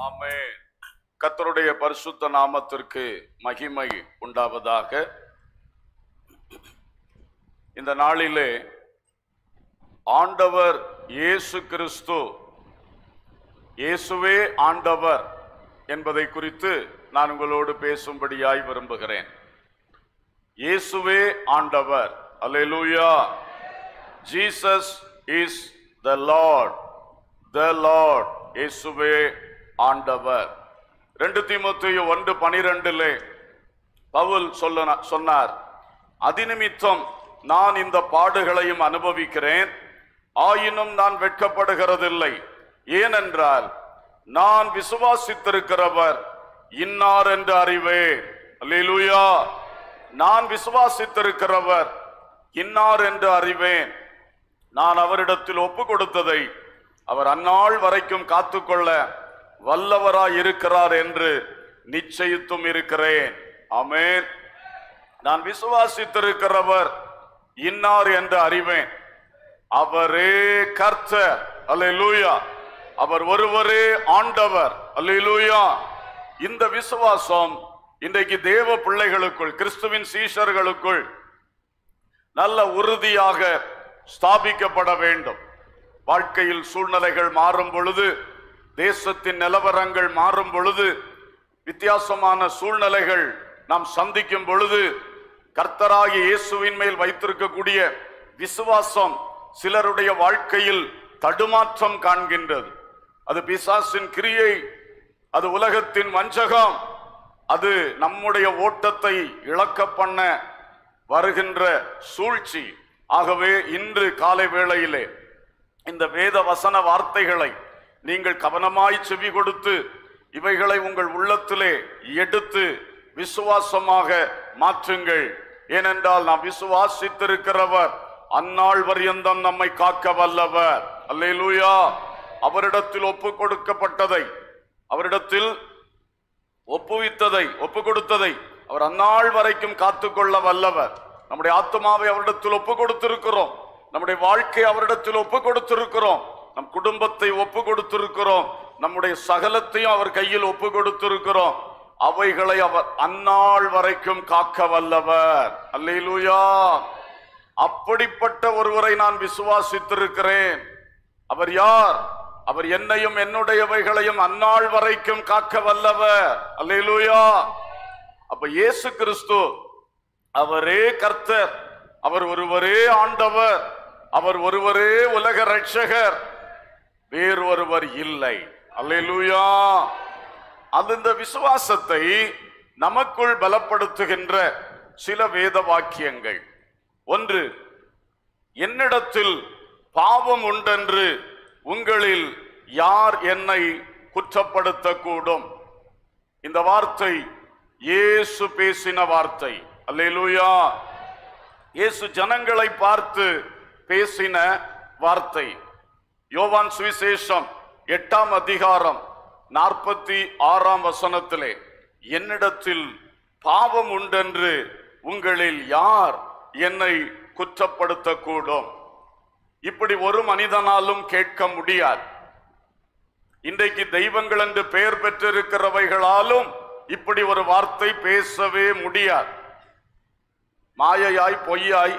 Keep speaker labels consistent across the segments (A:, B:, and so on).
A: ஆமென் கர்த்தருடைய பரிசுத்த நாமத்திற்கு மகிமை உண்டாவதாக இந்த நாளிலே ஆண்டவர் இயேசு கிறிஸ்து இயேசுவே ஆண்டவர் என்பதை குறித்து நான் உங்களோடு பேசும்படியாய் விரும்புகிறேன் இயேசுவே ஆண்டவர் அல்லேலூயா Jesus is the lord the lord இயேசுவே ஆண்டவர் ரெண்டு தீமோத்தேயு ஒன்று பனிரெண்டிலே பவுல் சொல்ல சொன்னார் அதிநிமித்தம் நான் இந்த பாடுகளையும் அனுபவிக்கிறேன் ஆயினும் நான் வெட்கப்படுகிறதில்லை ஏனென்றால் நான் விசுவாசித்திருக்கிறவர் இன்னார் என்று அறிவேன் அல்லேலூயா நான் விசுவாசித்திருக்கிறவர் இன்னார் என்று அறிவேன் நான் அவரிடத்தில் ஒப்பு கொடுத்ததை அவர் அந்நாள் வரைக்கும் காத்துக்கொள்ள வல்லவராய் இருக்கிறார் என்று நிச்சயித்தும் இருக்கிறேன் ஆமென் நான் விசுவாசித்திருக்கிறவர் இன்னார் என்று அறிவேன் அவரே கர்த்தர் அல்லேலூயா அவர் ஒருவரே ஆண்டவர் அல்லேலூயா இந்த விசுவாசம் இன்றைக்கு தேவ பிள்ளைகளுக்குள் கிறிஸ்துவின் சீஷர்களுக்குள் நல்ல உறுதியாக ஸ்தாபிக்கப்பட வேண்டும் வாழ்க்கையில் சூழ்நிலைகள் மாறும் பொழுது தேசத்தின் நிலவரங்கள் மாறும் பொழுது வித்தியாசமான சூழ்நிலைகள் நாம் சந்திக்கும் பொழுது கர்த்தராகி இயேசுவின் மேல் வைத்திருக்கக்கூடிய விசுவாசம் சிலருடைய வாழ்க்கையில் தடுமாற்றம் காண்கின்றது அது பிசாசின் கிரியை அது உலகத்தின் வஞ்சகம் அது நம்முடைய ஓட்டத்தை இழக்க பண்ண வருகின்ற சூழ்ச்சி ஆகவே இன்று காலை வேளையிலே இந்த வேத வசன வார்த்தைகளை நீங்கள் கவனமாய் செவி கொடுத்து இவைகளை உங்கள் உள்ளத்திலே எடுத்து விசுவாசமாக மாற்றுங்கள் ஏனென்றால் நாம் விசுவாசித்திருக்கிறவர் அந்நாள் பரியந்தம் நம்மை காக்க வல்லவர் அல்லேலூயா அவரிடத்தில் ஒப்பு கொடுக்கப்பட்டதை அவரிடத்தில் ஒப்புவித்ததை ஒப்பு கொடுத்ததை அவர் அந்நாள் வரைக்கும் காத்துக்கொள்ள வல்லவர் நம்முடைய ஆத்மாவை அவரிடத்தில் ஒப்பு கொடுத்திருக்கிறோம் நம்முடைய வாழ்க்கை அவரிடத்தில் ஒப்பு கொடுத்திருக்கிறோம் நம் குடும்பத்தை ஒப்பு கொடுத்திருக்கிறோம் நம்முடைய சகலத்தையும் அவர் கையில் ஒப்பு கொடுத்திருக்கிறோம் அவைகளை அவர் அந்நாள் வரைக்கும் காக்க வல்லவர் அல்லேலூயா அப்படிப்பட்ட ஒருவரை நான் விசுவாசித்திருக்கிறேன் அவர் யார் அவர் என்னையும் என்னுடையவைகளையும் அந்நாள் வரைக்கும் காக்க வல்லவர் அல்லேலூயா அப்ப இயேசு கிறிஸ்து அவரே கர்த்தர் அவர் ஒருவரே ஆண்டவர் அவர் ஒருவரே உலக ரட்சகர் வேறு ஒருவர் இல்லை அல்லேலூயா அது இந்த விசுவாசத்தை நமக்குள் பலப்படுத்துகின்ற சில வேத வாக்கியங்கள் ஒன்று என்னிடத்தில் பாவம் உண்டென்று உங்களில் யார் என்னை குற்றப்படுத்தக்கூடும் இந்த வார்த்தை இயேசு பேசின வார்த்தை அல்லேலூயா இயேசு ஜனங்களை பார்த்து பேசின வார்த்தை யோவான் சுவிசேஷம் எட்டாம் அதிகாரம் நாற்பத்தி ஆறாம் வசனத்திலே என்னிடத்தில் பாவம் உண்டென்று உங்களில் யார் என்னை குற்றப்படுத்தக்கூடும் இப்படி ஒரு மனிதனாலும் கேட்க முடியாது இன்றைக்கு தெய்வங்கள் என்று பெயர் பெற்றிருக்கிறவைகளாலும் இப்படி ஒரு வார்த்தை பேசவே முடியாது மாயையாய் பொய்யாய்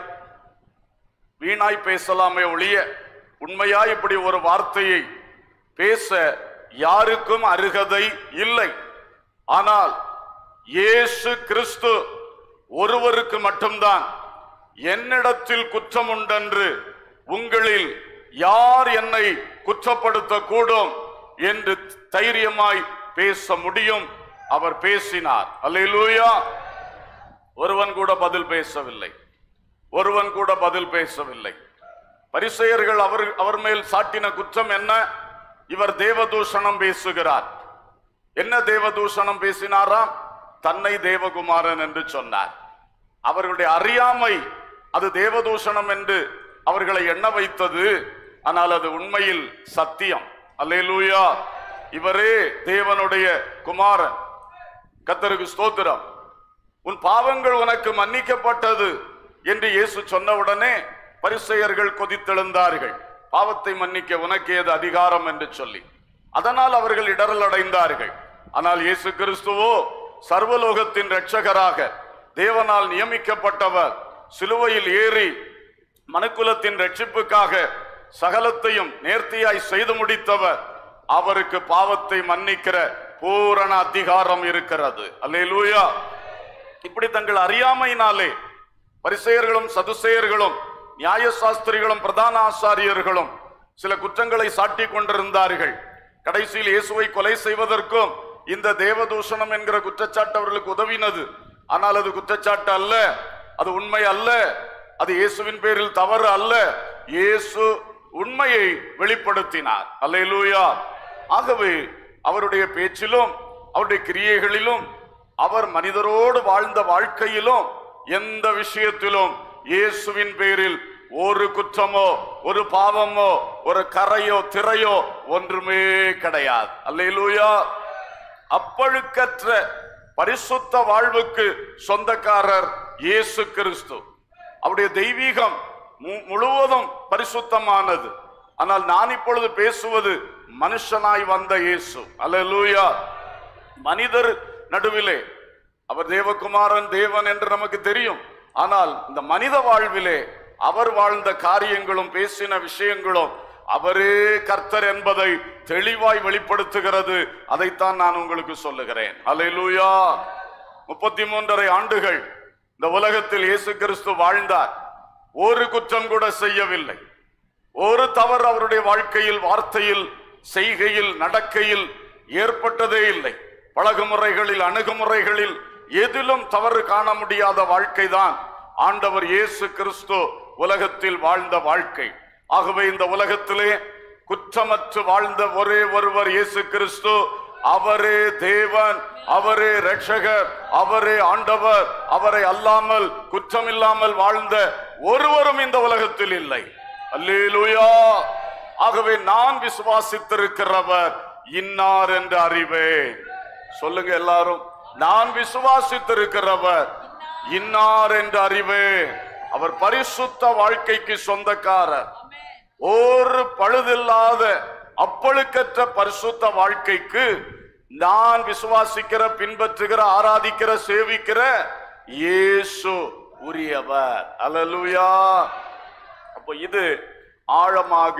A: வீணாய் பேசலாமே ஒழிய உண்மையாய் இப்படி ஒரு வார்த்தையை பேச யாருக்கும் அருகதை இல்லை ஆனால் இயேசு கிறிஸ்து ஒருவருக்கு மட்டும்தான் என்னிடத்தில் குற்றம் உண்டென்று உங்களில் யார் என்னை குற்றப்படுத்த கூடும் என்று தைரியமாய் பேச முடியும் அவர் பேசினார் அல்லேலூயா ஒருவன் கூட பதில் பேசவில்லை ஒருவன் கூட பதில் பேசவில்லை பரிசெயர்கள் அவர் அவர் மேல் சாட்டின குற்றம் என்ன இவர் தேவதூஷணம் பேசுகிறார் என்ன தேவதூஷணம் பேசினாராம் தன்னை தேவகுமாரன் என்று சொன்னார் அவர்களுடைய அறியாமை அது தேவதூஷணம் என்று அவர்களை எண்ண வைத்தது ஆனால் அது உண்மையில் சத்தியம் அல்லேலூயா இவரே தேவனுடைய குமாரன் கத்தருக்கு ஸ்தோத்திரம் உன் பாவங்கள் உனக்கு மன்னிக்கப்பட்டது என்று இயேசு சொன்னவுடனே பரிசெயர்கள் கொதித்தெழுந்தார்கள் பாவத்தை மன்னிக்க உனக்கு ஏது அதிகாரம் என்று சொல்லி அதனால் அவர்கள் இடரல் அடைந்தார்கள் ஆனால் இயேசு கிறிஸ்துவோ சர்வலோகத்தின் இரட்சகராக தேவனால் நியமிக்கப்பட்டவர் சிலுவையில் ஏறி மனுக்குலத்தின் ரட்சிப்புக்காக சகலத்தையும் நேர்த்தியாய் செய்து முடித்தவர் அவருக்கு பாவத்தை மன்னிக்கிற பூரண அதிகாரம் இருக்கிறது அல்லேலூயா இப்படி தங்கள் அறியாமையினாலே பரிசெயர்களும் சதுசேயர்களும் நியாயசாஸ்திரிகளும் பிரதான ஆசாரியர்களும் சில குற்றங்களை சாட்டி கொண்டிருந்தார்கள் கடைசியில் இயேசுவை கொலை செய்வதற்கும் இந்த தேவதூஷணம் என்கிற குற்றச்சாட்டு அவர்களுக்கு உதவினது ஆனால் அது குற்றச்சாட்டு அல்ல அது உண்மை அல்ல அது இயேசுவின் பேரில் தவறு அல்ல இயேசு உண்மையை வெளிப்படுத்தினார் அல்லேலூயா ஆகவே அவருடைய பேச்சிலும் அவருடைய கிரியைகளிலும் அவர் மனிதரோடு வாழ்ந்த வாழ்க்கையிலும் எந்த விஷயத்திலும் இயேசுவின் பேரில் ஒரு குற்றமோ ஒரு பாவமோ ஒரு கரையோ திரையோ ஒன்றுமே கிடையாது அல்லேலூயா அப்பழுக்கற்ற பரிசுத்த வாழ்வுக்கு சொந்தக்காரர் இயேசு கிறிஸ்து அவருடைய தெய்வீகம் மு- முழுவதும் பரிசுத்தமானது ஆனால் நான் இப்பொழுது பேசுவது மனுஷனாய் வந்த இயேசு அல்லேலூயா மனிதர் நடுவிலே அவர் தேவகுமாரன் தேவன் என்று நமக்கு தெரியும் ஆனால் இந்த மனித வாழ்விலே அவர் வாழ்ந்த காரியங்களும் பேசின விஷயங்களும் அவரே கர்த்தர் என்பதை தெளிவாய் வெளிப்படுத்துகிறது அதைத்தான் நான் உங்களுக்கு சொல்லுகிறேன் அல்லேலூயா முப்பத்தி மூன்றரை ஆண்டுகள் இந்த உலகத்தில் இயேசு கிறிஸ்து வாழ்ந்தார் ஒரு குற்றம் கூட செய்யவில்லை ஒரு தவறு அவருடைய வாழ்க்கையில் வார்த்தையில் செய்கையில் நடக்கையில் ஏற்பட்டதே இல்லை பழகுமுறைகளில் அணுகுமுறைகளில் எதிலும் தவறு காண முடியாத வாழ்க்கைதான் ஆண்டவர் இயேசு கிறிஸ்து உலகத்தில் வாழ்ந்த வாழ்க்கை ஆகவே இந்த உலகத்திலே குற்றமற்று வாழ்ந்த ஒரே ஒருவர் இயேசு கிறிஸ்து அவரே தேவன் அவரே ரட்சகர் அவரே ஆண்டவர் அவரை அல்லாமல் குற்றமில்லாமல் வாழ்ந்த ஒருவரும் இந்த உலகத்தில் இல்லை அல்லேலூயா ஆகவே நான் விசுவாசித்திருக்கிறவர் இன்னார் என்று அறிவேன் சொல்லுங்க எல்லாரும் நான் விசுவாசித்திருக்கிறவர் இன்னார் என்று அறிவேன் அவர் பரிசுத்த வாழ்க்கைக்கு சொந்தக்காரர் ஒரு பழுதில்லாத அப்பழுக்கற்ற பரிசுத்த வாழ்க்கைக்கு நான் விசுவாசிக்கிற பின்பற்றுகிற ஆராதிக்கிற சேவிக்கிற இயேசு உரியவர் அல்லேலூயா அப்போ இது ஆழமாக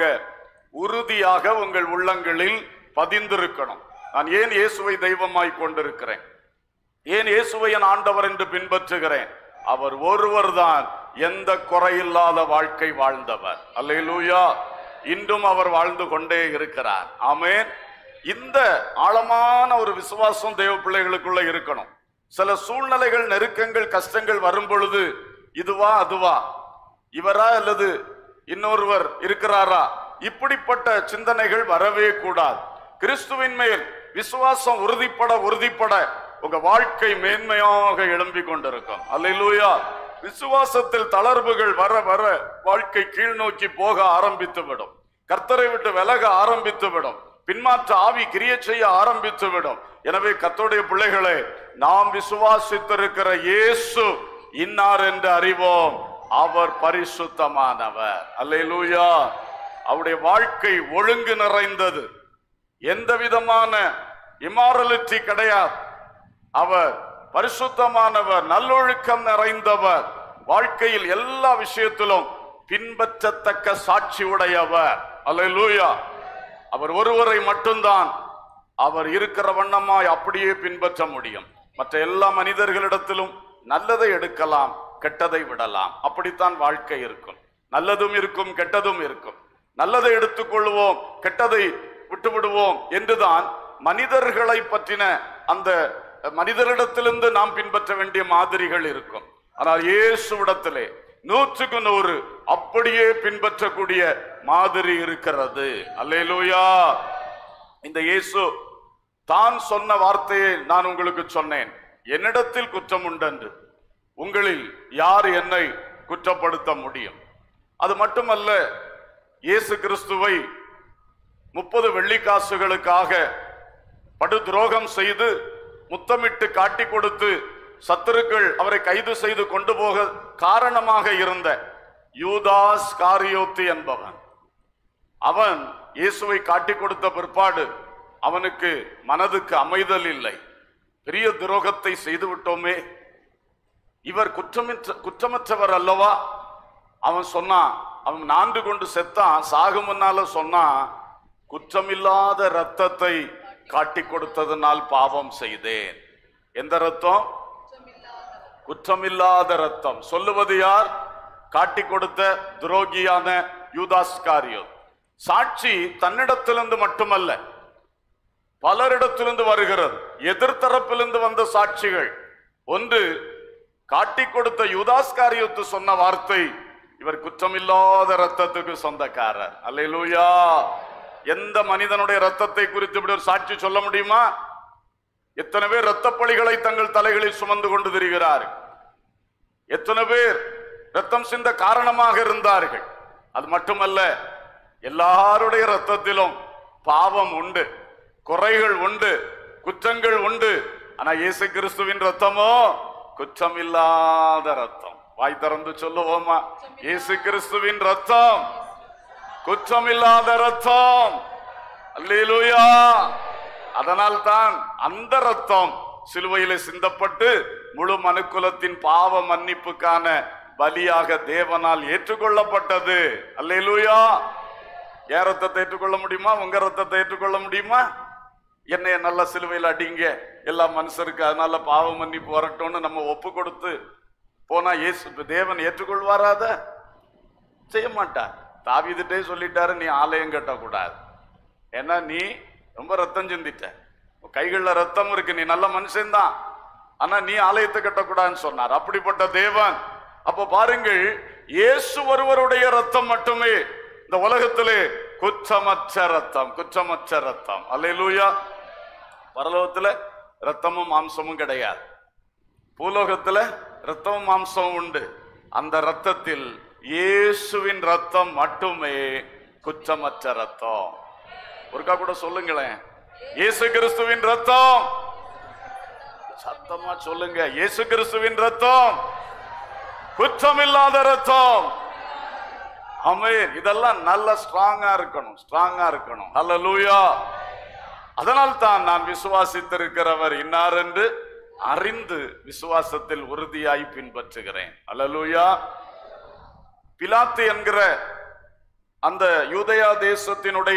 A: உறுதியாக உங்கள் உள்ளங்களில் பதிந்திருக்கணும் நான் ஏன் இயேசுவை தெய்வமாய் கொண்டிருக்கிறேன் ஏன் இயேசுவை என் ஆண்டவர் என்று பின்பற்றுகிறேன் அவர் ஒருவர்தான் எந்த குறையில்லாத வாழ்க்கை வாழ்ந்தவர் அல்லேலூயா இன்றும் அவர் வாழ்ந்து கொண்டே இருக்கிறார் ஆமென் இந்த ஆழமான ஒரு விசுவாசம் தேவ பிள்ளைகளுக்குள்ள இருக்கணும் சில சூழ்நிலைகள் நெருக்கங்கள் கஷ்டங்கள் வரும் பொழுது இதுவா அதுவா இவரா அல்லது இன்னொருவர் இருக்கிறாரா இப்படிப்பட்ட சிந்தனைகள் வரவே கூடாது கிறிஸ்துவின் மேல் விசுவாசம் உறுதிப்பட உறுதிப்பட உங்க வாழ்க்கை மேன்மையாக எழும்பிக் கொண்டிருக்கும் அல்லேலூயா விசுவாசத்தில் தளர்வுகள் வர வர வாழ்க்கை கீழ் நோக்கி போக ஆரம்பித்து விடும் கர்த்தரை விட்டு விலக ஆரம்பித்து விடும் பின்மாற்ற ஆவி கிரிய செய்ய ஆரம்பித்து விடும் எனவே கர்த்தருடைய பிள்ளைகளே நாம் விசுவாசித்திருக்கிற இயேசு இன்னார் என்று அறிவோம் அவர் பரிசுத்தமானவர் அல்லேலூயா அவருடைய வாழ்க்கை ஒழுங்கு நிறைந்தது எந்த விதமான இமாரலிட்டி கிடையாது அவர் பரிசுத்தமானவர் நல்லொழுக்கம் நிறைந்தவர் வாழ்க்கையில் எல்லா விஷயத்திலும் பின்பற்றத்தக்க சாட்சி உடையவர் அல்லேலூயா அவர் ஒருவரை மட்டும்தான் அவர் இருக்கிற வண்ணமாய் அப்படியே பின்பற்ற முடியும் மற்ற எல்லா மனிதர்களிடத்திலும் நல்லதை எடுக்கலாம் கெட்டதை விடலாம் அப்படித்தான் வாழ்க்கை இருக்கும் நல்லதும் இருக்கும் கெட்டதும் இருக்கும் நல்லதை எடுத்துக்கொள்வோம் கெட்டதை விட்டு விடுவோம் என்றுதான் மனிதர்களை பற்றின அந்த மனிதரிடத்திலிருந்து நாம் பின்பற்ற வேண்டிய மாதிரிகள் இருக்கும் ஆனால் இயேசுவிடத்திலே நூற்றுக்கு நூறு அப்படியே பின்பற்றக்கூடிய மாதிரி இருக்கிறது அல்லேலூயா இந்த இயேசு தான் சொன்ன வார்த்தையை நான் உங்களுக்கு சொன்னேன் என்னிடத்தில் குற்றம் உண்டென்று உங்களில் யார் என்னை குற்றப்படுத்த முடியும் அது மட்டுமல்ல இயேசு கிறிஸ்துவை முப்பது வெள்ளிக்காசுகளுக்காக படு துரோகம் செய்து முத்தமிட்டு காட்டி கொடுத்து சத்துருக்கள் அவரை கைது செய்து கொண்டு போக காரணமாக இருந்த யூதாஸ் காரியோத்து என்பவன் அவன் இயேசுவை காட்டி கொடுத்த பிற்பாடு அவனுக்கு மனதுக்கு அமைதல் இல்லை பெரிய துரோகத்தை செய்து விட்டோமே இவர் குற்றமற்ற குற்றமற்றவர் அல்லவா அவன் சொன்னான் அவன் நான்கு கொண்டு செத்தான் சாகு முன்னால சொன்னான் குற்றமில்லாத ரத்தத்தை காட்டி கொடுத்ததனால் பாவம் செய்தேன் எந்த ரத்தம் குற்றமில்லாத ரத்தம் சொல்லுவது யார் காட்டி கொடுத்த துரோகியான யூதாஸ்காரியோ சாட்சி தன்னிடத்திலிருந்து மட்டுமல்ல பலரிடத்திலிருந்து வருகிறது எதிர்த்தரப்பிலிருந்து வந்த சாட்சிகள் ஒன்று காட்டி கொடுத்த யூதாஸ்காரியத்து சொன்ன வார்த்தை இவர் குற்றமில்லாத ரத்தத்துக்கு சொந்தக்காரர் அல்லேலூயா எந்த மனிதனுடைய ரத்தத்தை குறித்து இப்படி ஒரு சாட்சி சொல்ல முடியுமா எத்தனை பேர் இரத்தப்பழிகளை தங்கள் தலைகளில் சுமந்து கொண்டு திரிகிறார்கள் எத்தனை பேர் ரத்தம் சிந்த காரணமாக இருந்தார்கள் அது மட்டுமல்ல எல்லாருடைய ரத்தத்திலும் பாவம் உண்டு குறைகள் உண்டு குற்றங்கள் உண்டு ஆனா இயேசு கிறிஸ்துவின் ரத்தமோ குற்றமில்லாத ரத்தம் வாய் திறந்து சொல்லுவோமா இயேசு கிறிஸ்துவின் ரத்தம் குற்றமில்லாத ரத்தம் அல்லேலூயா அதனால் தான் அந்த ரத்தம் சிலுவையிலே சிந்தப்பட்டு முழு மனுக்குலத்தின் பாவ மன்னிப்புக்கான பலியாக தேவனால் ஏற்றுக்கொள்ளப்பட்டது அல்லேலூயா என் ரத்தத்தை ஏற்றுக்கொள்ள முடியுமா உங்க ரத்தத்தை ஏற்றுக்கொள்ள முடியுமா என்னைய நல்ல சிலுவையில் அடிங்க எல்லா மனுஷருக்கு அதனால பாவ மன்னிப்பு வரட்டும்னு நம்ம ஒப்பு கொடுத்து போனா இயேசு தேவன் ஏற்றுக்கொள்வாராத செய்ய மாட்டார் தாவீதுட்டே சொல்லிட்டாரு நீ ஆலயம் கட்டக்கூடாது ஏன்னா நீ ரொம்ப ரத்தம் சிந்திட்ட உன் கைகள்ல ரத்தம் இருக்கு நீ நல்ல மனுஷன்தான் ஆனா நீ ஆலயத்தை கட்டக்கூடாதுன்னு சொன்னார் அப்படிப்பட்ட தேவன் அப்ப பாருங்கள் இயேசு ஒருவருடைய ரத்தம் மட்டுமே இந்த உலகத்திலே குற்றமற்ற ரத்தம் குற்றமற்ற ரத்தம் அல்லேலூயா பரலோகத்துல ரத்தமும் மாம்சமும் கிடையாது பூலோகத்துல ரத்தமும் மாம்சமும் உண்டு அந்த ரத்தத்தில் இயேசுவின் ரத்தம் மட்டுமே குற்றமற்ற ரத்தம் ஒருக்கா கூட சொல்லுங்களேன் இயேசு கிறிஸ்துவின் ரத்தம் சத்தமா சொல்லுங்க இயேசு கிறிஸ்துவின் ரத்தம் குற்றமில்லாத ரத்தம் ஆமென் இதெல்லாம் நல்ல ஸ்ட்ராங்கா இருக்கணும் ஸ்ட்ராங்கா இருக்கணும் அல்லேலூயா அதனால் தான் நான் விசுவாசித்திருக்கிறவர் இன்னார் என்று அறிந்து விசுவாசத்தில் உறுதியாய் பின்பற்றுகிறேன் அல்லேலூயா பிலாத்து என்கிற அந்த யூதயா தேசத்தினுடைய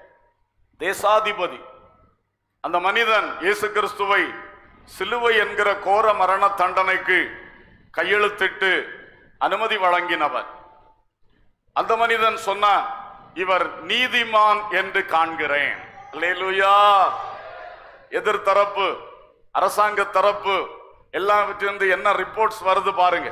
A: தேசாதிபதி அந்த மனிதன் இயேசு கிறிஸ்துவை சிலுவை என்கிற கோர மரண தண்டனைக்கு கையெழுத்திட்டு அனுமதி வழங்கினவர் அந்த மனிதன் சொன்னான் இவர் நீதிமான் என்று காண்கிறேன் அல்லேலூயா எதிர் தரப்பு அரசாங்க தரப்பு எல்லாவற்றிலிருந்து என்ன ரிப்போர்ட்ஸ் வருது பாருங்க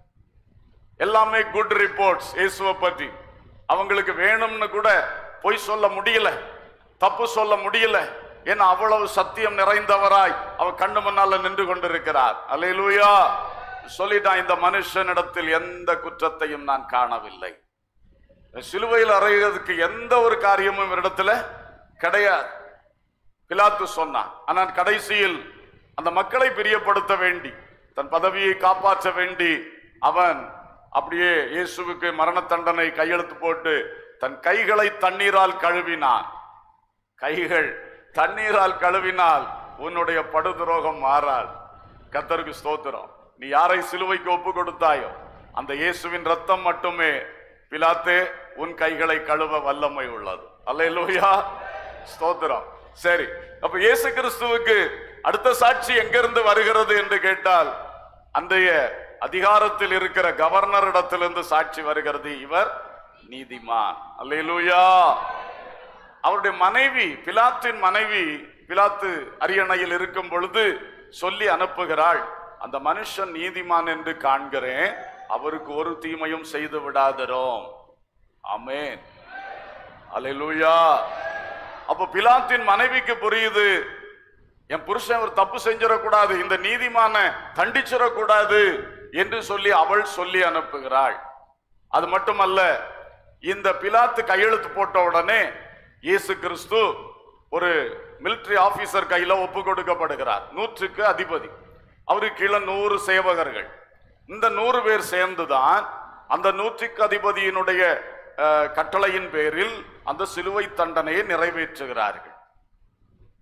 A: எல்லாமே குட் ரிப்போர்ட்ஸ் இயேசுவை பற்றி அவங்களுக்கு வேணும்னு கூட பொய் சொல்ல முடியல தப்பு சொல்ல முடியல ஏன்னா அவ்வளவு சத்தியம் நிறைந்தவராய் அவர் கண்ணு முன்னால நின்று கொண்டிருக்கிறார் அல்லேலூயா சொல்லிட்டான் இந்த மனுஷனிடத்தில் எந்த குற்றத்தையும் நான் காணவில்லை சிலுவையில் அறைகிறதுக்கு எந்த ஒரு காரியமும் இவரிடத்துல கிடையாது பிலாத்து சொன்னான் ஆனால் கடைசியில் அந்த மக்களை பிரியப்படுத்த வேண்டி தன் பதவியை காப்பாற்ற வேண்டி அவன் அப்படியே இயேசுவுக்கு மரண தண்டனை கையெழுத்து போட்டு தன் கைகளை தண்ணீரால் கழுவினான் கைகள் தண்ணீரால் கழுவினால் உன்னுடைய படுதுரோகம் மாறாது கத்தருக்கு ஸ்தோத்திரம் நீ யாரை சிலுவைக்கு ஒப்பு கொடுத்தாயோ அந்த இயேசுவின் ரத்தம் மட்டுமே பிலாத்தே உன் கைகளை கழுவ வல்லமை உள்ளது அல்லேலூயா ஸ்தோத்திரம் சரி அப்ப இயேசு கிறிஸ்துவுக்கு அடுத்த சாட்சி எங்கிருந்து வருகிறது என்று கேட்டால் அன்றைய அதிகாரத்தில் இருக்கிற கவர்னர் இடத்திலிருந்து சாட்சி வருகிறது இவர் நீதிமான் அல்லேலூயா அவருடைய மனைவி பிலாத்தின் மனைவி பிலாத்து அரியணையில் இருக்கும் பொழுது சொல்லி அனுப்புகிறாள் அந்த மனுஷன் நீதிமான் என்று காண்கிறேன் அவருக்கு ஒரு தீமையும் செய்து விடாதரோம் ஆமென் அல்லேலூயா அப்ப பிலாத்தின் மனைவிக்கு புரியுது என் புருஷன் ஒரு தப்பு செஞ்சிடக்கூடாது இந்த நீதிமான தண்டிச்சிடக்கூடாது என்று சொல்லி அவள் சொல்லி அனுப்புகிறாள் அது மட்டுமல்ல இந்த பிலாத்து கையெழுத்து போட்ட உடனே இயேசு கிறிஸ்து ஒரு military ஆபீசர் கையில ஒப்பு கொடுக்கப்படுகிறார் நூற்றுக்கு அதிபதி அவருக்கு கீழே நூறு சேவகர்கள் இந்த நூறு பேர் சேர்ந்துதான் அந்த நூற்றுக்கு அதிபதியினுடைய அஹ், கட்டளையின் பேரில் அந்த சிலுவை தண்டனையை நிறைவேற்றுகிறார்கள்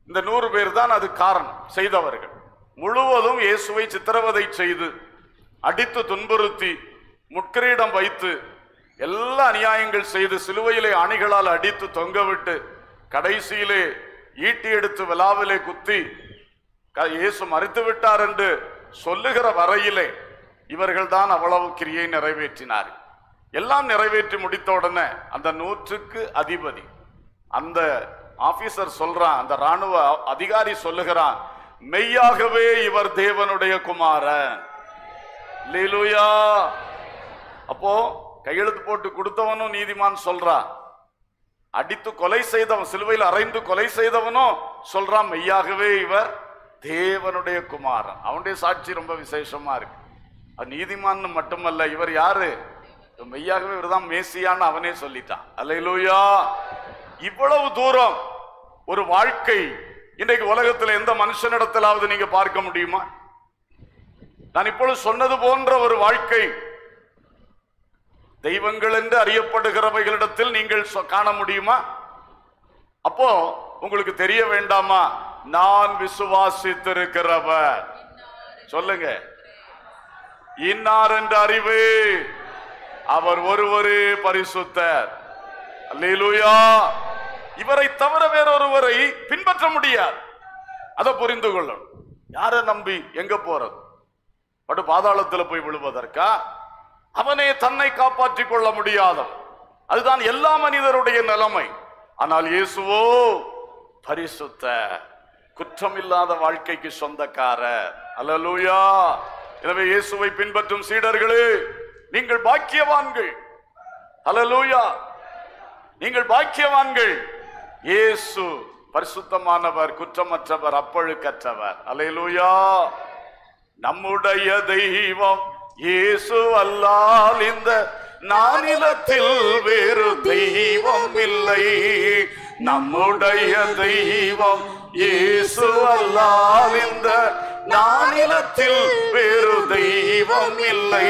A: இந்த நூறு பேர் தான் அது காரணம் செய்தவர்கள் முழுவதும் இயேசுவை சித்திரவதை செய்து அடித்து துன்புறுத்தி முட்கிரீடம் வைத்து எல்லா அநியாயங்கள் செய்து சிலுவையிலே அணிகளால் அடித்து தொங்கவிட்டு கடைசியிலே ஈட்டி எடுத்து விழாவிலே குத்தி க- இயேசு மறித்து விட்டார் என்று சொல்லுகிற வரையிலே இவர்கள் தான் அவ்வளவு கிரியை நிறைவேற்றினார் எல்லாம் நிறைவேற்றி முடித்த உடனே அந்த நூற்றுக்கு அதிபதி அந்த ஆபீசர் சொல்றான் அந்த ராணுவ அதிகாரி சொல்லுகிறான் மெய்யாகவே இவர் தேவனுடைய குமாரன் லீலுயா அப்போ கையெழுத்து போட்டு கொடுத்தவனும் நீதிமான் சொல்றான் அடித்து கொலை செய்தவன் சிலுவையில் அறைந்து கொலை செய்தவனும் சொல்றான் மெய்யாகவே இவர் தேவனுடைய குமாரன் அவனுடைய சாட்சி ரொம்ப விசேஷமா இருக்கு அது நீதிமான் மட்டுமல்ல இவர் யாரு மெய்யாகவே இவர்தான் மேசியான்னு அவனே சொல்லிட்டான் அல்லேலூயா இவ்வளவு தூரம் ஒரு வாழ்க்கை இன்றைக்கு உலகத்தில் எந்த மனுஷனிடத்திலாவது நீங்க பார்க்க முடியுமா நான் இப்பொழுது சொன்னது போன்ற ஒரு வாழ்க்கை தெய்வங்கள் என்று அறியப்படுகிறவைகளிடத்தில் நீங்கள் சொ- காண முடியுமா அப்போ உங்களுக்கு தெரிய வேண்டாமா நான் விசுவாசித்திருக்கிறவர் சொல்லுங்க இன்னார் என்ற அறிவு அவர் ஒருவரே பரிசுத்தர் அல்லேலூயா இவரை தவிர வேறொருவரை பின்பற்ற முடியாது அதை புரிந்து கொள்ளணும் யாரை நம்பி எங்க போறது படு பாதாளத்துல போய் விழுவதற்கா அவனே தன்னை காப்பாற்றிக் கொள்ள முடியாதவன் அதுதான் எல்லா மனிதருடைய நிலைமை ஆனால் இயேசுவோ பரிசுத்த குற்றமில்லாத வாழ்க்கைக்கு சொந்தக்காரர் அல்லேலூயா எனவே இயேசுவை பின்பற்றும் சீடர்களே நீங்கள் பாக்கியவான்கள் அல்லேலூயா நீங்கள் பாக்கியவான்கள் இயேசு பரிசுத்தமானவர் குற்றமற்றவர் அப்பழுக்கற்றவர் அல்லேலூயா நம்முடைய தெய்வம் இயேசு அல்லால் இந்த நானிலத்தில் வேறு தெய்வம் இல்லை நம்முடைய தெய்வம் இயேசு அல்லால் இந்த நானிலத்தில் வேறு தெய்வம் இல்லை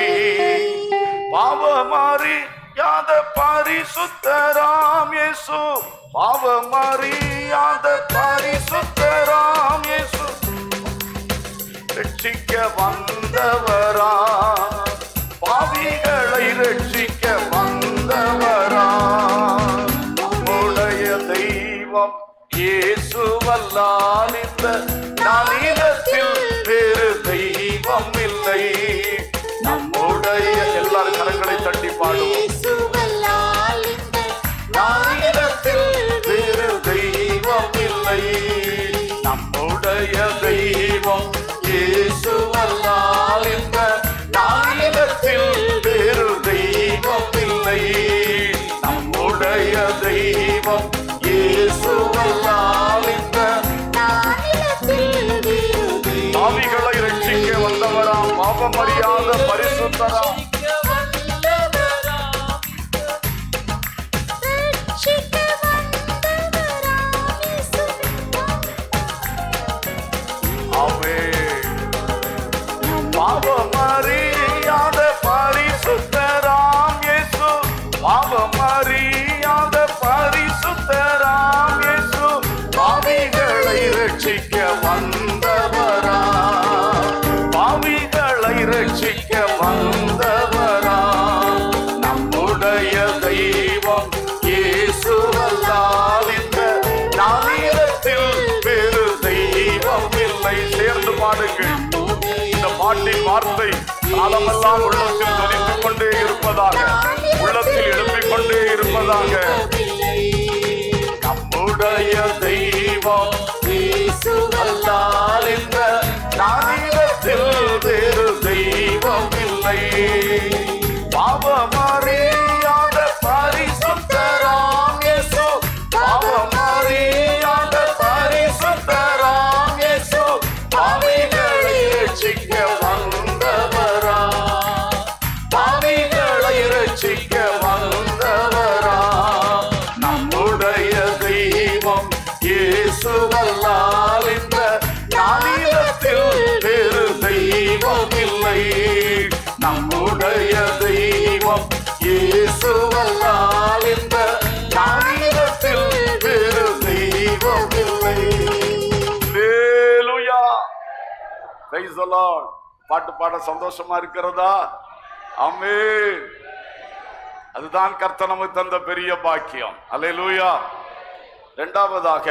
A: பாவமாறி யாத பரிசுத்தராம் இயேசு பாவமாறி யாத பரிசுத்தராம் இயேசு ரட்சிக்க வந்தவரா பாவிகளை ரட்சிக்க வந்தவரா நம்முடைய தெய்வம் இயேசுவல்லால் இந்த நாளிலத்தில் வேறு தெய்வம் இல்லை நம்முடைய எல்லாரும் கரங்களை தட்டி பாடுவோம்
B: இயேசுவல்லால் இந்த
A: நாளிடத்தில் வேறு தெய்வம் இல்லை நம்முடைய தெய்வம் இயேசுவல்லால் இந்த நாளிடத்தில் வேறு தெய்வம் இல்லை நம்முடைய தெய்வம் இயேசுவல்லால் இந்த
B: நானிலத்தில் விருது
A: ஆவிகளை ரட்சிக்க வந்தவராம் பாவம் அறியாத பரிசுத்தராம்
B: ரட்சிக்க வந்தவராம் இயேசு
A: ஆவே பாவமறியாத பரிசுத்தராம் இயேசு பாவமறியாத பரிசுத்தராம் இயேசு பாவிகளை ரட்சிக்க வந்தவரா பாவிகளை ரட்சிக்க வந்தவரா நம்முடைய தெய்வம் இயேசுவல்லால் இந்த நாளிலத்தில் வேறு தெய்வம் இல்லை சேர்ந்து பாடுங்கள் இந்த பாட்டின் வார்த்தை காலமெல்லாம் உள்ளத்தில் தொனித்துக் கொண்டே இருப்பதாக உள்ளத்தில் எழுப்பிக் கொண்டே இருப்பதாக நம்முடைய தெய்வம் அல்லால் இந்த நாளிலத்தில் வேறு தெய்வம் இல்லை பாவமறியாத பரிசுத்தராம் இயேசு பாவமறியாத பரிசுத்தராம் இயேசு பாவிகளை ரட்சிக்க வந்தவரா பாவிகளை ரட்சிக்க வந்தவரா நம்முடைய தெய்வம் இயேசுவ Praise the Lord. பாட்டு பாட சந்தோஷமா இருக்கிறதா ஆமே அதுதான் கர்த்தர் நமக்கு தந்த பெரிய பாக்கியம் அல்லேலூயா இரண்டாவதாக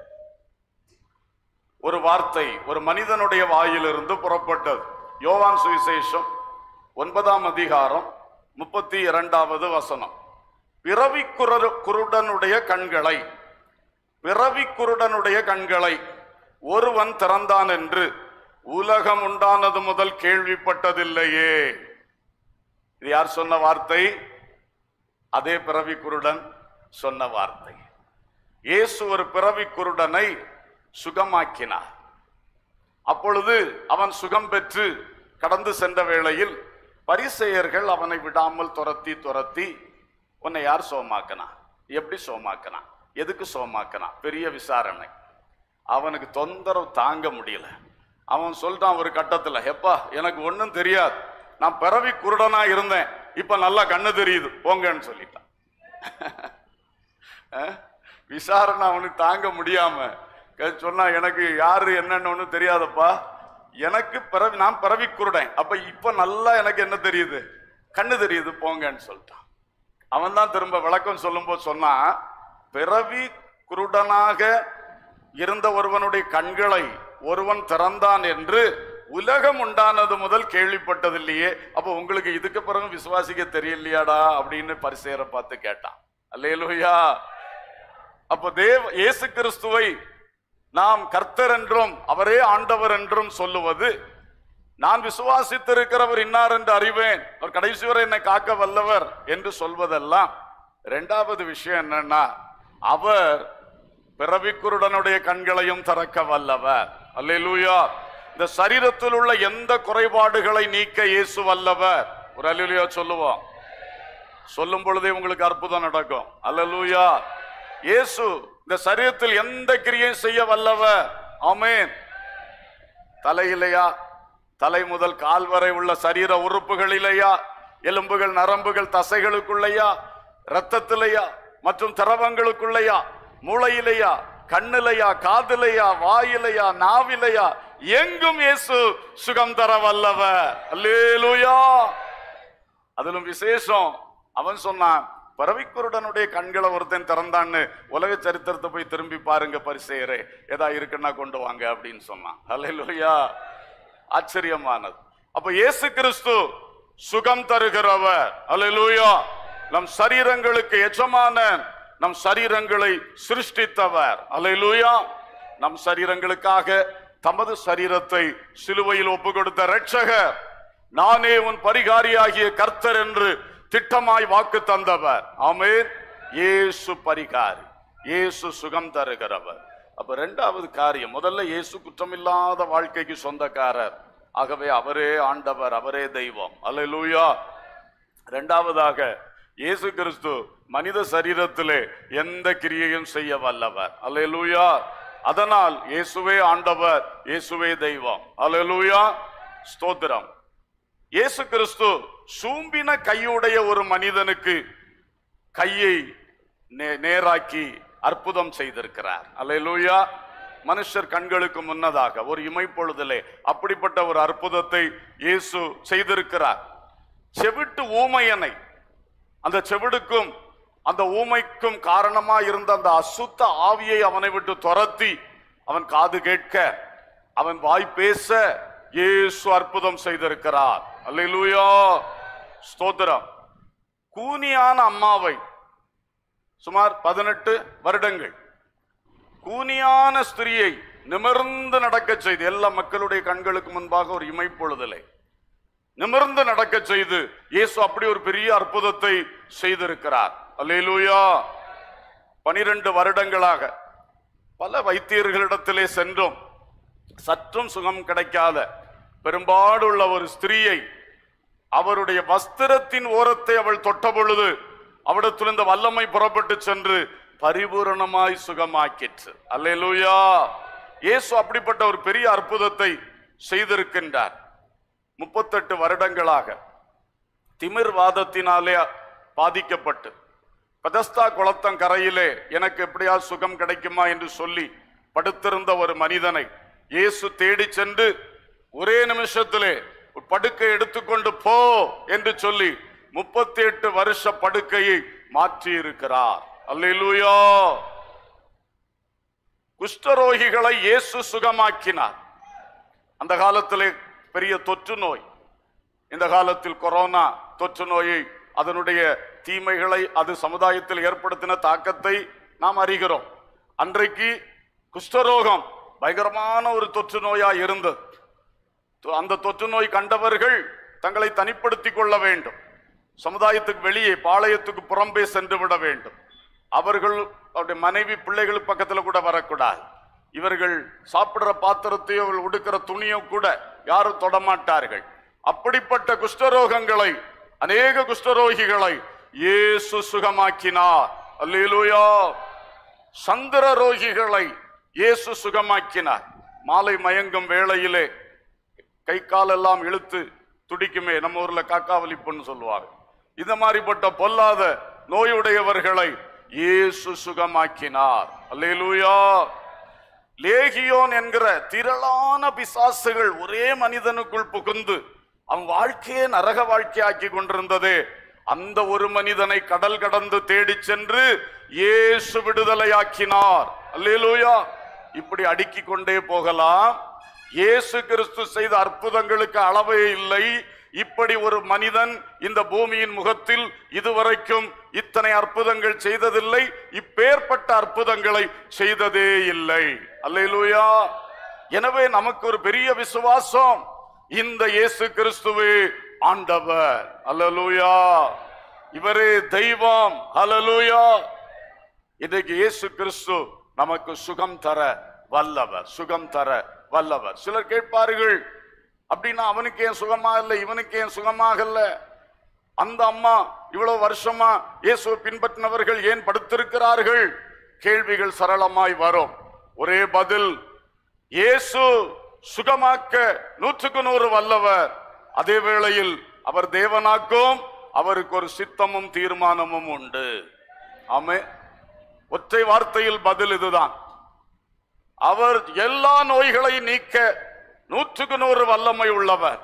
A: ஒரு வார்த்தை ஒரு மனிதனுடைய வாயிலிருந்து புறப்பட்டது யோவான் சுவிசேஷம் ஒன்பதாம் அதிகாரம் முப்பத்தி இரண்டாவது வசனம் பிறவி குரு குருடனுடைய கண்களை பிறவி குருடனுடைய கண்களை ஒருவன் திறந்தான் என்று உலகம் உண்டானது முதல் கேள்விப்பட்டதில்லையே இது யார் சொன்ன வார்த்தை அதே பிறவி குருடன் சொன்ன வார்த்தை இயேசு ஒரு பிறவி குருடனை சுகமாக்கினார் அப்பொழுது அவன் சுகம் பெற்று கடந்து சென்ற வேளையில் பரிசெயர்கள் அவனை விடாமல் துரத்தி துரத்தி உன்னை யார் சோமாக்கனா எப்படி சோமாக்கனா எதுக்கு சோமாக்கனா பெரிய விசாரணை அவனுக்கு தொந்தரவு தாங்க முடியல அவன் சொல்றான் ஒரு கட்டத்துல எப்பா எனக்கு ஒண்ணும் தெரியாது நான் பிறவி குருடனா இருந்தேன் இப்ப நல்லா கண்ணு தெரியுது போங்கன்னு சொல்லிட்டான் அஹ்? விசாரணை அவனுக்கு தாங்க முடியாம க- சொன்னா எனக்கு யாரு என்னன்னு ஒண்ணும் தெரியாதப்பா எனக்கு பிறவி நான் பிறவி குருடன் அப்ப இப்ப நல்லா எனக்கு என்ன தெரியுது கண்ணு தெரியுது போங்கன்னு சொல்லிட்டான் அவன் தான் திரும்ப விளக்கம் சொல்லும்போது சொன்னா பிறவி குருடனாக இருந்த ஒருவனுடைய கண்களை ஒருவன் திறந்தான் என்று உலகம் உண்டானது முதல் கேள்விப்பட்டதில்லையே அப்ப உங்களுக்கு இதுக்கு பிறகு விசுவாசிக்க தெரியலையாடா அப்படின்னு பரிசேரை பார்த்து கேட்டான் அல்லேலூயா அப்ப தேவ இயேசு கிறிஸ்துவை நாம் கர்த்தர் என்றும் அவரே ஆண்டவர் என்றும் சொல்லுவது நான் விசுவாசித்திருக்கிறவர் இன்னார் என்று அறிவேன் அவர் கடைசி வரை என்னை காக்க வல்லவர் என்று சொல்வதெல்லாம் இரண்டாவது விஷயம் என்னன்னா அவர் பிறவிக்குருடனுடைய கண்களையும் திறக்க வல்லவர் அல்லேலூயா இந்த சரீரத்தில் உள்ள எந்த குறைபாடுகளை நீக்க இயேசு வல்லவர் ஒரு அல்லேலூயா சொல்லுவோம் சொல்லும் பொழுதே உங்களுக்கு அற்புதம் நடக்கும் அல்லேலூயா இயேசு இந்த சரீரத்தில் எந்த கிரியை செய்ய வல்லவர் ஆமென் தலையிலையா தலை முதல் கால் வரை உள்ள சரீர உறுப்புகளிலேயா எலும்புகள் நரம்புகள் தசைகளுக்குள்ளையா இரத்தத்திலையா மற்றும் திரவங்களுக்குள்ளையா மூளையிலையா கண்ணிலையா காதிலையா வாயிலையா நாவிலையா எங்கும் இயேசு சுகம் தர வல்லவர் அல்லேலூயா அதிலும் விசேஷம் அவன் சொன்னான் பறவைக்குருடனுடைய கண்களை ஒருத்தன் திறந்தான்னு உலக சரித்திரத்தை போய் திரும்பி பாருங்க பரிசெயரே ஏதா இருக்குன்னா கொண்டு வாங்க அப்படின்னு சொன்னான் அல்லேலூயா ஆச்சரியமானது அப்ப இயேசு கிறிஸ்து சுகம் தருகிறவர் அல்லேலூயா நம் சரீரங்களுக்கு எஜமானன் நம் சரீரங்களை சிருஷ்டித்தவர் அல்லேலூயா நம் சரீரங்களுக்காக தமது சரீரத்தை சிலுவையில் ஒப்பு கொடுத்த இரட்சகர் நானே உன் பரிகாரியாகிய கர்த்தர் என்று திட்டமாய் வாக்கு தந்தவர் ஆமென் இயேசு பரிகாரி இயேசு சுகம் தருகிறவர் அப்ப ரெண்டாவது காரியம் முதல்ல இயேசு குற்றமில்லாத வாழ்க்கைக்கு சொந்தக்காரர் ஆகவே அவரே ஆண்டவர் அவரே தெய்வம் அல்லேலூயா இரண்டாவதாக இயேசு கிறிஸ்து மனித சரீரத்திலே எந்த கிரியையும் செய்ய வல்லவர் அல்லேலூயா அதனால் இயேசுவே ஆண்டவர் இயேசுவே தெய்வம் அல்லேலூயா ஸ்தோத்திரம் இயேசு கிறிஸ்து சூம்பின கையுடைய ஒரு மனிதனுக்கு கையை நே- நேராக்கி அற்புதம் செய்திருக்கிறார் அல்லேலூயா மனுஷர் கண்களுக்கு முன்னதாக ஒரு இமைப்பொழுதிலே அப்படிப்பட்ட ஒரு அற்புதத்தை இயேசு செய்திருக்கிறார் செவிட்டு ஊமையனை அந்த செவிடுக்கும் அந்த ஊமைக்கும் காரணமா இருந்த அந்த அசுத்த ஆவியை அவனை விட்டு துரத்தி அவன் காது கேட்க அவன் வாய் பேச இயேசு அற்புதம் செய்திருக்கிறார் அல்லேலூயா ஸ்தோத்திரம் கூனியான அம்மாவை சுமார் பதினெட்டு வருடங்கள் கூனியான ஸ்திரியை நிமிர்ந்து நடக்கச் செய்து எல்லா மக்களுடைய கண்களுக்கு முன்பாக ஒரு இமைப்பொழுதலை நிமிர்ந்து நடக்கச் செய்து இயேசு அப்படி ஒரு பெரிய அற்புதத்தை செய்திருக்கிறார் அல்லேலூயா பனிரெண்டு வருடங்களாக பல வைத்தியர்களிடத்திலே சென்றும் சற்றும் சுகம் கிடைக்காத பெரும்பாடுள்ள ஒரு ஸ்திரீயை அவருடைய வஸ்திரத்தின் ஓரத்தை அவள் தொட்ட பொழுது அவிடத்தில் இந்த வல்லமை புறப்பட்டு சென்று பரிபூரணமாய் சுகமாக்கிற்று அல்லேலூயா இயேசு அப்படிப்பட்ட ஒரு பெரிய அற்புதத்தை செய்திருக்கின்றார் முப்பத்தெட்டு வருடங்களாக திமிர்வாதத்தினாலே பாதிக்கப்பட்டு பதஸ்தா குளத்தங்கரையிலே எனக்கு எப்படியா சுகம் கிடைக்குமா என்று சொல்லி படுத்திருந்த ஒரு மனிதனை இயேசு தேடி சென்று ஒரே நிமிஷத்திலே ஒரு படுக்கை எடுத்துக்கொண்டு போ என்று சொல்லி முப்பத்தி எட்டு வருஷ படுக்கையை மாற்றி இருக்கிறார் அல்லேலூயா குஷ்டரோகிகளை இயேசு சுகமாக்கினார் அந்த காலத்திலே பெரிய தொற்று நோய் இந்த காலத்தில் கொரோனா தொற்று நோயை அதனுடைய தீமைகளை அது சமுதாயத்தில் ஏற்படுத்தின தாக்கத்தை நாம் அறிகிறோம் அன்றைக்கு குஷ்டரோகம் பயங்கரமான ஒரு தொற்று நோயா இருந்தது தொ- அந்த தொற்று நோய் கண்டவர்கள் தங்களை தனிப்படுத்திக் கொள்ள வேண்டும் சமுதாயத்துக்கு வெளியே பாளையத்துக்கு புறம்பே சென்று விட வேண்டும் அவர்கள் அவருடைய மனைவி பிள்ளைகள் பக்கத்துல கூட வரக்கூடாது இவர்கள் சாப்பிடுற பாத்திரத்தையோ அவர்கள் உடுக்கிற துணியோ கூட யாரும் தொடமாட்டார்கள் அப்படிப்பட்ட குஷ்டரோகங்களை அநேக குஷ்டரோகிகளை இயேசு சுகமாக்கினார் அல்லேலூயா சந்திர ரோகிகளை இயேசு சுகமாக்கினார் மாலை மயங்கும் வேளையிலே கை காலெல்லாம் இழுத்து துடிக்குமே நம்ம ஊர்ல காக்காவலிப்புன்னு சொல்லுவாங்க இந்த மாதிரிப்பட்ட பொல்லாத நோயுடையவர்களை இயேசு சுகமாக்கினார் அல்லேலூயா லேகியோன் என்கிற திரளான பிசாசுகள் ஒரே மனிதனுக்குள் புகுந்து அவன் வாழ்க்கையே நரக வாழ்க்கையாக்கி கொண்டிருந்தது அந்த ஒரு மனிதனை கடல் கடந்து தேடிச் சென்று இயேசு விடுதலையாக்கினார் அல்லேலூயா இப்படி அடுக்கிக் கொண்டே போகலாம் இயேசு கிறிஸ்து செய்த அற்புதங்களுக்கு அளவே இல்லை இப்படி ஒரு மனிதன் இந்த பூமியின் முகத்தில் இதுவரைக்கும் இத்தனை அற்புதங்கள் செய்ததில்லை இப்பேற்பட்ட அற்புதங்களை செய்ததே இல்லை அல்லேலூயா எனவே நமக்கு ஒரு பெரிய விசுவாசம் இந்த இயேசு கிறிஸ்துவே ஆண்டவர் அல்லேலூயா இவரே தெய்வம் அல்லேலூயா இன்றைக்கு இயேசு கிறிஸ்து நமக்கு சுகம் தர வல்லவர் சுகம் தர வல்லவர் சிலர் கேட்பார்கள் அப்படின்னா அவனுக்கு ஏன் சுகமா இல்லை இவனுக்கு ஏன் சுகமாகல அந்த அம்மா இவ்வளவு வருஷமா இயேசுவை பின்பற்றினவர்கள் ஏன் படுத்திருக்கிறார்கள் கேள்விகள் சரளமாய் வரும் ஒரே பதில் இயேசு சுகமாக்க நூற்றுக்கு நூறு வல்லவர் அதே வேளையில் அவர் தேவனாக்கும் அவருக்கு ஒரு சித்தமும் தீர்மானமும் உண்டு ஆமே ஒற்றை வார்த்தையில் பதில் இதுதான் அவர் எல்லா நோய்களை நீக்க நூற்றுக்கு நூறு வல்லமை உள்ளவர்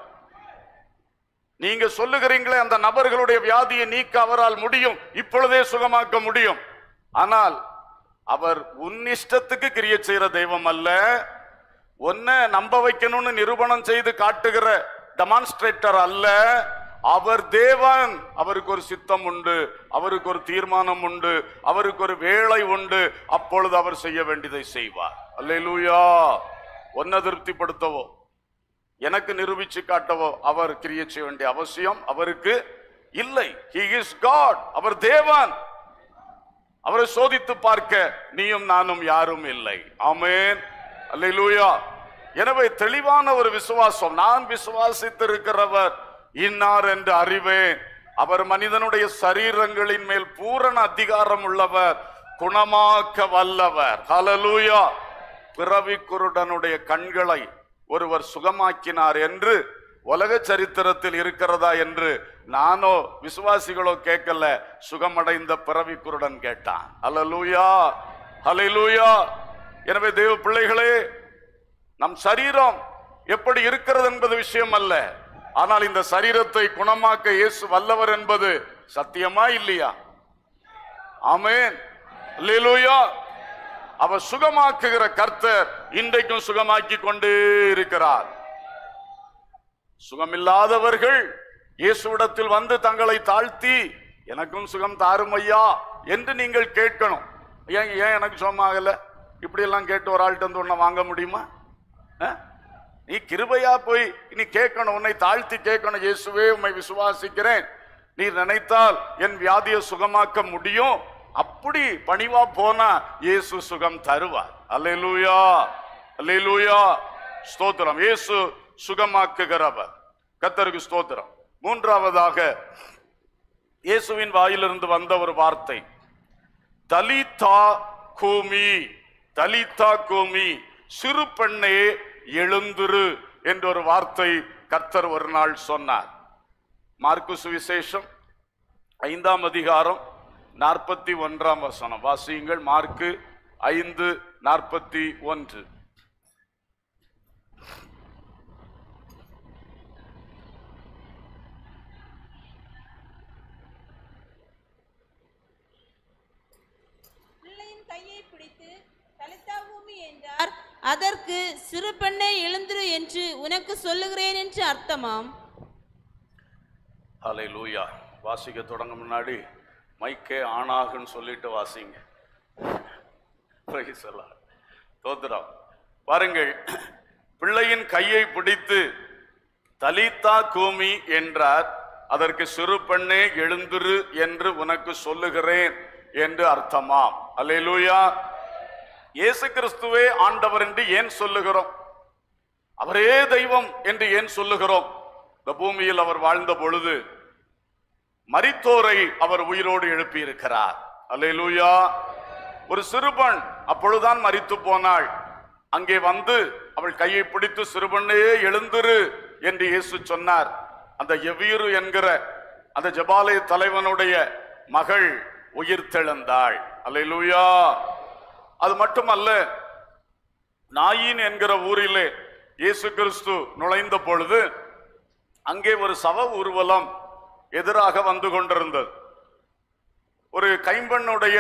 A: நீங்க சொல்லுகிறீங்களே அந்த நபர்களுடைய வியாதியை நீக்க அவரால் முடியும் இப்பொழுதே சுகமாக்க முடியும் ஆனால் அவர் உன் இஷ்டத்துக்கு கிரிய செய்யற தெய்வம் அல்ல ஒன்ன நம்ப வைக்கணும்னு நிரூபணம் செய்து காட்டுகிற டெமான்ஸ்ட்ரேட்டர் அல்ல அவர் தேவன் அவருக்கு ஒரு சித்தம் உண்டு அவருக்கு ஒரு தீர்மானம் உண்டு அவருக்கு ஒரு வேலை உண்டு அப்பொழுது அவர் செய்ய வேண்டியதை செய்வார் அல்லேலூயா ஒன்ன திருப்திப்படுத்தவோ எனக்கு நிரூபிச்சு காட்டவோ அவர் கிரிய செய்ய வேண்டிய அவசியம் அவருக்கு இல்லை he is God அவர் தேவன் அவரை சோதித்து பார்க்க நீயும் நானும் யாரும் இல்லை ஆமென் அல்லேலூயா எனவே தெளிவான ஒரு விசுவாசம் நான் விசுவாசித்திருக்கிறவர் இன்னார் என்று அறிவேன் அவர் மனிதனுடைய சரீரங்களின் மேல் பூரண அதிகாரம் உள்ளவர் குணமாக்க வல்லவர் ஹalleluya பிறவி குருடனுடைய கண்களை ஒருவர் சுகமாக்கினார் என்று உலக சரித்திரத்தில் இருக்கிறதா என்று நானோ விசுவாசிகளோ கேட்கல சுகமடைந்த பிறவி குருடன் கேட்டான் ஹalleluya ஹalleluya எனவே தேவ பிள்ளைகளே நம் சரீரம் எப்படி இருக்கிறது என்பது விஷயம் அல்ல ஆனால் இந்த சரீரத்தை குணமாக்க இயேசு வல்லவர் என்பது சத்தியமா இல்லையா ஆமென் அல்லேலூயா அவர் சுகமாக்குகிற கர்த்தர் இன்றைக்கும் சுகமாக்கி கொண்டே இருக்கிறார் சுகமில்லாதவர்கள் இயேசுவிடத்தில் வந்து தங்களை தாழ்த்தி எனக்கும் சுகம் தாரும் ஐயா என்று நீங்கள் கேட்கணும் ஏன் ஏன் எனக்கு சுகமாகல இப்படி எல்லாம் கேட்டு ஒரு ஆள்கிட்ட வந்து உன்னை வாங்க முடியுமா அஹ்? நீ கிருபையா போய் நீ கேட்கணும் உன்னை தாழ்த்தி கேட்கணும் இயேசுவே உம்மை விசுவாசிக்கிறேன் நீ நினைத்தால் என் வியாதியை சுகமாக்க முடியும் அப்படி பணிவா போனா இயேசு சுகம் தருவார் அல்லேலூயா அல்லேலூயா ஸ்தோத்திரம் இயேசு சுகமாக்குகிறவர் கத்தருக்கு ஸ்தோத்திரம் மூன்றாவதாக இயேசுவின் வாயிலிருந்து வந்த ஒரு வார்த்தை தலிதா கூமி தலிதா கூமி சிறு பெண்ணே எழுந்துரு என்ற ஒரு வார்த்தை கர்த்தர் ஒரு நாள் சொன்னார் மார்க்கு சுவிசேஷம் ஐந்தாம் அதிகாரம் நாற்பத்தி ஒன்றாம் வசனம் வாசியுங்கள் மார்க்கு ஐந்து நாற்பத்தி ஒன்று
C: என்றார் அதற்கு சிறு பெண்ணே எழுந்திரு என்று உனக்கு சொல்லுகிறேன் என்று அர்த்தமாம்
A: ஹலை லூயா வாசிக்க தொடங்க முன்னாடி மைக்கே ஆணாகுன்னு சொல்லிட்டு வாசிங்க Praise the Lord. தோத்திரம் பாருங்கள் பிள்ளையின் கையை பிடித்து தலித்தா கூமி என்றார் அதற்கு சிறு பெண்ணே எழுந்திரு என்று உனக்கு சொல்லுகிறேன் என்று அர்த்தமாம் அல்லேலூயா இயேசு கிறிஸ்துவே ஆண்டவர் என்று ஏன் சொல்லுகிறோம் அவரே தெய்வம் என்று ஏன் சொல்லுகிறோம் இந்த பூமியில் அவர் வாழ்ந்த பொழுது மரித்தோரை அவர் உயிரோடு எழுப்பியிருக்கிறார் அல்லேலூயா ஒரு சிறுபெண் அப்பொழுதுதான் மரித்து போனாள் அங்கே வந்து அவள் கையை பிடித்து சிறுபெண்ணே எழுந்திரு என்று இயேசு சொன்னார் அந்த எவீரு என்கிற அந்த ஜபாலய தலைவனுடைய மகள் உயிர் தெழுந்தாள் அல்லேலூயா அது மட்டுமல்ல நாயின் என்கிற ஊரிலே இயேசு கிறிஸ்து நுழைந்த பொழுது அங்கே ஒரு சவ ஊர்வலம் எதிராக வந்து கொண்டிருந்தது ஒரு கைம்பெண்ணுடைய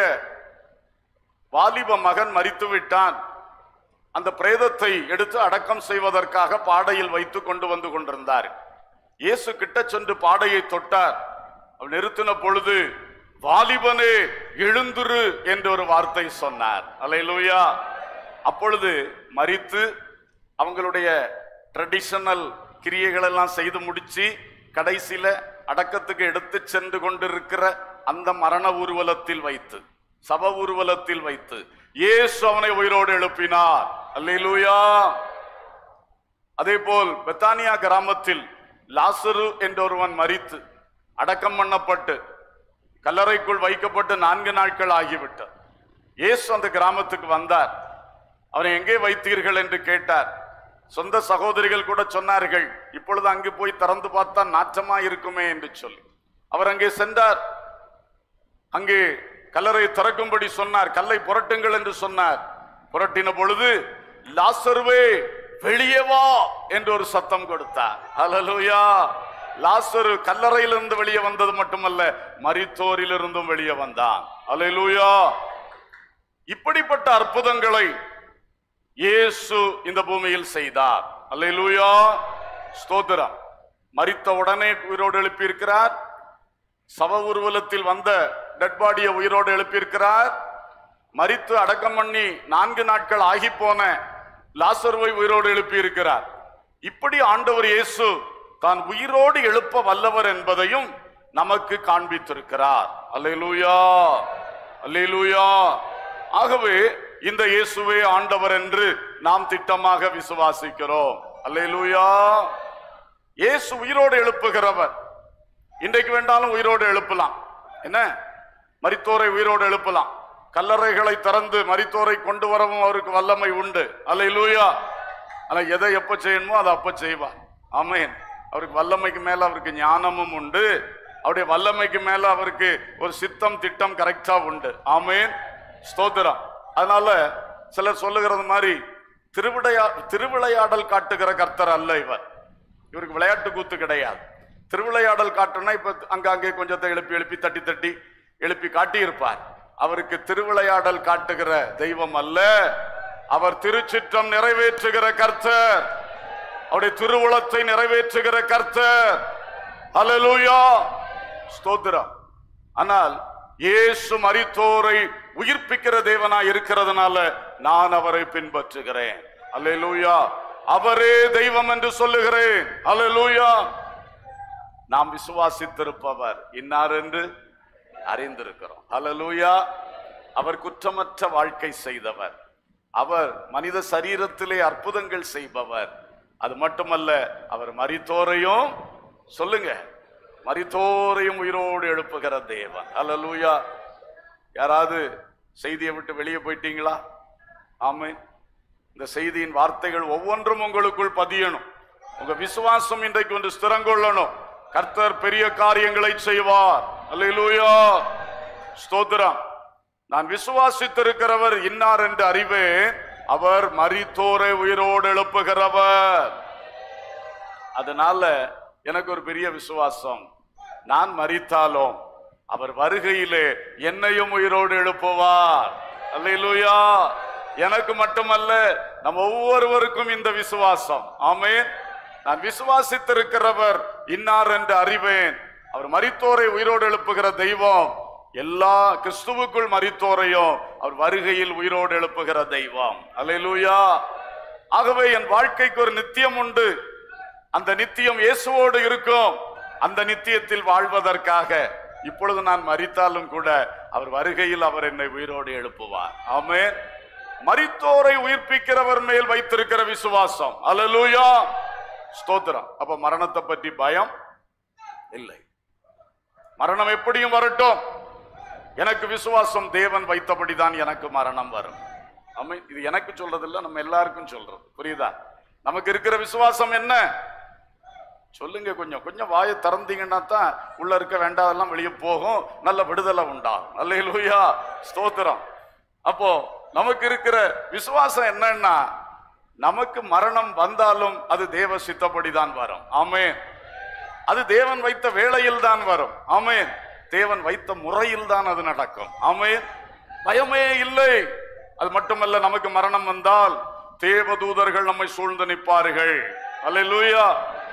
A: வாலிப மகன் மரித்து விட்டான் அந்த பிரேதத்தை எடுத்து அடக்கம் செய்வதற்காக பாடையில் வைத்து கொண்டு வந்து கொண்டிருந்தார் இயேசு கிட்ட சென்று பாடையை தொட்டார் அவர் நிறுத்தின பொழுது வாலிபனே எழுந்துரு என்று ஒரு வார்த்தை சொன்னார் அல்லேலூயா அப்பொழுது மரித்து அவங்களுடைய ட்ரெடிஷனல் கிரியைகள் எல்லாம் செய்து முடிச்சு கடைசியில அடக்கத்துக்கு எடுத்து சென்று கொண்டிருக்கிற அந்த மரண ஊர்வலத்தில் வைத்து சப ஊர்வலத்தில் வைத்து இயேசு அவனை உயிரோடு எழுப்பினார் அல்லேலூயா அதே போல் பெத்தானியா கிராமத்தில் லாசரு என்றொருவன் மரித்து அடக்கம் பண்ணப்பட்டு கல்லறைக்குள் வைக்கப்பட்டு நான்கு நாட்கள் ஆகிவிட்டது இயேசு அந்த கிராமத்துக்கு வந்தார் அவனை எங்கே வைத்தீர்கள் என்று கேட்டார் சொந்த சகோதரிகள் கூட சொன்னார்கள் இப்பொழுது அங்கு போய் திறந்து பார்த்தா நாச்சமா இருக்குமே என்று சொல்லி அவர் அங்கே சென்றார் அங்கே கல்லறை திறக்கும்படி சொன்னார் கல்லை புரட்டுங்கள் என்று சொன்னார் புரட்டின பொழுது லாசருவே வெளியே வா என்று ஒரு சத்தம் கொடுத்தார் ஹalleluya லாசரு கல்லறையிலிருந்து வெளியே வந்தது மட்டுமல்ல மரித்தோரிலிருந்தும் வெளியே வந்தான் ஹalleluya இப்படிப்பட்ட அற்புதங்களை இயேசு இந்த பூமியில் செய்தார் அல்லேலூயா ஸ்தோத்திரம் மரித்த உடனே உயிரோடு எழுப்பியிருக்கிறார் சவ ஊர்வலத்தில் வந்த டெட் பாடியை உயிரோடு எழுப்பியிருக்கிறார் மரித்து அடக்கம் பண்ணி நான்கு நாட்கள் ஆகி போன லாசருவை உயிரோடு எழுப்பியிருக்கிறார் இப்படி ஆண்டவர் இயேசு தான் உயிரோடு எழுப்ப வல்லவர் என்பதையும் நமக்கு காண்பித்திருக்கிறார் அல்லேலூயா அல்லேலூயா ஆகவே இந்த இயேசுவே ஆண்டவர் என்று நாம் திட்டமாக விசுவாசிக்கிறோம் அல்லேலூயா இயேசு உயிரோடு எழுப்புகிறவர் இன்றைக்கு வேண்டாலும் உயிரோடு எழுப்பலாம் என்ன மரித்தோரை உயிரோடு எழுப்பலாம் கல்லறைகளை திறந்து மரித்தோரை கொண்டு வரவும் அவருக்கு வல்லமை உண்டு அல்லேலூயா ஆனா எதை எப்ப செய்யணுமோ அதை அப்ப செய்வார் ஆமென் அவருக்கு வல்லமைக்கு மேல அவருக்கு ஞானமும் உண்டு அவருடைய வல்லமைக்கு மேல அவருக்கு ஒரு சித்தம் திட்டம் கரெக்டா உண்டு ஆமென் ஸ்தோத்திரம் அதனால சிலர் சொல்லுகிறது மாதிரி திருவிளையா திருவிளையாடல் காட்டுகிற கர்த்தர் அல்ல இவர் இவருக்கு விளையாட்டு கூத்து கிடையாது திருவிளையாடல் காட்டுனா இப்ப அங்க அங்கே கொஞ்சத்தை எழுப்பி எழுப்பி தட்டி தட்டி எழுப்பி காட்டியிருப்பார் அவருக்கு திருவிளையாடல் காட்டுகிற தெய்வம் அல்ல அவர் திருச்சிற்றம் நிறைவேற்றுகிற கர்த்தர் அவருடைய திருவுளத்தை நிறைவேற்றுகிற கர்த்தர் அல்லேலூயா ஸ்தோத்திரம் ஆனால் இயேசு மரித்தோரை உயிர்ப்பிக்கிற தேவனா இருக்கிறதுனால நான் அவரை பின்பற்றுகிறேன் அல்லேலூயா அவரே தெய்வம் என்று சொல்லுகிறேன் அல்லேலூயா நாம் விசுவாசித்திருப்பவர் இன்னார் என்று அறிந்திருக்கிறோம் அல்லேலூயா அவர் குற்றமற்ற வாழ்க்கை செய்தவர் அவர் மனித சரீரத்திலே அற்புதங்கள் செய்பவர் அது மட்டுமல்ல அவர் மரித்தோரையும் சொல்லுங்க மரித்தோரையும் உயிரோடு எழுப்புகிற தேவன் அல்லேலூயா யாராவது செய்தியை விட்டு வெளியே போயிட்டீங்களா ஆமென் இந்த செய்தியின் வார்த்தைகள் ஒவ்வொன்றும் உங்களுக்குள் பதியணும் உங்க விசுவாசம் இன்றைக்கு ஒன்று ஸ்திரங்கொள்ளணும் கர்த்தர் பெரிய காரியங்களை செய்வார் அல்லேலூயா ஸ்தோத்திரம் நான் விசுவாசித்திருக்கிறவர் இன்னார் என்று அறிவேன் அவர் மரித்தோரை உயிரோடு எழுப்புகிறவர் அதனால எனக்கு ஒரு பெரிய விசுவாசம் நான் மரித்தாலும் அவர் வருகையிலே என்னையும் உயிரோடு எழுப்புவார் அல்லேலூயா எனக்கு மட்டுமல்ல நம்ம ஒவ்வொருவருக்கும் இந்த விசுவாசம் ஆமென் நான் விசுவாசித்திருக்கிறவர் இன்னார் என்று அறிவேன் அவர் மரித்தோரை உயிரோடு எழுப்புகிற தெய்வம் எல்லா கிறிஸ்துவுக்குள் மரித்தோரையும் அவர் வருகையில் உயிரோடு எழுப்புகிற தெய்வம் அல்லேலூயா ஆகவே என் வாழ்க்கைக்கு ஒரு நித்தியம் உண்டு அந்த நித்தியம் இயேசுவோடு இருக்கும் அந்த நித்தியத்தில் வாழ்வதற்காக இப்பொழுது நான் மரித்தாலும் கூட அவர் வருகையில் அவர் என்னை உயிரோடு எழுப்புவார் ஆமென் மரித்தோரை உயிர்ப்பிக்கிறவர் மேல் வைத்திருக்கிற விசுவாசம் அல்லேலூயா ஸ்தோத்திரம் அப்ப மரணத்தை பற்றி பயம் இல்லை மரணம் எப்படியும் வரட்டும் எனக்கு விசுவாசம் தேவன் வைத்தபடிதான் எனக்கு மரணம் வரும் ஆமென் இது எனக்கு சொல்றதில்ல நம்ம எல்லாருக்கும் சொல்றது புரியுதா நமக்கு இருக்கிற விசுவாசம் என்ன சொல்லுங்க கொஞ்சம் கொஞ்சம் வாயை திறந்தீங்கன்னா தான் உள்ள இருக்க வேண்டாதெல்லாம் வெளியே போகும் நல்ல விடுதலை உண்டாகும் அல்லேலூயா ஸ்தோத்திரம் அப்போ நமக்கு இருக்கிற விசுவாசம் என்னன்னா நமக்கு மரணம் வந்தாலும் அது தேவ சித்தப்படிதான் வரும் ஆமென் அது தேவன் வைத்த வேளையில் தான் வரும் ஆமென் தேவன் வைத்த முறையில் தான் அது நடக்கும் ஆமென் பயமே இல்லை அது மட்டுமல்ல நமக்கு மரணம் வந்தால் தேவதூதர்கள் நம்மை சூழ்ந்து நிற்பார்கள் அல்லேலூயா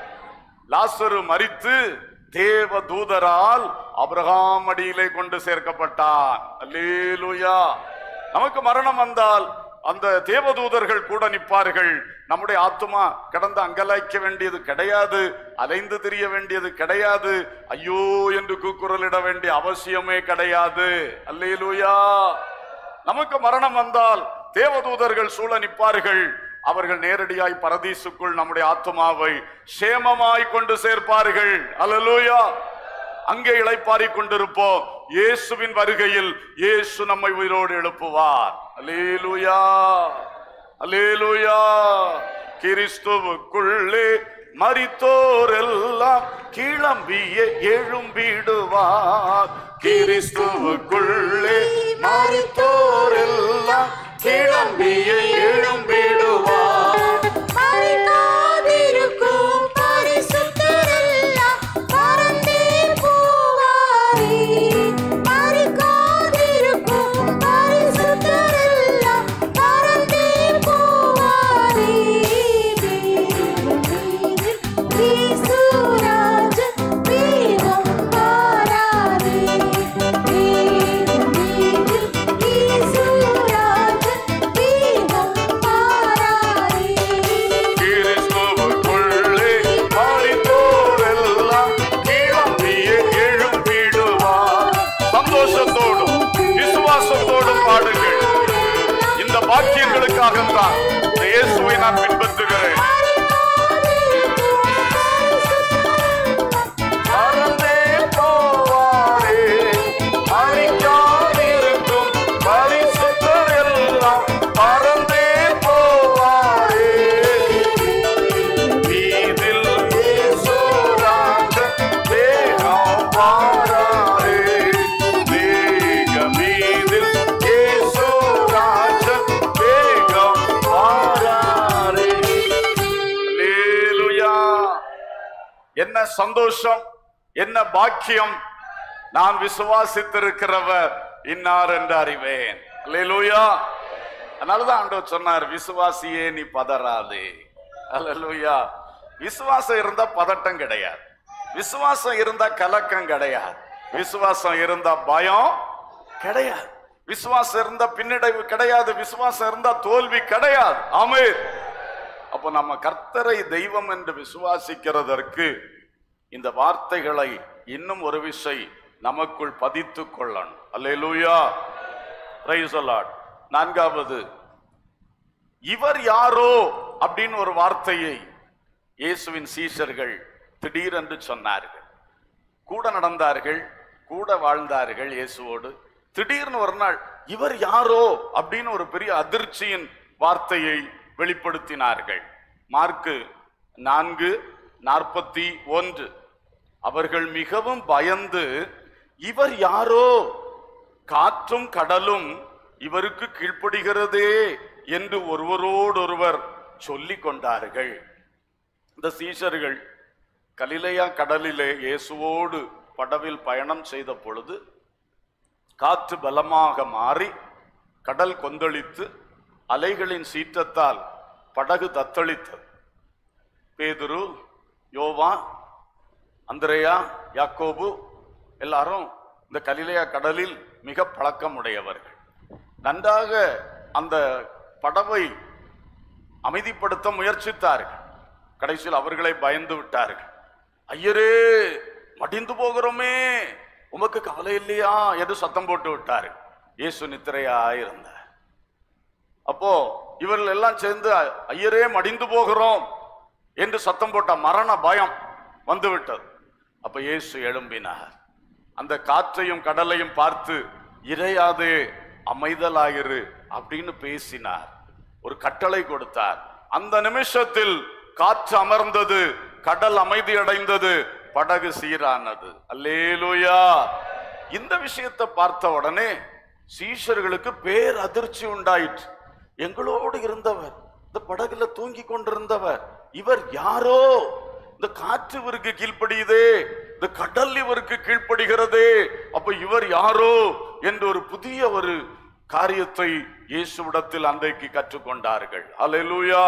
A: லாசரு மரித்து தேவ தூதரால் அபிரகாம் அடியிலே கொண்டு சேர்க்கப்பட்டான் அல்லேலூயா நமக்கு மரணம் வந்தால் அந்த தேவதூதர்கள் கூட நிற்பார்கள் நம்முடைய ஆத்துமா கடந்து அங்கலாய்க்க வேண்டியது கிடையாது அலைந்து திரிய வேண்டியது கிடையாது ஐயோ என்று கூக்குரலிட வேண்டிய அவசியமே கிடையாது அல்லேலூயா நமக்கு மரணம் வந்தால் தேவதூதர்கள் சூழ நிற்பார்கள் அவர்கள் நேரடியாய் பரதீசுக்குள் நம்முடைய ஆத்மாவை சேமமாய் கொண்டு சேர்ப்பார்கள் அல்லேலூயா அங்கே இளைப்பாரி கொண்டிருப்போம் இயேசுவின் வருகையில் இயேசு நம்மை உயிரோடு எழுப்புவார் அல்லேலூயா அல்லேலூயா கிறிஸ்துவுக்குள்ளே மரித்தோரெல்லாம் கிளம்பிய எழும்பிடுவார் கிறிஸ்துவுக்குள்ளே மரித்தோரெல்லாம் கிளம்பிய எழும்பிடுவார்
B: மறைக்காதிருக்கும் பரிசுத்தரெல்லாம் பறந்தே போவாரே. மறைக்காதிருக்கும் பரிசுத்தரெல்லாம் பறந்தே போவாரே. இயேசுராஜன் தெய்வம் மாறாதே. இயேசுராஜன் தெய்வம் மாறாதே.
A: கிறிஸ்துவுக்குள்ளே மரித்தோரெல்லாம் கிளம்பிய எழும்பிடுவார் சந்தோஷத்தோடும் விசுவாசத்தோடும் பாடுங்கள் இந்த பாக்கியங்களுக்காகத்தான் இந்த இயேசுவை நான் பின்பற்றுகிறேன் பறந்தே போவாரே, அழிக்காதிருக்கும் பரிசுத்தர் எல்லாம் பறந்தே போவாரே. மீதில் இயேசுராஜன் தேகம் வாராரே. தேக மீதில் இயேசுராஜன் தேகம் வாராரே. அல்லேலூயா. என்ன சந்தோஷம் என்ன பாக்கியம் நான் விசுவாசித்திருக்கிறவர் இன்னார் என்று அறிவேன் அல்லேலூயா அதனாலதான் ஆண்டவர் சொன்னார் விசுவாசியே நீ பதறாதே அல்லேலூயா விசுவாசம் இருந்தா பதட்டம் கிடையாது விசுவாசம் இருந்தா கலக்கம் கிடையாது விசுவாசம் இருந்தா பயம் கிடையாது விசுவாசம் இருந்தா பின்னடைவு கிடையாது விசுவாசம் இருந்தா தோல்வி கிடையாது ஆமென் அப்போ நம்ம கர்த்தரை தெய்வம் என்று விசுவாசிக்கிறதற்கு இந்த வார்த்தைகளை இன்னும் ஒரு விசை நமக்குள் பதித்து கொள்ளணும் அல்லேலூயா பிரைஸ் லார்ட் நான்காவது இவர் யாரோ அப்படின்னு ஒரு வார்த்தையை இயேசுவின் சீஷர்கள் திடீரென்று சொன்னார்கள் கூட நடந்தார்கள் கூட வாழ்ந்தார்கள் இயேசுவோடு திடீர்னு ஒரு நாள் இவர் யாரோ அப்படின்னு ஒரு பெரிய அதிர்ச்சியின் வார்த்தையை வெளிப்படுத்தினார்கள் மார்க்கு நான்கு நாற்பத்தி ஒன்று அவர்கள் மிகவும் பயந்து இவர் யாரோ காற்றும் கடலும் இவருக்கு கீழ்ப்படுகிறதே என்று ஒருவரோடொருவர் சொல்லிக் கொண்டார்கள் இந்த சீஷர்கள் கலிலேயா கடலிலே இயேசுவோடு படவில் பயணம் செய்த பொழுது காற்று பலமாக மாறி கடல் கொந்தளித்து அலைகளின் சீற்றத்தால் படகு தத்தளித்தது பேதுரு யோவா அந்திரேயா யாக்கோபு எல்லாரும் இந்த கலிலேயா கடலில் மிக பழக்கம் உடையவர்கள் நன்றாக அந்த படவை அமைதிப்படுத்த முயற்சித்தார்கள் கடைசியில் அவர்களை பயந்து விட்டார்கள் ஐயரே மடிந்து போகிறோமே உமக்கு கவலை இல்லையா என்று சத்தம் போட்டு விட்டார்கள் இயேசு நித்திரையா இருந்தார் அப்போ இவர்கள் எல்லாம் சேர்ந்து ஐயரே மடிந்து போகிறோம் என்று சத்தம் போட்ட மரண பயம் வந்துவிட்டது அப்ப இயேசு எழும்பினார் அந்த காற்றையும் கடலையும் பார்த்து இறையாதே அமைதலாயிரு அப்படின்னு பேசினார் ஒரு கட்டளை கொடுத்தார் அந்த நிமிஷத்தில் காற்று அமர்ந்தது கடல் அமைதி அடைந்தது படகு சீரானது அல்லேலூயா இந்த விஷயத்தை பார்த்த உடனே சீஷர்களுக்கு பேர் அதிர்ச்சி உண்டாயிற்று எங்களோடு இருந்தவர் இந்த படகுல தூங்கி கொண்டிருந்தவர் இவர் யாரோ இந்த காற்று இவருக்கு கீழ்ப்படியுதே இந்த கடல் இவருக்கு கீழ்ப்படுகிறதே அப்ப இவர் யாரோ என்று ஒரு புதிய ஒரு காரியத்தை இயேசுவிடத்தில் அன்றைக்கு கற்றுக்கொண்டார்கள் அல்லேலூயா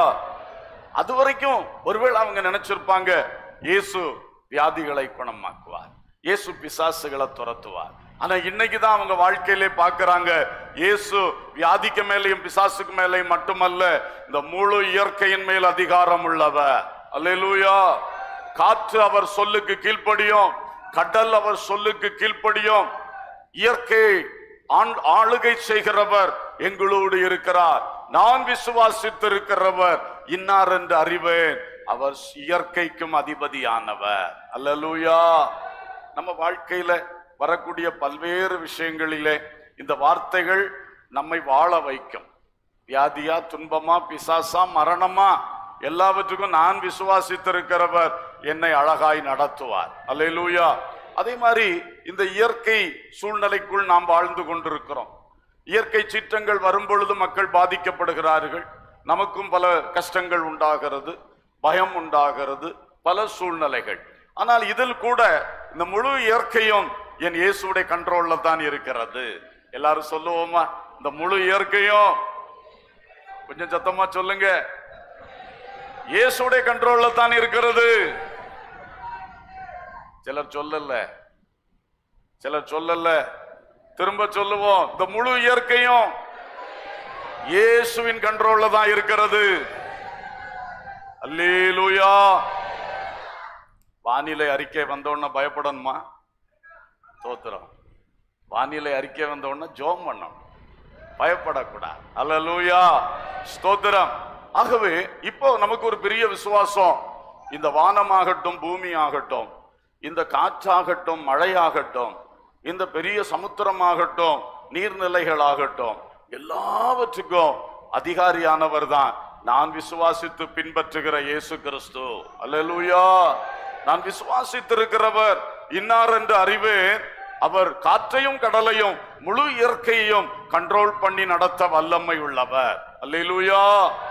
A: அது வரைக்கும் ஒருவேளை அவங்க நினைச்சிருப்பாங்க இயேசு வியாதிகளை குணமாக்குவார் இயேசு பிசாசுகளை துரத்துவார் ஆனா இன்னைக்கு தான் அவங்க வாழ்க்கையிலே பார்க்கறாங்க இயேசு வியாதிக்கு மேலையும் பிசாசுக்கு மேலையும் மட்டுமல்ல இந்த முழு இயற்கையின் மேல் அதிகாரம் உள்ளவர் அல்லேலூயா காற்று அவர் சொல்லுக்கு கீழ்ப்படியும் கடல் அவர் சொல்லுக்கு கீழ்ப்படியும் இயற்கை ஆண்- ஆளுகை செய்கிறவர் எங்களோடு இருக்கிறார் நான் விசுவாசித்திருக்கிறவர் இன்னார் என்று அறிவேன் அவர் இயற்கைக்கும் அதிபதியானவர் அல்லேலூயா நம்ம வாழ்க்கையில வரக்கூடிய பல்வேறு விஷயங்களிலே இந்த வார்த்தைகள் நம்மை வாழ வைக்கும் வியாதியா துன்பமா பிசாசா மரணமா எல்லாவற்றுக்கும் நான் விசுவாசித்திருக்கிறவர் என்னை அழகாய் நடத்துவார் அல்லேலூயா அதே மாதிரி இந்த இயற்கை சூழ்நிலைக்குள் நாம் வாழ்ந்து கொண்டிருக்கிறோம் இயற்கை சீற்றங்கள் வரும் பொழுது மக்கள் பாதிக்கப்படுகிறார்கள் நமக்கும் பல கஷ்டங்கள் உண்டாகிறது பயம் உண்டாகிறது பல சூழ்நிலைகள் ஆனால் இதில் கூட இந்த முழு இயற்கையும் என் இயேசுடைய கண்ட்ரோல்ல தான் இருக்கிறது எல்லாரும் சொல்லுவோமா இந்த முழு இயற்கையும் கொஞ்சம் சத்தமா சொல்லுங்க இயேசுடைய கண்ட்ரோல்ல தான் இருக்கிறது சிலர் சொல்லல சிலர் சொல்லல திரும்ப சொல்லுவோம் இந்த முழு இயற்கையும் இயேசுவின் கண்ட்ரோல்ல தான் இருக்கிறது அல்லேலூயா வானிலை அறிக்கை வந்தோடனே பயப்படணுமா தோத்துறோம் வானிலை அறிக்கை வந்தோடனே ஜோம் பண்ணணும் பயப்படக்கூடாது அல்லேலூயா ஸ்தோத்திரம் ஆகவே இப்போ நமக்கு ஒரு பெரிய விசுவாசம் இந்த வானமாகட்டும் பூமி ஆகட்டும் இந்த காற்றாகட்டும் மழையாகட்டும் இந்த பெரிய சமுத்திரமாகட்டும் நீர்நிலைகளாகட்டும் எல்லாவற்றுக்கும் அதிகாரியானவர் தான் நான் விசுவாசித்து பின்பற்றுகிற இயேசு கிறிஸ்து அல்லேலூயா நான் விசுவாசித்திருக்கிறவர் இன்னார் என்று அறிவேன் அவர் காற்றையும் கடலையும் முழு இயற்கையையும் கண்ட்ரோல் பண்ணி நடத்த வல்லமை உள்ளவர் அல்லேலூயா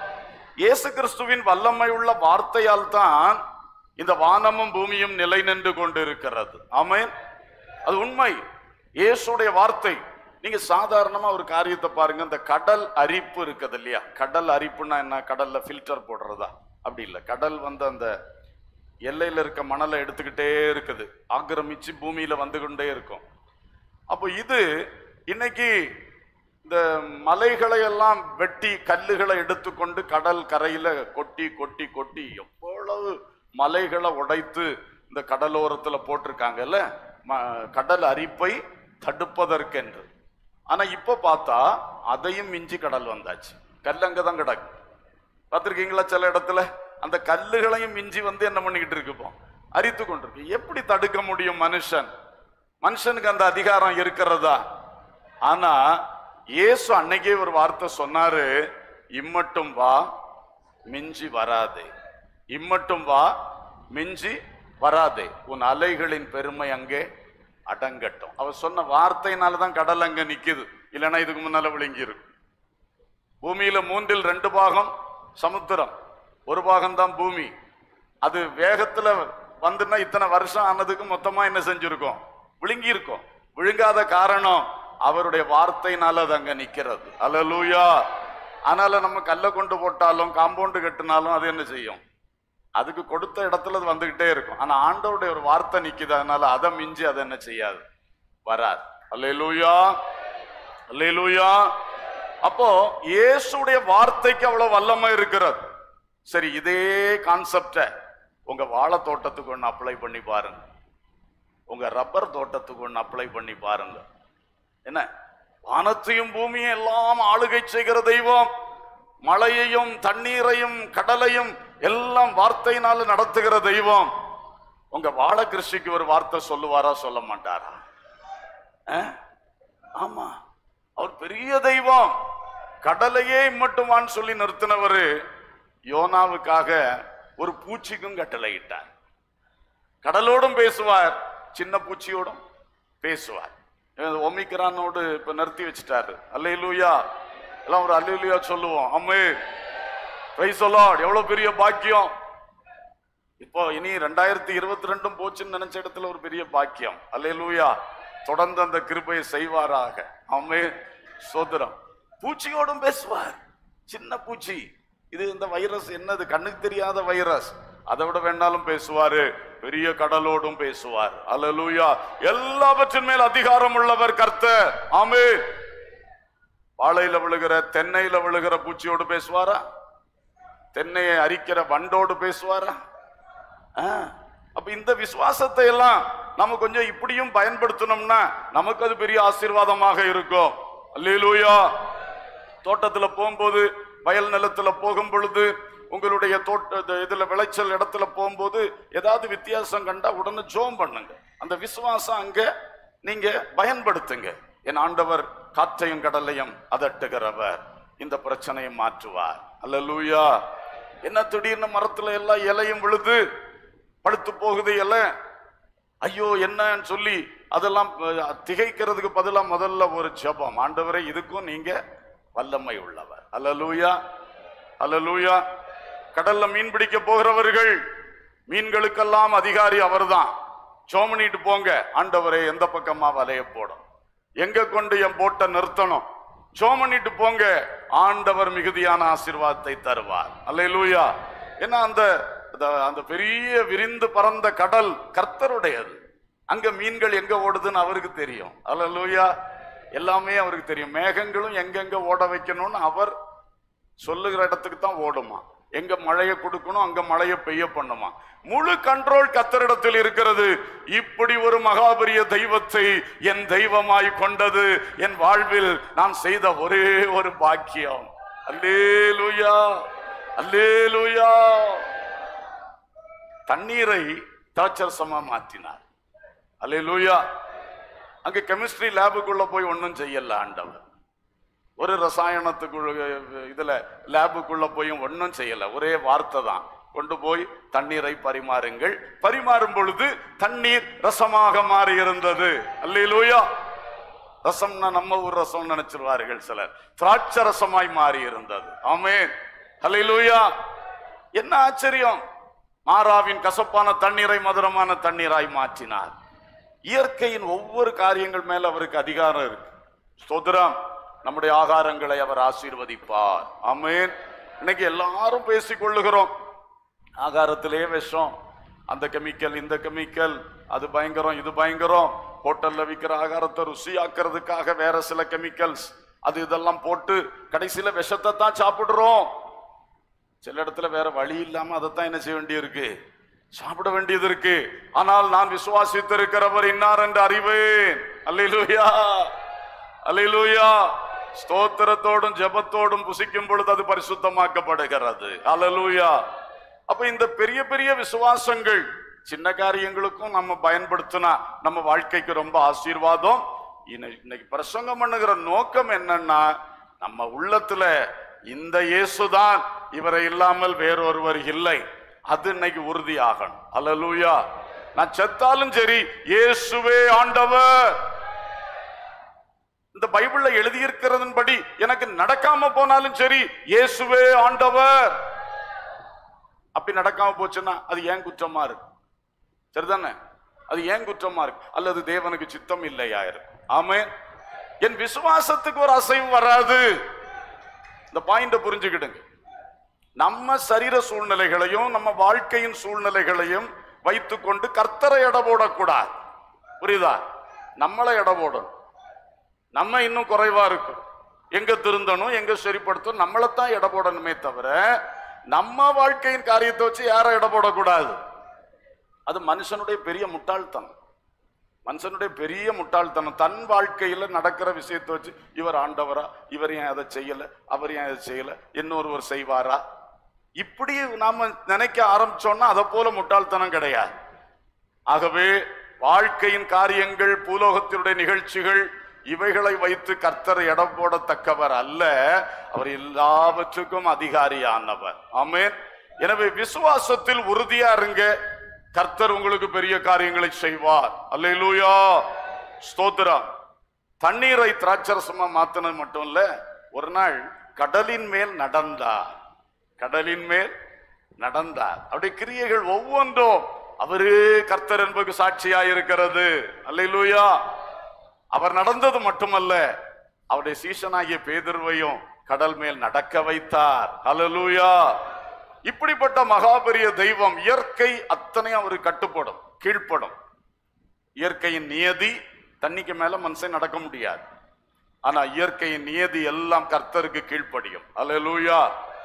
A: இயேசு கிறிஸ்துவின் வல்லமை உள்ள வார்த்தையால் தான் இந்த வானமும் பூமியும் நிலை நின்று கொண்டிருக்கிறது ஆமென் அது உண்மை இயேசுடைய வார்த்தை நீங்க சாதாரணமா ஒரு காரியத்தை பாருங்க இந்த கடல் அரிப்பு இருக்குது இல்லையா கடல் அரிப்புன்னா என்ன கடல்ல ஃபில்டர் போடுறதா அப்படி இல்லை கடல் வந்து அந்த எல்லையில இருக்க மணலை எடுத்துக்கிட்டே இருக்குது ஆக்கிரமிச்சு பூமியில வந்து கொண்டே இருக்கும் அப்போ இது இன்னைக்கு இந்த மலைகளை எல்லாம் வெட்டி கல்லுகளை எடுத்துக்கொண்டு கடல் கரையில கொட்டி கொட்டி கொட்டி எவ்வளவு மலைகளை உடைத்து இந்த கடலோரத்துல போட்டிருக்காங்கல்ல ம- கடல் அரிப்பை தடுப்பதற்கென்று ஆனா இப்ப பார்த்தா அதையும் மிஞ்சி கடல் வந்தாச்சு கல் அங்கதான் கிடக்கு பார்த்திருக்கீங்களா சில இடத்துல அந்த கல்லுகளையும் மிஞ்சி வந்து என்ன பண்ணிக்கிட்டு இருக்கு இப்போ அரித்து கொண்டிருக்கு எப்படி தடுக்க முடியும் மனுஷன் மனுஷனுக்கு அந்த அதிகாரம் இருக்கிறதா ஆனா இயேசு அன்னைக்கே ஒரு வார்த்தை சொன்னாரு இம்மட்டும் வா மிஞ்சி வராதே இம்மட்டும் வா மிஞ்சி வராதே உன் அலைகளின் பெருமை அங்கே அடங்கட்டும் அவர் சொன்ன வார்த்தையினால தான் கடல் அங்க நிக்குது இல்லைன்னா இதுக்கு முன்னால விழுங்கி இருக்கும் பூமியில மூன்றில் ரெண்டு பாகம் சமுத்திரம் ஒரு பாகம் தான் பூமி அது வேகத்துல வந்துன்னா இத்தனை வருஷம் ஆனதுக்கு மொத்தமா என்ன செஞ்சிருக்கோம் விழுங்கி இருக்கோம் விழுங்காத காரணம் அவருடைய வார்த்தையினால அது அங்க நிக்கிறது அல்லேலூயா அதனால நம்ம கல்லை கொண்டு போட்டாலும் காம்பவுண்டு கட்டினாலும் அது என்ன செய்யும் அதுக்கு கொடுத்த இடத்துல அது வந்துகிட்டே இருக்கும் ஆனா ஆண்டவருடைய ஒரு வார்த்தை நிக்குது அதனால அதை மிஞ்சி அதை என்ன செய்யாது வராது அல்லேலூயா அல்லேலூயா அப்போ இயேசுடைய வார்த்தைக்கு அவ்வளவு வல்லமை இருக்கிறது சரி இதே கான்செப்ட உங்க வாழை தோட்டத்துக்கு ஒன்று அப்ளை பண்ணி பாருங்க உங்க ரப்பர் தோட்டத்துக்கு ஒன்று அப்ளை பண்ணி பாருங்க என்ன வானத்தையும் பூமியும் எல்லாம் ஆளுகை செய்கிற தெய்வம் மழையையும் தண்ணீரையும் கடலையும் எல்லாம் வார்த்தையினால நடத்துகிற தெய்வம் உங்க வாழ கிருஷிக்கு ஒரு வார்த்தை சொல்லுவாரா சொல்ல மாட்டாரா அஹ்? ஆமா அவர் பெரிய தெய்வம் கடலையே மட்டுமான்னு சொல்லி நிறுத்தினவரு யோனாவுக்காக ஒரு பூச்சிக்கும் கட்டளையிட்டார் கடலோடும் பேசுவார் சின்ன பூச்சியோடும் பேசுவார் இது ஒமிக்ரானோடு இப்ப நிறுத்தி வச்சுட்டாரு அல்லேலூயா எல்லாம் ஒரு அல்லேலூயா சொல்லுவோம் அம்மே பிரைஸ் எவ்வளவு பெரிய பாக்கியம் இப்போ இனி ரெண்டாயிரத்தி இருபத்தி ரெண்டும் போச்சுன்னு நினைச்ச இடத்துல ஒரு பெரிய பாக்கியம் அல்லேலூயா தொடர்ந்து அந்த கிருபையை செய்வாராக அம்மே சோதரம் பூச்சியோடும் பேசுவார் சின்ன பூச்சி இது இந்த வைரஸ் என்னது கண்ணுக்கு தெரியாத வைரஸ் அதை விட வேணாலும் பேசுவாரு பெரிய கடலோடும் பேசுவார் அல்லேலூயா எல்லாவற்றின் மேல் அதிகாரம் உள்ளவர் கர்த்தர் ஆமே வாழையில விழுகிற தென்னையில விழுகிற பூச்சியோடு பேசுவாரா தென்னையை அரிக்கிற வண்டோடு பேசுவாரா ஆ, அப்ப இந்த விசுவாசத்தை எல்லாம் நம்ம கொஞ்சம் இப்படியும் பயன்படுத்தணும்னா நமக்கு அது பெரிய ஆசீர்வாதமாக இருக்கும் அல்லேலூயா தோட்டத்துல போகும்போது வயல் நிலத்துல போகும் பொழுது உங்களுடைய தோட்ட இது- இதுல விளைச்சல் இடத்துல போகும்போது ஏதாவது வித்தியாசம் கண்டா உடனே ஜோம் பண்ணுங்க அந்த விசுவாசம் அங்க நீங்க பயன்படுத்துங்க என் ஆண்டவர் காற்றையும் கடலையும் அதட்டுகிறவர் இந்த பிரச்சனையை மாற்றுவார் அல்லேலூயா என்ன திடீர்னு மரத்துல எல்லாம் இலையும் விழுது படுத்து போகுது இலை ஐயோ என்னன்னு சொல்லி அதெல்லாம் அஹ், திகைக்கிறதுக்கு பதிலா முதல்ல ஒரு ஜெபம் ஆண்டவரே இதுக்கும் நீங்க வல்லமை உள்ளவர் அல்லலூயா அல்லலூயா கடல்ல மீன் பிடிக்க போகிறவர்கள் மீன்களுக்கெல்லாம் அதிகாரி அவர்தான் சோமனிட்டு போங்க ஆண்டவரே எந்த பக்கமா வலைய போடும் எங்க கொண்டு என் போட்டை நிறுத்தணும் சோமனிட்டு போங்க ஆண்டவர் மிகுதியான ஆசீர்வாதத்தை தருவார் அல்லேலூயா ஏன்னா அந்த அந்த- அந்த பெரிய விரிந்து பறந்த கடல் கர்த்தருடையது அங்க மீன்கள் எங்க ஓடுதுன்னு அவருக்கு தெரியும் அல்லேலூயா எல்லாமே அவருக்கு தெரியும் மேகங்களும் எங்கெங்க ஓட வைக்கணும்னு அவர் சொல்லுகிற இடத்துக்கு தான் ஓடுமா எங்க மழையை கொடுக்கணும் அங்க மழையை பெய்ய பண்ணுமா முழு கண்ட்ரோல் கத்தரிடத்தில் இருக்கிறது இப்படி ஒரு மகாபரிய தெய்வத்தை என் தெய்வமாய் கொண்டது என் வாழ்வில் நான் செய்த ஒரே ஒரு பாக்கியம் அல்லேலூயா அல்லேலூயா தண்ணீரை திராட்சரசமா மாற்றினார் அல்லேலூயா அங்க கெமிஸ்ட்ரி லேபுக்குள்ள போய் ஒன்றும் செய்யல ஆண்டவர் ஒரு ரசாயனத்துக்குள்ள இதுல லேபுக்குள்ள போயும் ஒன்றும் செய்யல ஒரே வார்த்தை தான் கொண்டு போய் தண்ணீரை பரிமாறுங்கள் பரிமாறும் பொழுது தண்ணீர் ரசமாக மாறி இருந்தது அல்லேலூயா ரசம்னா நம்ம ஊர் ரசம் நினைச்சிருவார்கள் சிலர் திராட்சை ரசமாய் மாறி இருந்தது ஆமென் அல்லேலூயா என்ன ஆச்சரியம் மாறாவின் கசப்பான தண்ணீரை மதுரமான தண்ணீராய் மாற்றினார் இயற்கையின் ஒவ்வொரு காரியங்கள் மேல அவருக்கு அதிகாரம் இருக்கு ஸ்தோத்திரம் நம்முடைய ஆகாரங்களை அவர் ஆசீர்வதிப்பார் ஆமென் இன்னைக்கு எல்லாரும் பேசிக் கொள்ளுகிறோம் ஆகாரத்திலே விஷம் அந்த கெமிக்கல் இந்த கெமிக்கல் அது பயங்கரம் இது பயங்கரம் ஹோட்டல்ல விற்கிற ஆகாரத்தை ருசியாக்குறதுக்காக வேற சில கெமிக்கல்ஸ் அது இதெல்லாம் போட்டு கடைசியில விஷத்தை தான் சாப்பிடுறோம் சில இடத்துல வேற வழி இல்லாம அதைத்தான் என்ன செய்ய வேண்டியிருக்கு சாப்பிட வேண்டியது இருக்கு ஆனால் நான் விசுவாசித்திருக்கிறவர் இன்னார் என்று அறிவேன் அல்லேலூயா அல்லேலூயா ஸ்தோத்திரத்தோடும் ஜெபத்தோடும் புசிக்கும் பொழுது அது பரிசுத்தமாக்கப்படுகிறது அல்லேலூயா அப்ப இந்த பெரிய பெரிய விசுவாசங்கள் சின்ன காரியங்களுக்கும் நம்ம பயன்படுத்தினா நம்ம வாழ்க்கைக்கு ரொம்ப ஆசீர்வாதம் இன்னை- இன்னைக்கு பிரசங்கம் பண்ணுகிற நோக்கம் என்னன்னா நம்ம உள்ளத்துல இந்த இயேசுதான் இவரை இல்லாமல் வேறொருவர் இல்லை அது இன்னைக்கு உறுதியாகணும் அல்லேலூயா நான் செத்தாலும் சரி இயேசுவே ஆண்டவர் இந்த பைபிள்ல எழுதியிருக்கிறதன்படி எனக்கு நடக்காம போனாலும் சரி இயேசுவே ஆண்டவர் அப்படி நடக்காம போச்சுன்னா அது ஏன் குற்றமா இருக்கு சரிதானே அது ஏன் குற்றமா இருக்கு அல்லது தேவனுக்கு சித்தம் இல்லையா இருக்கு ஆமே என் விசுவாசத்துக்கு ஒரு அசைவு வராது இந்த பாயிண்ட புரிஞ்சுக்கிடுங்க நம்ம சரீர சூழ்நிலைகளையும் நம்ம வாழ்க்கையின் சூழ்நிலைகளையும் வைத்துக்கொண்டு கர்த்தரை எடை போடக்கூடாது புரியுதா நம்மளை எடை போடணும் நம்ம இன்னும் குறைவா இருக்கும் எங்க திருந்தணும் எங்க சரிப்படுத்தணும் நம்மளைத்தான் எடை போடணுமே தவிர நம்ம வாழ்க்கையின் காரியத்தை வச்சு யாரை எடை போடக்கூடாது அது மனுஷனுடைய பெரிய முட்டாள்தனம் மனுஷனுடைய பெரிய முட்டாள்தனம் தன் வாழ்க்கையில நடக்கிற விஷயத்தை வச்சு இவர் ஆண்டவரா இவர் ஏன் அதை செய்யல அவர் ஏன் அதை செய்யல இன்னொருவர் செய்வாரா இப்படி நாம நினைக்க ஆரம்பிச்சோம்னா அதை போல முட்டாள்தனம் கிடையாது ஆகவே வாழ்க்கையின் காரியங்கள் பூலோகத்தினுடைய நிகழ்ச்சிகள் இவைகளை வைத்து கர்த்தரை எடம் போடத்தக்கவர் அல்ல அவர் எல்லாவற்றுக்கும் அதிகாரியானவர் ஆமென் எனவே விசுவாசத்தில் உறுதியா இருங்க கர்த்தர் உங்களுக்கு பெரிய காரியங்களை செய்வார் அல்லேலூயா ஸ்தோத்திரம் தண்ணீரை திராட்சரசமா மாத்தினது மட்டும் இல்ல ஒரு நாள் கடலின் மேல் நடந்தார் கடலின் மேல் நடந்தார் அவருடைய கிரியைகள் ஒவ்வொன்றும் அவரே கர்த்தர் என்பது சாட்சியா இருக்கிறது அல்லேலூயா அவர் நடந்தது மட்டுமல்ல அவருடைய சீசனாகிய பேதுருவையும் கடல் மேல் நடக்க வைத்தார் ஹalleluya இப்படிப்பட்ட மகாபெரிய தெய்வம் இயற்கை அத்தனை அவர் கட்டுப்படும் கீழ்ப்படும் இயற்கையின் நியதி தண்ணிக்கு மேல மனுஷன் நடக்க முடியாது ஆனா இயற்கையின் நியதி எல்லாம் கர்த்தருக்கு கீழ்ப்படியும் அல்லேலூயா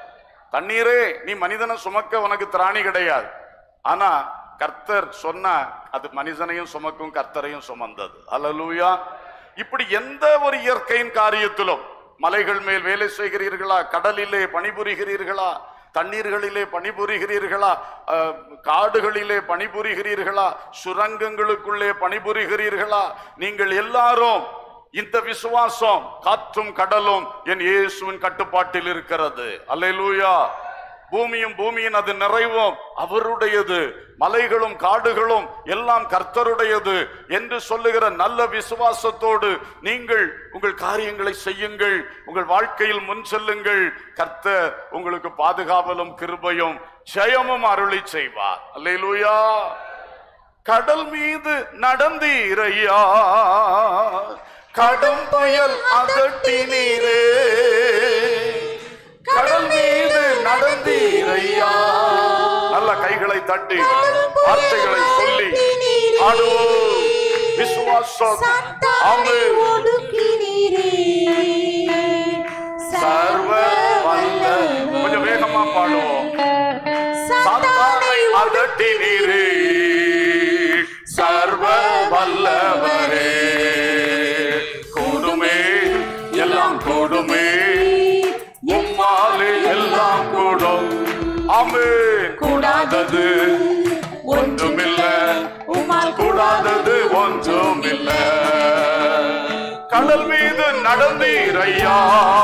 A: தண்ணீரே நீ மனிதனை சுமக்க உனக்கு திராணி கிடையாது ஆனா கர்த்தர் சொன்னா அது மனிதனையும் சுமக்கும் கர்த்தரையும் சுமந்தது அல்லேலூயா இப்படி எந்த ஒரு இயற்கையின் காரியத்திலும் மலைகள் மேல் வேலை செய்கிறீர்களா கடலிலே பணிபுரிகிறீர்களா தண்ணீர்களிலே பணிபுரிகிறீர்களா அஹ், காடுகளிலே பணிபுரிகிறீர்களா சுரங்கங்களுக்குள்ளே பணிபுரிகிறீர்களா நீங்கள் எல்லாரும் இந்த விசுவாசம் காற்றும் கடலும் என் இயேசுவின் கட்டுப்பாட்டில் இருக்கிறது அல்லேலூயா பூமியும் பூமியின் அது நிறைவும் அவருடையது மலைகளும் காடுகளும் எல்லாம் கர்த்தருடையது என்று சொல்லுகிற நல்ல விசுவாசத்தோடு நீங்கள் உங்கள் காரியங்களை செய்யுங்கள் உங்கள் வாழ்க்கையில் முன் செல்லுங்கள் கர்த்தர் உங்களுக்கு பாதுகாவலும் கிருபையும் ஜெயமும் அருளி செய்வார் அல்லேலூயா கடல் மீது நடந்தீரையா கடும் புயல் அதட்டினீரே கடல் மீது நடந்தீரையா நல்ல கைகளை தட்டி வார்த்தைகளை சொல்லி ஆடுவோம் விசுவாசம் ஆமென் சர்வ வல்ல கொஞ்சம் வேகமா பாடுவோம் சாத்தானை அதட்டினீரே சர்வ வல்லவரே கூடுமே எல்லாம் கூடுமே உம்மாலே எல்லாம் கூடும் ஆமே கூடாதது ஒன்றுமில்ல உம்மால் கூடாதது ஒன்றுமில்ல கடல் மீது நடந்தீர் ஐயா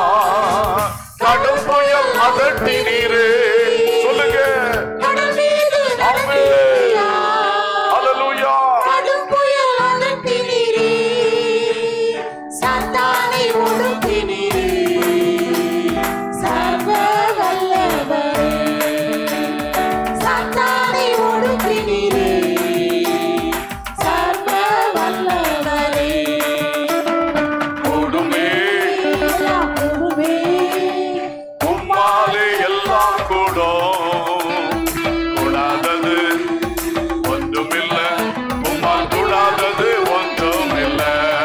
A: கடும் புயல் அதட்டினீரே சொல்லுங்க ஆமென். ஹalleluya
B: சாத்தானை ஒடுக்கினீரே சர்வ வல்லவரே சாத்தானை ஒடுக்கினீரே சர்வ வல்லவரே
A: கூடுமே
B: எல்லாம் கூடுமே
A: உம்மாலே எல்லாம் கூடும் கூடாதது ஒன்றுமில்ல உம்மால் கூடாதது ஒன்றுமில்ல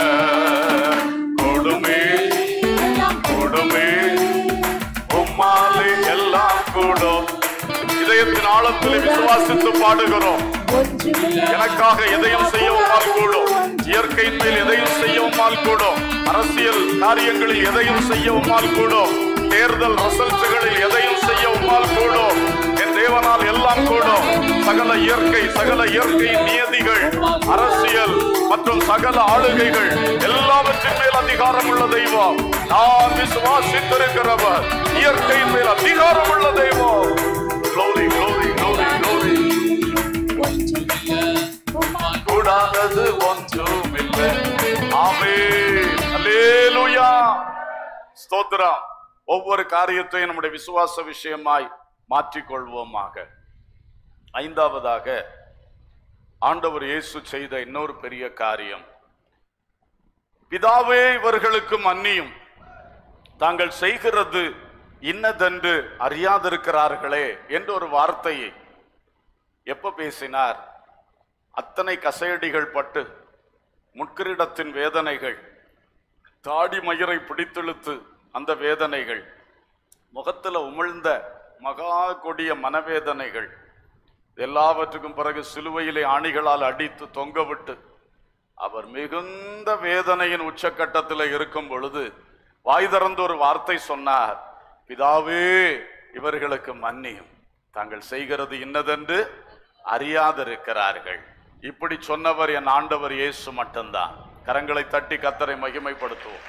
A: கூடுமே
B: எல்லாம்
A: கூடுமே உம்மாலே எல்லாம் கூடும் இதயத்தின் ஆழத்தில் விசுவாசித்து பாடுகிறோம்
B: ஒன்றுமில்லை
A: எனக்காக எதையும் செய்ய உம்மால் கூடும் இயற்கையின் மேல் எதையும் செய்ய உம்மால் கூடும் அரசியல் காரியங்களில் எதையும் செய்ய உம்மால் கூடும் தேர்தல் ரிசல்ட்களில் எதையும் செய்ய உம்மால் கூடும் என் தேவனால் எல்லாம் கூடும் சகல இயற்கை சகல இயற்கை நியதிகள் அரசியல் மற்றும் சகல ஆளுகைகள் எல்லாவற்றின் மேல் அதிகாரம் உள்ள தெய்வம் நான் விசுவாசித்திருக்கிறவர் இயற்கையின் மேல் அதிகாரம் உள்ள தெய்வம் Glory, glory, glory, glory.
B: ஒன்றுமில்லை உம்மால்
A: கூடாதது ஒன்றுமில்லை ஆமென் அல்லேலூயா ஸ்தோத்திரம் ஒவ்வொரு காரியத்தையும் நம்முடைய விசுவாச விஷயமாய் மாற்றிக்கொள்வோமாக ஐந்தாவதாக ஆண்டவர் இயேசு செய்த இன்னொரு பெரிய காரியம் பிதாவே இவர்களுக்கு மன்னியும் தாங்கள் செய்கிறது இன்னதென்று அறியாதிருக்கிறார்களே என்று ஒரு வார்த்தையை எப்ப பேசினார் அத்தனை கசையடிகள் பட்டு முட்கிரீடத்தின் வேதனைகள் தாடி மயிரை பிடித்தெழுத்து அந்த வேதனைகள் முகத்துல உமிழ்ந்த மகா கொடிய மனவேதனைகள் எல்லாவற்றுக்கும் பிறகு சிலுவையிலே ஆணிகளால் அடித்து தொங்கவிட்டு அவர் மிகுந்த வேதனையின் உச்சக்கட்டத்தில் இருக்கும் பொழுது வாய் திறந்து ஒரு வார்த்தை சொன்னார் பிதாவே இவர்களுக்கு மன்னியும் தாங்கள் செய்கிறது இன்னதென்று அறியாதிருக்கிறார்கள் இப்படி சொன்னவர் என் ஆண்டவர் இயேசு மட்டும்தான் கரங்களை தட்டி கத்தரை மகிமைப்படுத்துவோம்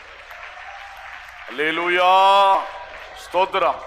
A: அல்லேலூயா ஸ்தோத்திரம்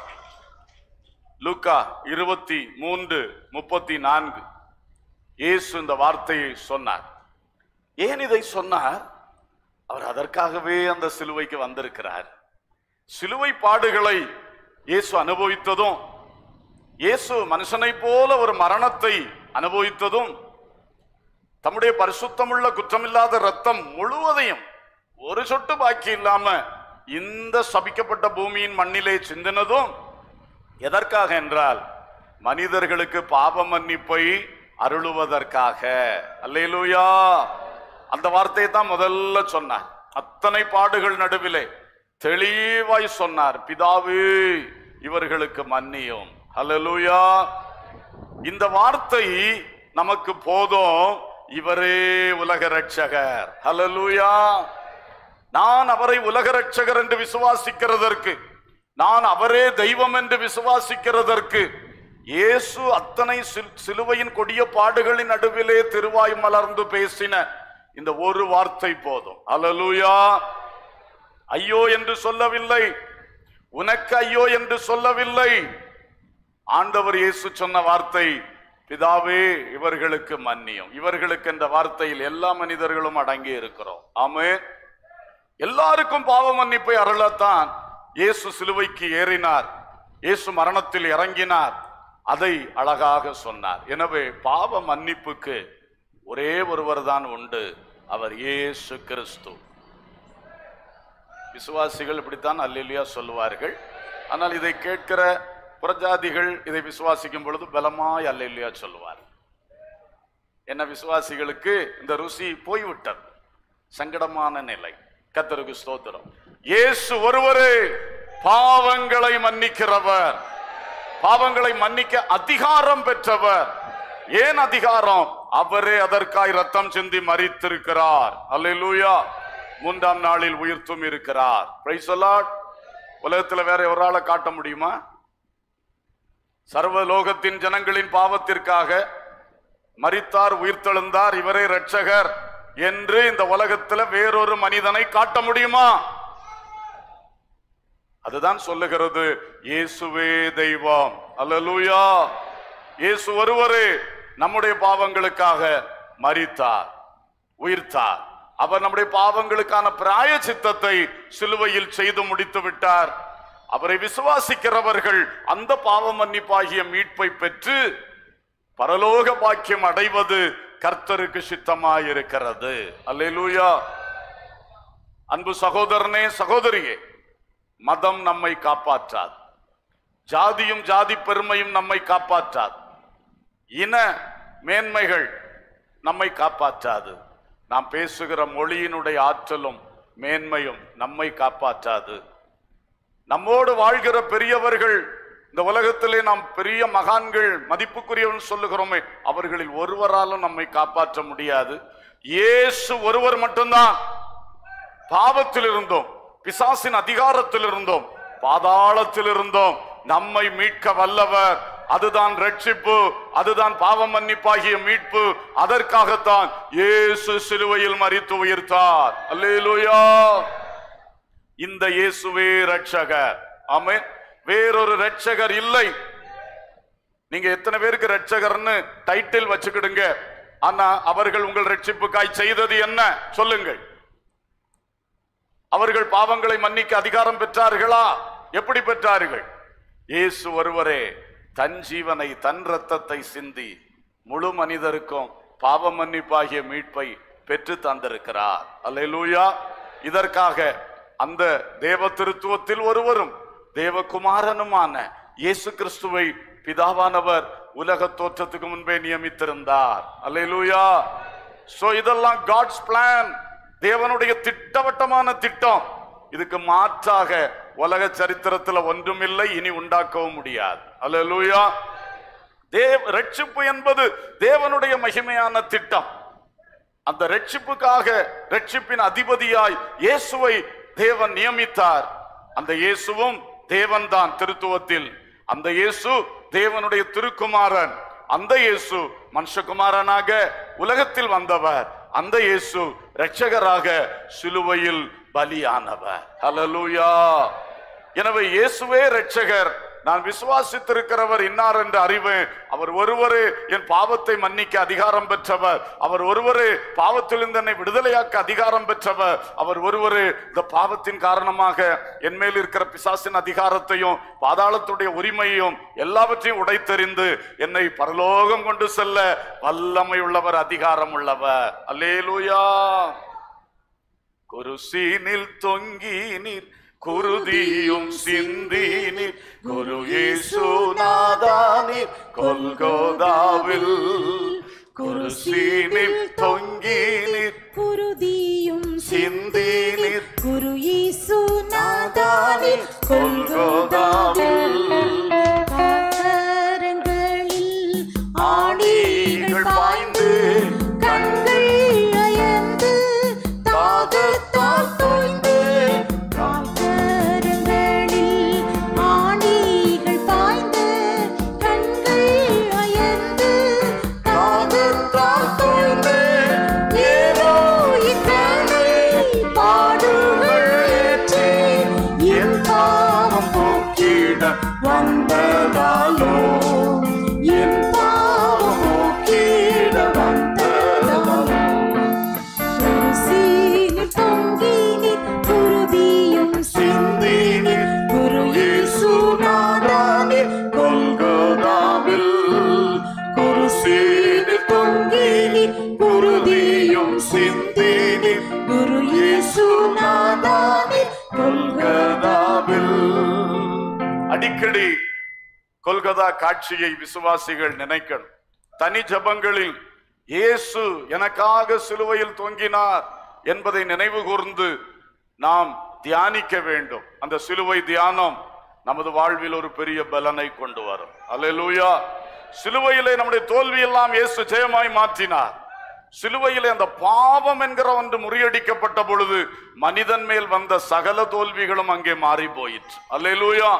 A: லூக்கா இருபத்தி மூன்று முப்பத்தி நான்கு இயேசு இந்த வார்த்தையை சொன்னார் ஏன் இதை சொன்னார் அவர் அதற்காகவே அந்த சிலுவைக்கு வந்திருக்கிறார் சிலுவை பாடுகளை இயேசு அனுபவித்ததும் இயேசு மனுஷனைப் போல ஒரு மரணத்தை அனுபவித்ததும் தம்முடைய பரிசுத்தமுள்ள குற்றமில்லாத ரத்தம் முழுவதையும் ஒரு சொட்டு பாக்கி இல்லாம இந்த சபிக்கப்பட்ட பூமியின் மண்ணிலே சிந்தினதும் எதற்காக என்றால் மனிதர்களுக்கு பாவ மன்னிப்பை அருளுவதற்காக அல்லேலூயா அந்த வார்த்தையை தான் முதல்ல சொன்னார் அத்தனை பாடுகள் நடுவிலே தெளிவாய் சொன்னார் பிதாவே இவர்களுக்கு மன்னியும் அல்லேலூயா இந்த வார்த்தை நமக்கு போதும் இவரே உலக ரட்சகர் ஹalleluya நான் அவரை உலக ரட்சகர் என்று விசுவாசிக்கிறதற்கு நான் அவரே தெய்வம் என்று விசுவாசிக்கிறதற்கு இயேசு அத்தனை சில்- சிலுவையின் கொடிய பாடுகளின் நடுவிலே திருவாய் மலர்ந்து பேசின இந்த ஒரு வார்த்தை போதும் ஹalleluya ஐயோ என்று சொல்லவில்லை உனக்கு ஐயோ என்று சொல்லவில்லை ஆண்டவர் இயேசு சொன்ன வார்த்தை பிதாவே இவர்களுக்கு மன்னியும் இவர்களுக்கு என்ற வார்த்தையில் எல்லா மனிதர்களும் அடங்கி இருக்கிறோம் ஆமே எல்லாருக்கும் பாவ மன்னிப்பை அருளத்தான் இயேசு சிலுவைக்கு ஏறினார் இயேசு மரணத்தில் இறங்கினார் அதை அழகாக சொன்னார் எனவே பாவ மன்னிப்புக்கு ஒரே ஒருவர் தான் உண்டு அவர் இயேசு கிறிஸ்து விசுவாசிகள் இப்படித்தான் அல்லேலியா சொல்லுவார்கள் ஆனால் இதை கேட்கிற புறஜாதிகள் இதை விசுவாசிக்கும் பொழுது பலமாய் அல்லேலியா சொல்லுவார் என்ன விசுவாசிகளுக்கு இந்த ருசி போய்விட்டது சங்கடமான நிலை கத்தருக்கு ஸ்தோத்திரம் இயேசு ஒருவரே பாவங்களை மன்னிக்கிறவர் பாவங்களை மன்னிக்க அதிகாரம் பெற்றவர் ஏன் அதிகாரம் அவரே அதற்காய் ரத்தம் சிந்தி மறித்திருக்கிறார் அல்லேலூயா மூன்றாம் நாளில் உயிர்த்தும் இருக்கிறார் Praise the Lord. உலகத்துல வேற ஒரு ஆளை காட்ட முடியுமா சர்வலோகத்தின் ஜனங்களின் பாவத்திற்காக மரித்தார் உயிர்த்தெழுந்தார் இவரே இரட்சகர் என்று இந்த உலகத்துல வேறொரு மனிதனை காட்ட முடியுமா அதுதான் சொல்லுகிறது இயேசுவே தெய்வம் அல்லேலூயா இயேசு ஒருவரே நம்முடைய பாவங்களுக்காக மரித்தார் உயிர்த்தார் அவர் நம்முடைய பாவங்களுக்கான பிராய சித்தத்தை சிலுவையில் செய்து முடித்து விட்டார் அவரை விசுவாசிக்கிறவர்கள் அந்த பாவ மன்னிப்பாகிய மீட்பை பெற்று பரலோக பாக்கியம் அடைவது கர்த்தருக்கு சித்தமாயிருக்கிறது அல்லேலூயா அன்பு சகோதரனே சகோதரியே மதம் நம்மை காப்பாற்றாது ஜாதியும் ஜாதி பெருமையும் நம்மை காப்பாற்றாது இன மேன்மைகள் நம்மை காப்பாற்றாது நாம் பேசுகிற மொழியினுடைய ஆற்றலும் மேன்மையும் நம்மை காப்பாற்றாது நம்மோடு வாழ்கிற பெரியவர்கள் இந்த உலகத்திலே நாம் பெரிய மகான்கள் மதிப்புக்குரியவன் சொல்லுகிறோமே அவர்களில் ஒருவராலும் நம்மை காப்பாற்ற முடியாது இயேசு ஒருவர் மட்டும்தான் பாவத்தில் இருந்தோம் பிசாசின் அதிகாரத்தில் இருந்தோம் பாதாளத்தில் இருந்தோம் நம்மை மீட்க வல்லவர் அதுதான் ரட்சிப்பு அதுதான் பாவ மன்னிப்பாகிய மீட்பு அதற்காகத்தான் இயேசு சிலுவையில் மரித்து உயிர்த்தார் அல்லேலூயா இந்த இயேசுவே ரட்சகர் ஆமென் வேறொரு ரட்சகர் இல்லை நீங்க எத்தனை பேருக்கு ரட்சகர்னு டைட்டில் வச்சுக்கிடுங்க ஆனா அவர்கள் உங்கள் ரட்சிப்புக்காய் செய்தது என்ன சொல்லுங்கள் அவர்கள் பாவங்களை மன்னிக்க அதிகாரம் பெற்றார்களா எப்படி பெற்றார்கள் இயேசு ஒருவரே தன் ஜீவனை தன் ரத்தத்தை சிந்தி முழு மனிதருக்கும் பாவ மன்னிப்பாகிய மீட்பை பெற்று தந்திருக்கிறார் அல்லேலூயா இதற்காக அந்த தேவ திருத்துவத்தில் ஒருவரும் தேவகுமாரனுமான இயேசு கிறிஸ்துவை பிதாவானவர் உலக தோற்றத்துக்கு முன்பே நியமித்திருந்தார் அல்லேலூயா சோ இதெல்லாம் காட்ஸ் பிளான் தேவனுடைய திட்டவட்டமான திட்டம் இதுக்கு மாற்றாக உலக சரித்திரத்துல ஒன்றுமில்லை இனி உண்டாக்கவும் முடியாது அல்லேலூயா தேவ ரட்சிப்பு என்பது தேவனுடைய மகிமையான திட்டம் அந்த ரட்சிப்புக்காக ரட்சிப்பின் அதிபதியாய் இயேசுவை தேவன் நியமித்தார் அந்த இயேசுவும் தேவன்தான் திருத்துவத்தில் அந்த இயேசு தேவனுடைய திருக்குமாரன் அந்த இயேசு மனுஷகுமாரனாக உலகத்தில் வந்தவர் அந்த இயேசு இரட்சகராக சிலுவையில் பலியானவர் ஹalleluya எனவே இயேசுவே இரட்சகர் நான் விசுவாசித்திருக்கிறவர் இன்னார் என்று அறிவேன் அவர் ஒருவரே என் பாவத்தை மன்னிக்க அதிகாரம் பெற்றவர் அவர் ஒருவரே பாவத்திலிருந்து என்னை விடுதலையாக்க அதிகாரம் பெற்றவர் அவர் ஒருவரே இந்த பாவத்தின் காரணமாக என் மேல் இருக்கிற பிசாசின் அதிகாரத்தையும் பாதாளத்துடைய உரிமையும் எல்லாவற்றையும் உடைத்தெறிந்து என்னை பரலோகம் கொண்டு செல்ல வல்லமை உள்ளவர் அதிகாரம் உள்ளவர் அல்லேலூயா குருசீனில் தொங்கி நீர் குருதியும் சிந்தி நீர் குரு இயேசுநாதானீர் கொல்கோதாவில் குருசீனில் தொங்கி நீர்
B: குருதியும்
A: சிந்தி நீர்
B: குரு ஈசுநாதானில் கொல்கோதாவில் கரங்களில் ஆணிகள் பாய்ந்து கண்கள் அயர்ந்து தாகத்தால் தோய்ந்து கரங்களில் ஆணிகள் பாய்ந்து கண்கள் அயர்ந்து தாகத்தால் தோய்ந்து ஏனோ இத்தனை பாடுகள் ஏற்றி என் பாவம் போக்கிட வந்ததாலோ என் பாவம் போக்கிட வந்ததாலோ குருசீனில் தொங்கினீர், குருதியும் சிந்தினீர், குரு இயேசுநாதனீர், கொல்கோதாவில். குருசீனில் தொங்கினீர், குருதியும் சிந்தினீர், குரு இயேசுநாதனீர், கொல்கோதாவில்.
A: அடிக்கடி கொல்கதா காட்சியை விசுவாசிகள் நினைக்கணும் தனி ஜபங்களில் இயேசு எனக்காக சிலுவையில் தொங்கினார் என்பதை நினைவு கூர்ந்து நாம் தியானிக்க வேண்டும் அந்த சிலுவை தியானம் நமது வாழ்வில் ஒரு பெரிய பலனை கொண்டு வரும் அல்லேலூயா சிலுவையிலே நம்முடைய தோல்வி எல்லாம் இயேசு ஜெயமாய் மாற்றினார் சிலுவையிலே அந்த பாவம் என்கிற ஒன்று முறியடிக்கப்பட்ட பொழுது மனிதன் மேல் வந்த சகல தோல்விகளும் அங்கே மாறி போயிற்று அல்லேலூயா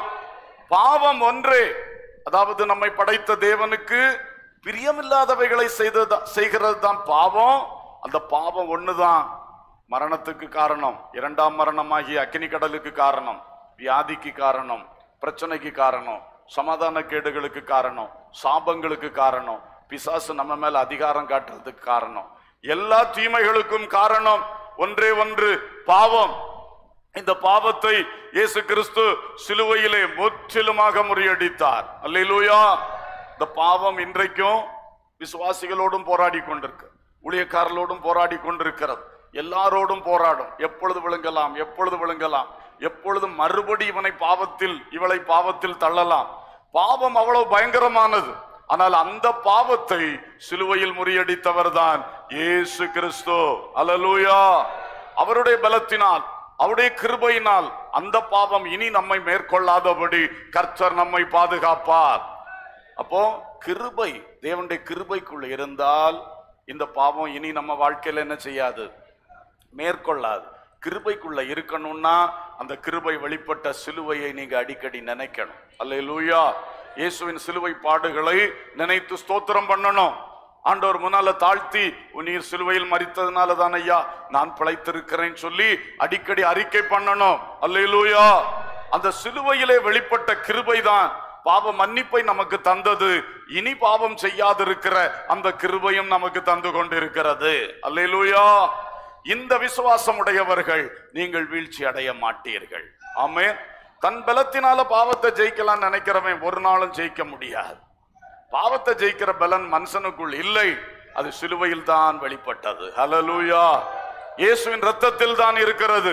A: பாவம் ஒன்றே அதாவது நம்மை படைத்த தேவனுக்கு பிரியமில்லாதவைகளை செய்தது செய்கிறது தான் பாவம் அந்த பாவம் ஒண்ணுதான் மரணத்துக்கு காரணம் இரண்டாம் மரணமாகிய அக்கினி கடலுக்கு காரணம் வியாதிக்கு காரணம் பிரச்சனைக்கு காரணம் சமாதான கேடுகளுக்கு காரணம் சாபங்களுக்கு காரணம் பிசாசு நம்ம மேல அதிகாரம் காட்டுறதுக்கு காரணம் எல்லா தீமைகளுக்கும் காரணம் ஒன்றே ஒன்று பாவம் இந்த பாவத்தை இயேசு கிறிஸ்து சிலுவையிலே முற்றிலுமாக முறியடித்தார் அல்லேலூயா இந்த பாவம் இன்றைக்கும் விசுவாசிகளோடும் போராடி கொண்டிருக்கு ஊழியக்காரர்களோடும் போராடி கொண்டிருக்கிறது எல்லாரோடும் போராடும் எப்பொழுது விழுங்கலாம் எப்பொழுது விழுங்கலாம் எப்பொழுது மறுபடி இவனை பாவத்தில் இவளை பாவத்தில் தள்ளலாம் பாவம் அவ்வளவு பயங்கரமானது ஆனால் அந்த பாவத்தை சிலுவையில் முறியடித்தவர் தான் இயேசு கிறிஸ்து அல்லேலூயா அவருடைய பலத்தினால் அவருடைய கிருபையினால் அந்த பாவம் இனி நம்மை மேற்கொள்ளாதபடி கர்த்தர் நம்மை பாதுகாப்பார் அப்போ கிருபை தேவனுடைய கிருபைக்குள்ள இருந்தால் இந்த பாவம் இனி நம்ம வாழ்க்கையில என்ன செய்யாது மேற்கொள்ளாது கிருபைக்குள்ள இருக்கணும்னா அந்த கிருபை வெளிப்பட்ட சிலுவையை நீங்க அடிக்கடி நினைக்கணும் அல்லேலூயா இயேசுவின் சிலுவை பாடுகளை நினைத்து ஸ்தோத்திரம் பண்ணணும் ஆண்டவர் முன்னால தாழ்த்தி நீர் சிலுவையில் மறித்ததுனால தான் ஐயா நான் பிழைத்திருக்கிறேன் சொல்லி அடிக்கடி அறிக்கை பண்ணணும் அல்லேலூயா அந்த சிலுவையிலே வெளிப்பட்ட கிருபை தான் பாவ மன்னிப்பை நமக்கு தந்தது இனி பாவம் செய்யாதிருக்கிற அந்த கிருபையும் நமக்கு தந்து கொண்டிருக்கிறது அல்லேலூயா இந்த விசுவாசம் உடையவர்கள் நீங்கள் வீழ்ச்சி அடைய மாட்டீர்கள் ஆமே தன் பலத்தினால பாவத்தை ஜெயிக்கலாம் நினைக்கிறவன் ஒரு நாளும் ஜெயிக்க முடியாது பாவத்தை ஜெயிக்கிற பலன் மனுஷனுக்குள் இல்லை அது சிலுவையில் தான் வெளிப்பட்டது ஹalleluya இயேசுவின் ரத்தத்தில் தான் இருக்கிறது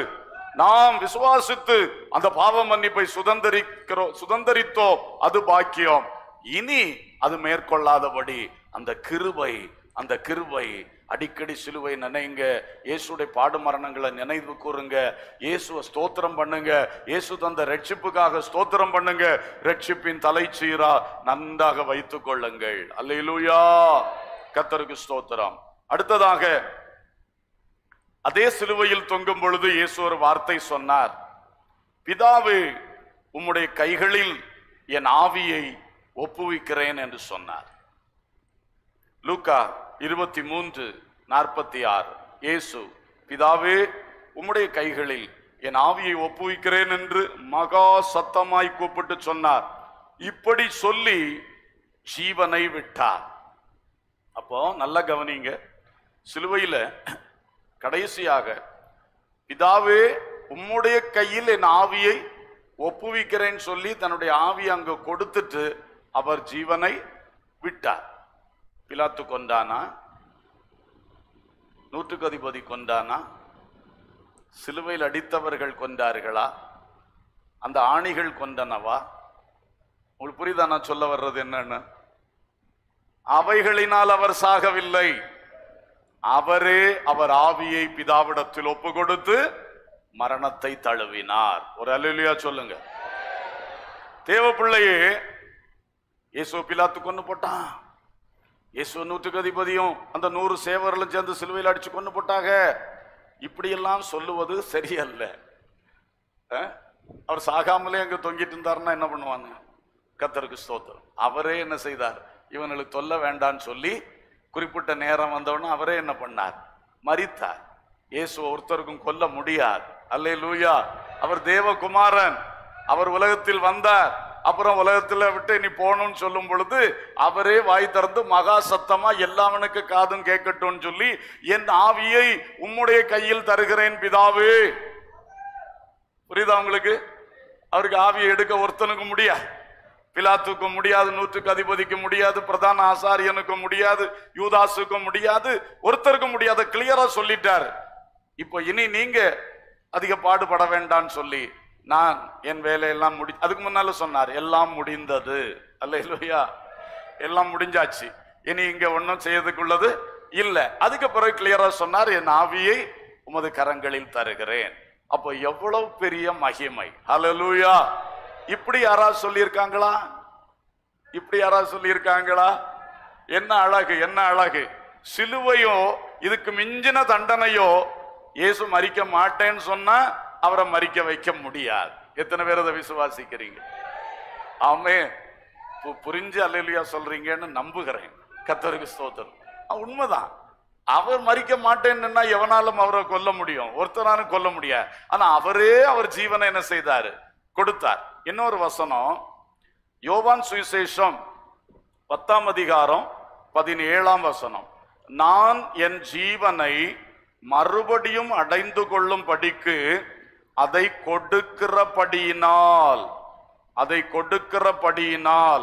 A: நாம் விசுவாசித்து அந்த பாவ மன்னிப்பை சுதந்திரிக்கிறோம் சுதந்திரித்தோம் அது பாக்கியம் இனி அது மேற்கொள்ளாதபடி அந்த கிருபை அந்த கிருபை அடிக்கடி சிலுவை நினைங்க இயேசுடைய பாடு மரணங்களை நினைவு கூறுங்க இயேசுவை ஸ்தோத்திரம் பண்ணுங்க இயேசு தந்த ரட்சிப்புக்காக ஸ்தோத்திரம் பண்ணுங்க ரட்சிப்பின் தலைச்சீரா நன்றாக வைத்துக் கொள்ளுங்கள் அல்லேலூயா கத்தருக்கு ஸ்தோத்திரம் அடுத்ததாக அதே சிலுவையில் தொங்கும் பொழுது இயேசு ஒரு வார்த்தை சொன்னார் பிதாவே உம்முடைய கைகளில் என் ஆவியை ஒப்புவிக்கிறேன் என்று சொன்னார் லூக்கா இருபத்தி மூன்று நாற்பத்தி ஆறு இயேசு பிதாவே உம்முடைய கைகளில் என் ஆவியை ஒப்புவிக்கிறேன் என்று மகா சத்தமாய் கூப்பிட்டு சொன்னார் இப்படி சொல்லி ஜீவனை விட்டார் அப்போ நல்லா கவனிங்க சிலுவையில கடைசியாக பிதாவே உம்முடைய கையில் என் ஆவியை ஒப்புவிக்கிறேன்னு சொல்லி தன்னுடைய ஆவியை அங்க கொடுத்துட்டு அவர் ஜீவனை விட்டார் பிலாத்து கொண்டானா நூற்றுக்கு அதிபதி கொண்டானா சிலுவையில் அடித்தவர்கள் கொண்டார்களா அந்த ஆணிகள் கொண்டனவா உங்களுக்கு புரியுதா நான் சொல்ல வர்றது என்னன்னு அவைகளினால் அவர் சாகவில்லை அவரே அவர் ஆவியை பிதாவிடத்தில் ஒப்பு கொடுத்து மரணத்தை தழுவினார் ஒரு அல்லா சொல்லுங்க தேவ பிள்ளையே இயேசு பிலாத்து கொண்டு போட்டான் இயேசு நூற்றுக்கு அதிபதியும் அந்த நூறு சேவர்களும் சேர்ந்து சிலுவையில் அடிச்சு கொண்டு போட்டாங்க இப்படியெல்லாம் சொல்லுவது சரியல்ல அஹ்? அவர் சாகாமலே அங்க தொங்கிட்டு இருந்தாருன்னா என்ன பண்ணுவாங்க கத்தருக்கு ஸ்தோத்திரம் அவரே என்ன செய்தார் இவனுக்கு தொல்ல வேண்டான்னு சொல்லி குறிப்பிட்ட நேரம் வந்தவொடனே அவரே என்ன பண்ணார் மரித்தார் இயேசு ஒருத்தருக்கும் கொல்ல முடியாது அல்லே லூயா அவர் தேவகுமாரன் அவர் உலகத்தில் வந்தார் அப்புறம் உலகத்துல விட்டு நீ போகணும்னு சொல்லும் பொழுது அவரே வாய் திறந்து மகா சத்தமா எல்லாவனுக்கு காதும் கேட்கட்டும்னு சொல்லி என் ஆவியை உம்முடைய கையில் தருகிறேன் பிதாவே புரியுதா உங்களுக்கு அவருக்கு ஆவியை எடுக்க ஒருத்தனுக்கு முடியாது பிலாத்துக்கு முடியாது நூற்றுக்கு அதிபதிக்கு முடியாது பிரதான ஆசாரியனுக்கு முடியாது யூதாசுக்கு முடியாது ஒருத்தருக்கு முடியாது கிளியரா சொல்லிட்டார் இப்போ இனி நீங்க அதிக பாடுபட வேண்டாம்னு சொல்லி நான் என் வேலையெல்லாம் முடி அதுக்கு முன்னால சொன்னார் எல்லாம் முடிந்தது அல்ல இல்லையா எல்லாம் முடிஞ்சாச்சு இனி இங்க ஒன்றும் செய்யறதுக்குள்ளது இல்ல அதுக்கு பிறகு கிளியரா சொன்னார் என் ஆவியை உமது கரங்களில் தருகிறேன் அப்போ எவ்வளவு பெரிய மகிமை ஹalleluya இப்படி யாராவது சொல்லியிருக்காங்களா இப்படி யாராவது சொல்லியிருக்காங்களா என்ன அழகு என்ன அழகு சிலுவையோ இதுக்கு மிஞ்சின தண்டனையோ இயேசு மறிக்க மாட்டேன்னு சொன்னா அவரை மறிக்க வைக்க முடியாது எத்தனை பேர் அதை விசுவாசிக்கிறீங்க ஆமே பு- புரிஞ்சு அல்லையா சொல்றீங்கன்னு நம்புகிறேன் கத்தருக்கு ஸ்தோத்திரம் அஹ் உண்மைதான் அவர் மறிக்க மாட்டேன்னா எவனாலும் அவரை கொல்ல முடியும் ஒருத்தராலும் கொல்ல முடியாது ஆனா அவரே அவர் ஜீவனை என்ன செய்தாரு கொடுத்தார் இன்னொரு வசனம் யோவான் சுவிசேஷம் பத்தாம் அதிகாரம் பதினேழாம் வசனம் நான் என் ஜீவனை மறுபடியும் அடைந்து கொள்ளும் படிக்கு அதை கொடுக்கிறபடியினால் அதை கொடுக்கிறபடியினால்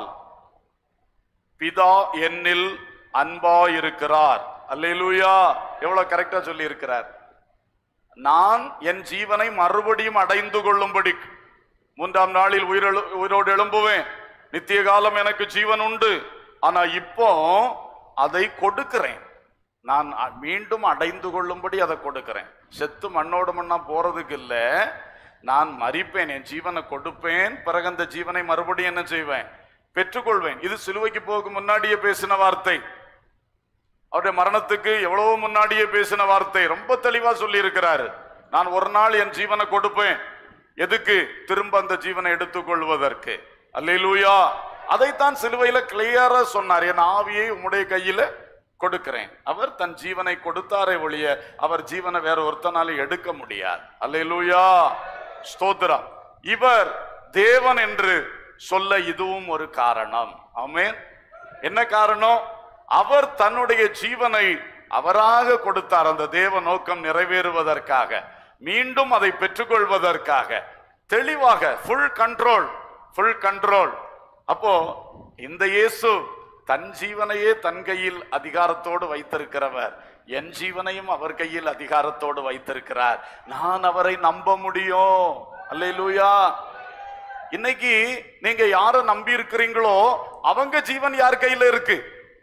A: பிதா என்னில் அன்பாயிருக்கிறார் அல்லேலூயா எவ்வளவு கரெக்டா சொல்லி இருக்கிறார் நான் என் ஜீவனை மறுபடியும் அடைந்து கொள்ளும்படி மூன்றாம் நாளில் உயிரெழு உயிரோடு எழும்புவேன் நித்திய காலம் எனக்கு ஜீவன் உண்டு ஆனா இப்போ அதை கொடுக்கிறேன் நான் அ- மீண்டும் அடைந்து கொள்ளும்படி அதை கொடுக்கிறேன் செத்து மண்ணோடு மண்ணா போறதுக்கு இல்ல நான் மறிப்பேன் என் ஜீவனை கொடுப்பேன் பிறகு அந்த ஜீவனை மறுபடியும் என்ன செய்வேன் பெற்றுக்கொள்வேன் இது சிலுவைக்கு போக முன்னாடியே பேசின வார்த்தை அவருடைய மரணத்துக்கு எவ்வளவு முன்னாடியே பேசின வார்த்தை ரொம்ப தெளிவா சொல்லி இருக்கிறாரு நான் ஒரு நாள் என் ஜீவனை கொடுப்பேன் எதுக்கு திரும்ப அந்த ஜீவனை எடுத்துக்கொள்வதற்கு அல்லேலூயா அதைத்தான் சிலுவையில கிளியரா சொன்னார் என் ஆவியை உம்முடைய கையில கொடுக்கிறேன் அவர் தன் ஜீவனை கொடுத்தாரே ஒழிய அவர் ஜீவனை வேற ஒருத்தனால எடுக்க முடியாது அல்லேலூயா ஸ்தோத்திரம் இவர் தேவன் என்று சொல்ல இதுவும் ஒரு காரணம் ஆமென் என்ன காரணம் அவர் தன்னுடைய ஜீவனை அவராக கொடுத்தார் அந்த தேவ நோக்கம் நிறைவேறுவதற்காக மீண்டும் அதை பெற்றுக்கொள்வதற்காக தெளிவாக ஃபுல் கண்ட்ரோல் ஃபுல் கண்ட்ரோல் அப்போ இந்த இயேசு தன் ஜீவனையே தன் கையில் அதிகாரத்தோடு வைத்திருக்கிறவர் என் ஜீவனையும் அவர் கையில் அதிகாரத்தோடு வைத்திருக்கிறார் நான் அவரை நம்ப முடியும் அல்லேலூயா இன்னைக்கு நீங்க யாரை நம்பி இருக்கிறீங்களோ அவங்க ஜீவன் யார் கையில இருக்கு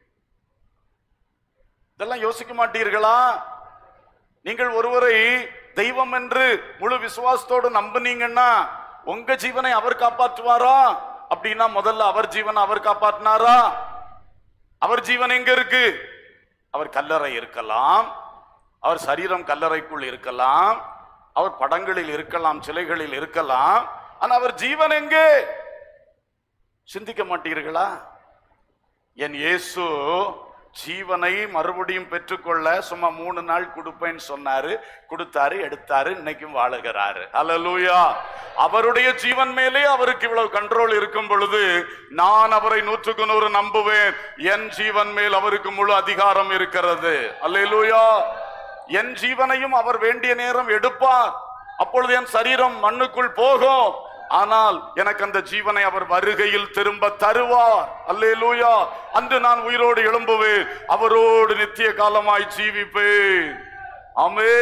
A: இதெல்லாம் யோசிக்க மாட்டீர்களா நீங்கள் ஒருவரை தெய்வம் என்று முழு விசுவாசத்தோடு நம்புனீங்கன்னா உங்க ஜீவனை அவர் காப்பாற்றுவாரா அப்படின்னா முதல்ல அவர் ஜீவனை அவர் காப்பாற்றினாரா அவர் ஜீவன் எங்க இருக்கு அவர் கல்லறை இருக்கலாம் அவர் சரீரம் கல்லறைக்குள் இருக்கலாம் அவர் படங்களில் இருக்கலாம் சிலைகளில் இருக்கலாம் ஆனா அவர் ஜீவன் எங்கே சிந்திக்க மாட்டீர்களா என் இயேசு ஜீவனை மறுபடியும் பெற்றுக்கொள்ள சும்மா மூணு நாள் கொடுப்பேன்னு சொன்னாரு கொடுத்தாரு எடுத்தாரு இன்னைக்கும் வாழுகிறாரு அல்லேலூயா அவருடைய ஜீவன் மேலே அவருக்கு இவ்வளவு கண்ட்ரோல் இருக்கும் பொழுது நான் அவரை நூற்றுக்கு நூறு நம்புவேன் என் ஜீவன் மேல் அவருக்கு முழு அதிகாரம் இருக்கிறது அல்லேலூயா என் ஜீவனையும் அவர் வேண்டிய நேரம் எடுப்பார் அப்பொழுது என் சரீரம் மண்ணுக்குள் போகும் ஆனால் எனக்கு அந்த ஜீவனை அவர் வருகையில் திரும்ப தருவார் அல்லேலூயா அன்று நான் உயிரோடு எழும்புவேன் அவரோடு நித்திய காலமாய் ஜீவிப்பேன் ஆமே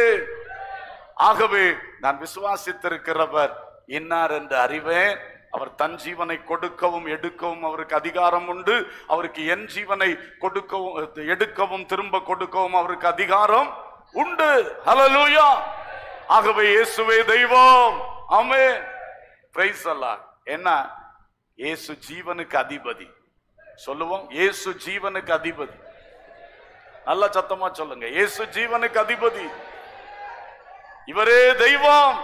A: ஆகவே நான் விசுவாசித்திருக்கிறவர் இன்னார் என்று அறிவேன் அவர் தன் ஜீவனை கொடுக்கவும் எடுக்கவும் அவருக்கு அதிகாரம் உண்டு அவருக்கு என் ஜீவனை கொடுக்கவும் எடுக்கவும் திரும்ப கொடுக்கவும் அவருக்கு அதிகாரம் உண்டு ஹalleluya ஆகவே இயேசுவே தெய்வம் ஆமே பிரைஸ் அல்லாஹ் என்ன இயேசு ஜீவனுக்கு அதிபதி சொல்லுவோம் இயேசு ஜீவனுக்கு அதிபதி நல்ல சத்தமா சொல்லுங்க இயேசு ஜீவனுக்கு அதிபதி இவரே தெய்வம்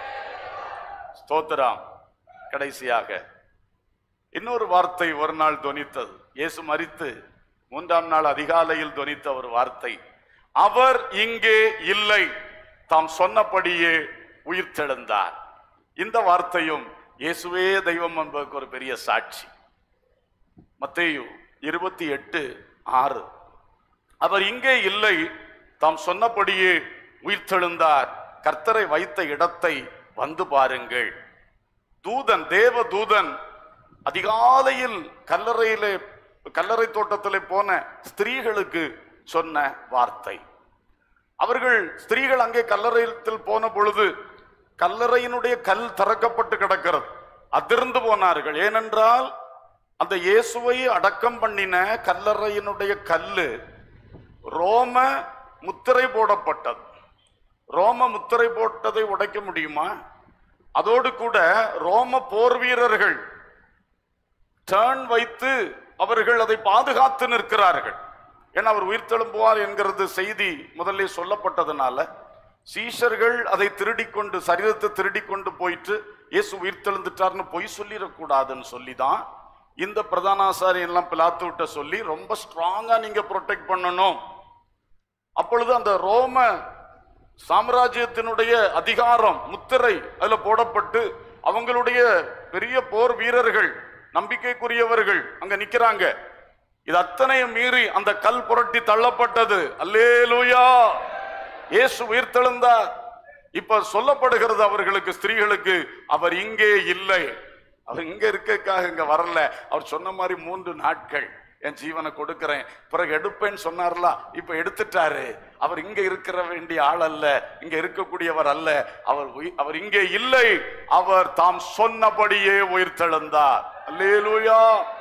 A: ஸ்தோத்திரம் கடைசியாக இன்னொரு வார்த்தை ஒரு நாள் தொனித்தது இயேசு மரித்து மூன்றாம் நாள் அதிகாலையில் தொனித்த ஒரு வார்த்தை அவர் இங்கே இல்லை தாம் சொன்னபடியே உயிர்த்தெழுந்தார் இந்த வார்த்தையும் இயேசுவே தெய்வம் என்பதற்கு ஒரு பெரிய சாட்சி மத்தேயு இருபத்தி எட்டு ஆறு அவர் இங்கே இல்லை தாம் சொன்னபடியே உயிர்த்தெழுந்தார் கர்த்தரை வைத்த இடத்தை வந்து பாருங்கள் தூதன் தேவ தூதன் அதிகாலையில் கல்லறையிலே கல்லறை தோட்டத்திலே போன ஸ்திரீகளுக்கு சொன்ன வார்த்தை அவர்கள் ஸ்திரீகள் அங்கே கல்லறையில் போன பொழுது கல்லறையினுடைய கல் திறக்கப்பட்டு கிடக்கிறது அதிர்ந்து போனார்கள் ஏனென்றால் அந்த இயேசுவை அடக்கம் பண்ணின கல்லறையினுடைய கல்லு ரோம முத்திரை போடப்பட்டது ரோம முத்திரை போட்டதை உடைக்க முடியுமா அதோடு கூட ரோம போர் வீரர்கள் டர்ன் வைத்து அவர்கள் அதை பாதுகாத்து நிற்கிறார்கள் ஏன்னா அவர் உயிர்த்தெழும்புவார் என்கிறது செய்தி முதல்ல சொல்லப்பட்டதுனால சீஷர்கள் அதை திருடிக்கொண்டு சரீரத்தை திருடிக்கொண்டு போயிட்டு இயேசு உயிர்த்தெழுந்துட்டார்னு பொய் சொல்லிடக்கூடாதுன்னு சொல்லி தான் இந்த பிரதானாசாரி எல்லாம் பிலாத்து விட்ட சொல்லி ரொம்ப ஸ்ட்ராங்கா நீங்க ப்ரொடெக்ட் பண்ணணும் அப்பொழுது அந்த ரோம சாம்ராஜ்யத்தினுடைய அதிகாரம் முத்திரை அதுல போடப்பட்டு அவங்களுடைய பெரிய போர் வீரர்கள் நம்பிக்கைக்குரியவர்கள் அங்க நிக்கிறாங்க இது அத்தனையும் மீறி அந்த கல் புரட்டி தள்ளப்பட்டது அல்லேலூயா இயேசு உயிர்த்தெழுந்தார் இப்ப சொல்லப்படுகிறது அவர்களுக்கு ஸ்திரீகளுக்கு அவர் இங்கே இல்லை அவர் இங்க இருக்கக்காக இங்க வரல அவர் சொன்ன மாதிரி மூன்று நாட்கள் என் ஜீவனை கொடுக்கிறேன் பிறகு எடுப்பேன்னு சொன்னார்ல இப்ப எடுத்துட்டாரு அவர் இங்க இருக்கிற வேண்டிய ஆள் அல்ல இங்க இருக்கக்கூடியவர் அல்ல அவர் உயி- அவர் இங்கே இல்லை அவர் தாம் சொன்னபடியே உயிர்த்தெழுந்தார் அல்லேலூயா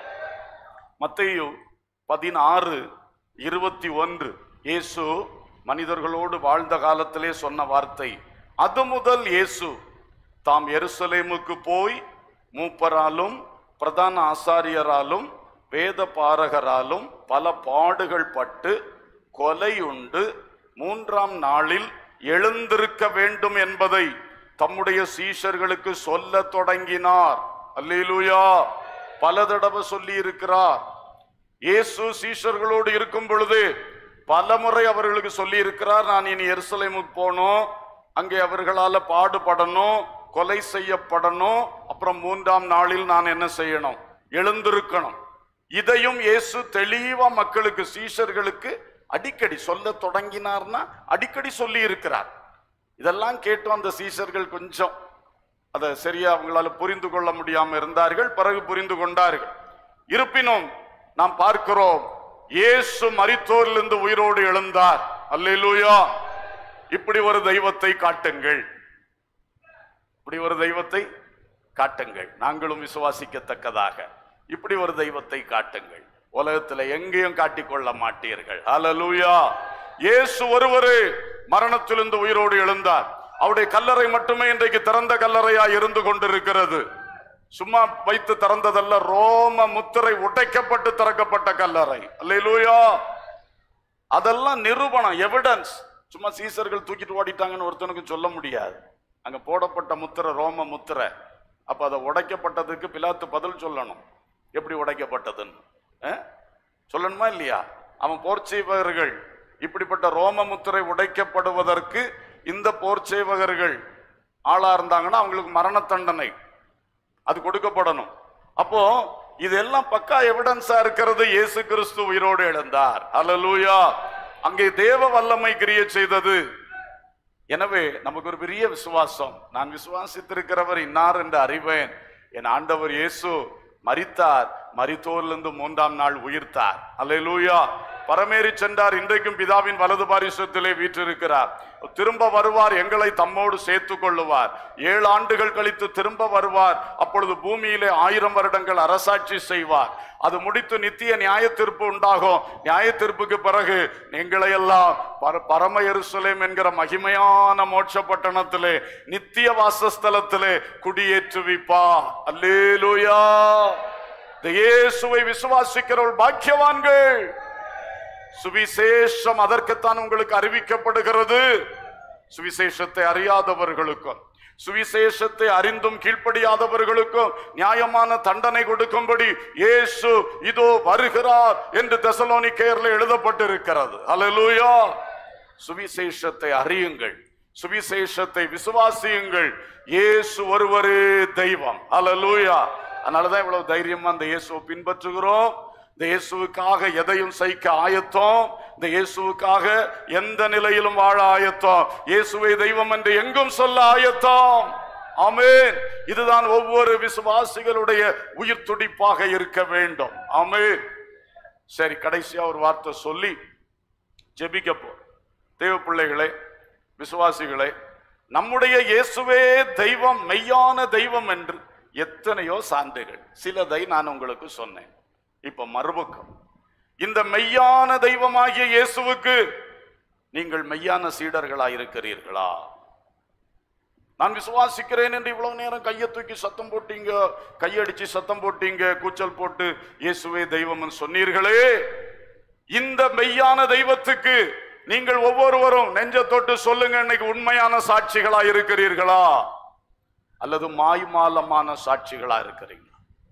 A: மத்தேயு பதினாறு இருபத்தி ஒன்று இயேசு மனிதர்களோடு வாழ்ந்த காலத்திலே சொன்ன வார்த்தை அது முதல் இயேசு தாம் எருசலேமுக்கு போய் மூப்பராலும் பிரதான ஆசாரியராலும் வேத பாரகராலும் பல பாடுகள் பட்டு கொலையுண்டு மூன்றாம் நாளில் எழுந்திருக்க வேண்டும் என்பதை தம்முடைய சீஷர்களுக்கு சொல்ல தொடங்கினார் அல்லேலூயா பல தடவை சொல்லி இருக்கிறார் இயேசு சீஷர்களோடு இருக்கும் பொழுது பலமுறை அவர்களுக்கு சொல்லி இருக்கிறார் நான் இனி எருசலேமுக்கு போகணும் அங்கே அவர்களால பாடுபடணும் கொலை செய்யப்படணும் அப்புறம் மூன்றாம் நாளில் நான் என்ன செய்யணும் எழுந்திருக்கணும் இதையும் இயேசு தெளிவா மக்களுக்கு சீஷர்களுக்கு அடிக்கடி சொல்ல தொடங்கினார்னா அடிக்கடி சொல்லி இருக்கிறார் இதெல்லாம் கேட்டு அந்த சீஷர்கள் கொஞ்சம் அதை சரியா அவங்களால புரிந்து கொள்ள முடியாம இருந்தார்கள் பிறகு புரிந்து கொண்டார்கள் இருப்பினும் நாம் பார்க்கிறோம் இயேசு மரித்தோரிலிருந்து உயிரோடு எழுந்தார் அல்லேலூயா இப்படி ஒரு தெய்வத்தை காட்டுங்கள் இப்படி ஒரு தெய்வத்தை காட்டுங்கள் நாங்களும் விசுவாசிக்கத்தக்கதாக இப்படி ஒரு தெய்வத்தை காட்டுங்கள் உலகத்துல எங்கேயும் காட்டிக்கொள்ள மாட்டீர்கள் ஹalleluya இயேசு ஒருவரே மரணத்திலிருந்து உயிரோடு எழுந்தார் அவருடைய கல்லறை மட்டுமே இன்றைக்கு திறந்த கல்லறையா இருந்து கொண்டிருக்கிறது சும்மா வைத்து திறந்ததல்ல ரோம முத்திரை உடைக்கப்பட்டு திறக்கப்பட்ட கல்லறை அல்லேலூயா அதெல்லாம் நிரூபணம் எவிடன்ஸ் சும்மா சீசர்கள் தூக்கிட்டு ஓடிட்டாங்கன்னு ஒருத்தனுக்கு சொல்ல முடியாது அங்க போடப்பட்ட முத்திரை ரோம முத்திரை அப்ப அதை உடைக்கப்பட்டதுக்கு பிலாத்து பதில் சொல்லணும் எப்படி உடைக்கப்பட்டதுன்னு அஹ்? சொல்லணுமா இல்லையா அவன் போர்ச்சேவகர்கள் இப்படிப்பட்ட ரோம முத்திரை உடைக்கப்படுவதற்கு இந்த போர்ச்சேவகர்கள் ஆளா இருந்தாங்கன்னா அவங்களுக்கு மரண தண்டனை அது கொடுக்கப்படணும் அப்போ இதெல்லாம் பக்கா எவிடன்ஸா இருக்கிறது இயேசு கிறிஸ்து உயிரோடு எழுந்தார் அல்லேலூயா அங்கே தேவ வல்லமை கிரியை செய்தது எனவே நமக்கு ஒரு பெரிய விசுவாசம் நான் விசுவாசித்திருக்கிறவர் இன்னார் என்று அறிவேன் என் ஆண்டவர் இயேசு மரித்தார் மரித்தோரிலிருந்து மூன்றாம் நாள் உயிர்த்தார் அல்லேலூயா பரமேறி சென்றார் இன்றைக்கும் பிதாவின் வலது பாரிசத்திலே வீற்றிருக்கிறார் திரும்ப வருவார் எங்களை தம்மோடு சேர்த்து கொள்ளுவார் ஏழு ஆண்டுகள் கழித்து திரும்ப வருவார் அப்பொழுது பூமியிலே ஆயிரம் வருடங்கள் அரசாட்சி செய்வார் அது முடித்து நித்திய நியாய தீர்ப்பு உண்டாகும் நியாய தீர்ப்புக்கு பிறகு எங்களை எல்லாம் பர- பரம எருசலேம் என்கிற மகிமையான மோட்ச பட்டணத்திலே நித்திய வாசஸ்தலத்திலே குடியேற்றுவிப்பா அல்லேலூயா இந்த இயேசுவை விசுவாசிக்கிறவள் பாக்கியவான்கள் சுவிசேஷம் அதற்குத்தான் உங்களுக்கு அறிவிக்கப்படுகிறது சுவிசேஷத்தை அறியாதவர்களுக்கும் சுவிசேஷத்தை அறிந்தும் கீழ்ப்படியாதவர்களுக்கும் நியாயமான தண்டனை கொடுக்கும்படி இயேசு இதோ வருகிறார் என்று தெசலோனிக்கேயர்ல எழுதப்பட்டிருக்கிறது அல்லேலூயா சுவிசேஷத்தை அறியுங்கள் சுவிசேஷத்தை விசுவாசியுங்கள் இயேசு ஒருவரே தெய்வம் அல்லேலூயா அதனாலதான் இவ்வளவு தைரியமா அந்த இயேசுவை பின்பற்றுகிறோம் இந்த இயேசுவுக்காக எதையும் சகிக்க ஆயத்தம் இந்த இயேசுவுக்காக எந்த நிலையிலும் வாழ ஆயத்தம் இயேசுவை தெய்வம் என்று எங்கும் சொல்ல ஆயத்தம் ஆமென் இதுதான் ஒவ்வொரு விசுவாசிகளுடைய உயிர் துடிப்பாக இருக்க வேண்டும் ஆமென் சரி கடைசியா ஒரு வார்த்தை சொல்லி ஜெபிக்க போ தேவ பிள்ளைகளே விசுவாசிகளே நம்முடைய இயேசுவே தெய்வம் மெய்யான தெய்வம் என்று எத்தனையோ சான்றுகள் சிலதை நான் உங்களுக்கு சொன்னேன் இப்ப மறுபக்கம் இந்த மெய்யான தெய்வமாகிய இயேசுவுக்கு நீங்கள் மெய்யான சீடர்களா இருக்கிறீர்களா நான் விசுவாசிக்கிறேன் என்று இவ்வளவு நேரம் கையை தூக்கி சத்தம் போட்டீங்க கையடிச்சு சத்தம் போட்டீங்க கூச்சல் போட்டு இயேசுவே தெய்வம் சொன்னீர்களே இந்த மெய்யான தெய்வத்துக்கு நீங்கள் ஒவ்வொருவரும் நெஞ்ச தொட்டு சொல்லுங்க இன்னைக்கு உண்மையான சாட்சிகளா இருக்கிறீர்களா அல்லது மாய்மாலமான சாட்சிகளா இருக்கிறீங்களா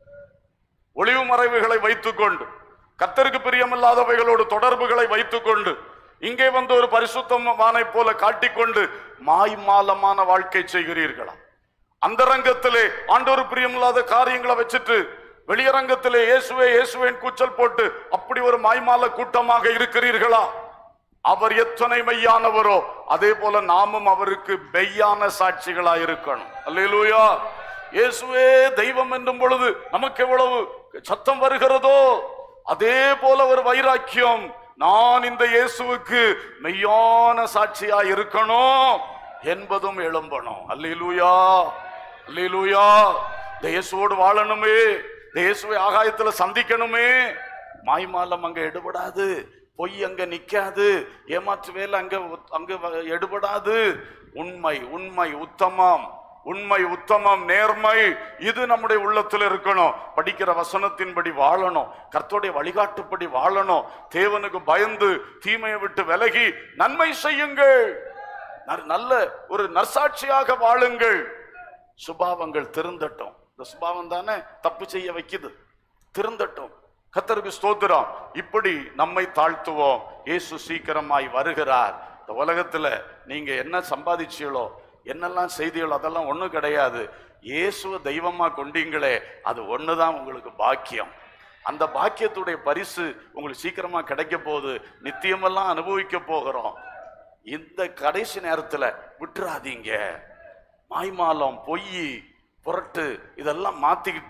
A: ஒளிவு மறைவுகளை வைத்துக்கொண்டு கத்தருக்கு பிரியமில்லாதவைகளோடு தொடர்புகளை வைத்துக்கொண்டு இங்கே வந்து ஒரு பரிசுத்தமானை போல காட்டிக்கொண்டு மாய்மாலமான வாழ்க்கை செய்கிறீர்களா அந்தரங்கத்திலே ஆண்டோரு பிரியமில்லாத காரியங்களை வச்சுட்டு வெளியரங்கத்திலே இயேசுவே இயேசுவேன் கூச்சல் போட்டு அப்படி ஒரு மாய்மால கூட்டமாக இருக்கிறீர்களா அவர் எத்தனை மெய்யானவரோ அதே போல நாமும் அவருக்கு மெய்யான சாட்சிகளா இருக்கணும் அல்லேலூயா இயேசுவே தெய்வம் என்னும் பொழுது நமக்கு எவ்வளவு சத்தம் வருகிறதோ அதே போல ஒரு வைராக்கியம் நான் இந்த இயேசுவுக்கு மெய்யான சாட்சியா இருக்கணும் என்பதும் எழும்பணும் அல்லேலூயா அல்லேலூயா இந்த இயேசுவோடு வாழணுமே இந்த இயேசுவை ஆகாயத்துல சந்திக்கணுமே மாய்மாலம் அங்க எடுபடாது பொய் அங்க நிக்காது ஏமாற்று வேலை அங்க அங்க வ- எடுபடாது உண்மை உண்மை உத்தமம் உண்மை உத்தமம் நேர்மை இது நம்முடைய உள்ளத்தில் இருக்கணும் படிக்கிற வசனத்தின்படி வாழணும் கர்த்தருடைய வழிகாட்டுப்படி வாழணும் தேவனுக்கு பயந்து தீமையை விட்டு விலகி நன்மை செய்யுங்கள் ந- நல்ல ஒரு நற்சாட்சியாக வாழுங்கள் சுபாவங்கள் திருந்தட்டும் இந்த சுபாவம் தானே தப்பு செய்ய வைக்குது திருந்தட்டும் கத்தருக்கு ஸ்தோத்திரம் இப்படி நம்மை தாழ்த்துவோம் இயேசு சீக்கிரமாய் வருகிறார் இந்த உலகத்துல நீங்க என்ன சம்பாதிச்சீங்களோ என்னெல்லாம் செய்தீங்களோ அதெல்லாம் ஒண்ணும் கிடையாது இயேசுவை தெய்வமா கொண்டீங்களே அது ஒண்ணுதான் உங்களுக்கு பாக்கியம் அந்த பாக்கியத்துடைய பரிசு உங்களுக்கு சீக்கிரமா கிடைக்க போகுது நித்தியமெல்லாம் அனுபவிக்க போகிறோம் இந்த கடைசி நேரத்துல விட்டுறாதீங்க மாய்மாலம் பொய் புரட்டு இதெல்லாம் மாத்திக்கிட்டு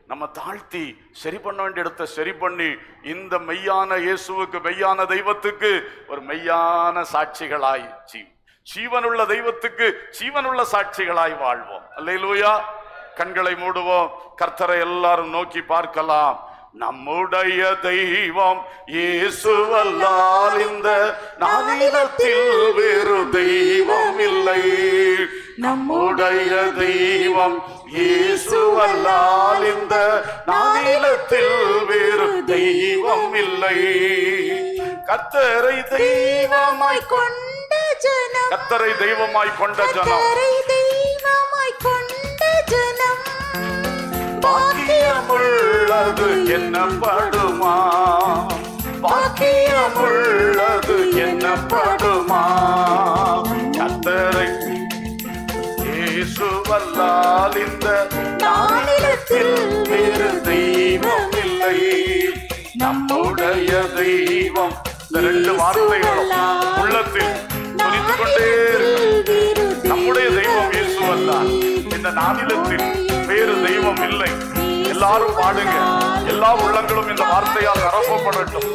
A: நம்ம தாழ்த்தி சரி பண்ண வேண்டிய இடத்த சரி பண்ணி இந்த மெய்யான இயேசுவுக்கு மெய்யான தெய்வத்துக்கு ஒரு மெய்யான சாட்சிகளாய் ஜீ ஜீவனுள்ள தெய்வத்துக்கு ஜீவனுள்ள சாட்சிகளாய் வாழ்வோம் அல்லேலூயா கண்களை மூடுவோம் கர்த்தரை எல்லாரும் நோக்கி பார்க்கலாம் நம்முடைய தெய்வம் இயேசுவல்லால் இந்த நானிலத்தில் வேறு தெய்வம் இல்லை நம்முடைய தெய்வம் இயேசுவல்லால் இந்த நானிலத்தில் வேறு தெய்வம் இல்லை கத்தரை தெய்வமாய்
B: கொண்ட ஜனம்
A: கத்தரை தெய்வமாய் கொண்ட ஜனம்
B: கத்தரை தெய்வமாய் கொண்ட ஜனம்
A: பாக்கியமுள்ளது என்னப்படுமா பாக்கியமுள்ளது என்னப்படுமா கத்தரை இயேசுவல்லால் இந்த நாளிலத்தில் வேறு தெய்வம் இல்லை நம்முடைய தெய்வம் இந்த ரெண்டு வார்த்தைகளும் உள்ளத்தில் துணித்து கொண்டே இருக்கு. நம்முடைய தெய்வம் இயேசுவல்லால் இந்த நாளிலத்தில் வேறு தெய்வம் இல்லை எல்லாரும் பாடுங்க எல்லா உள்ளங்களும் இந்த வார்த்தையால் நிரப்பப்படட்டும்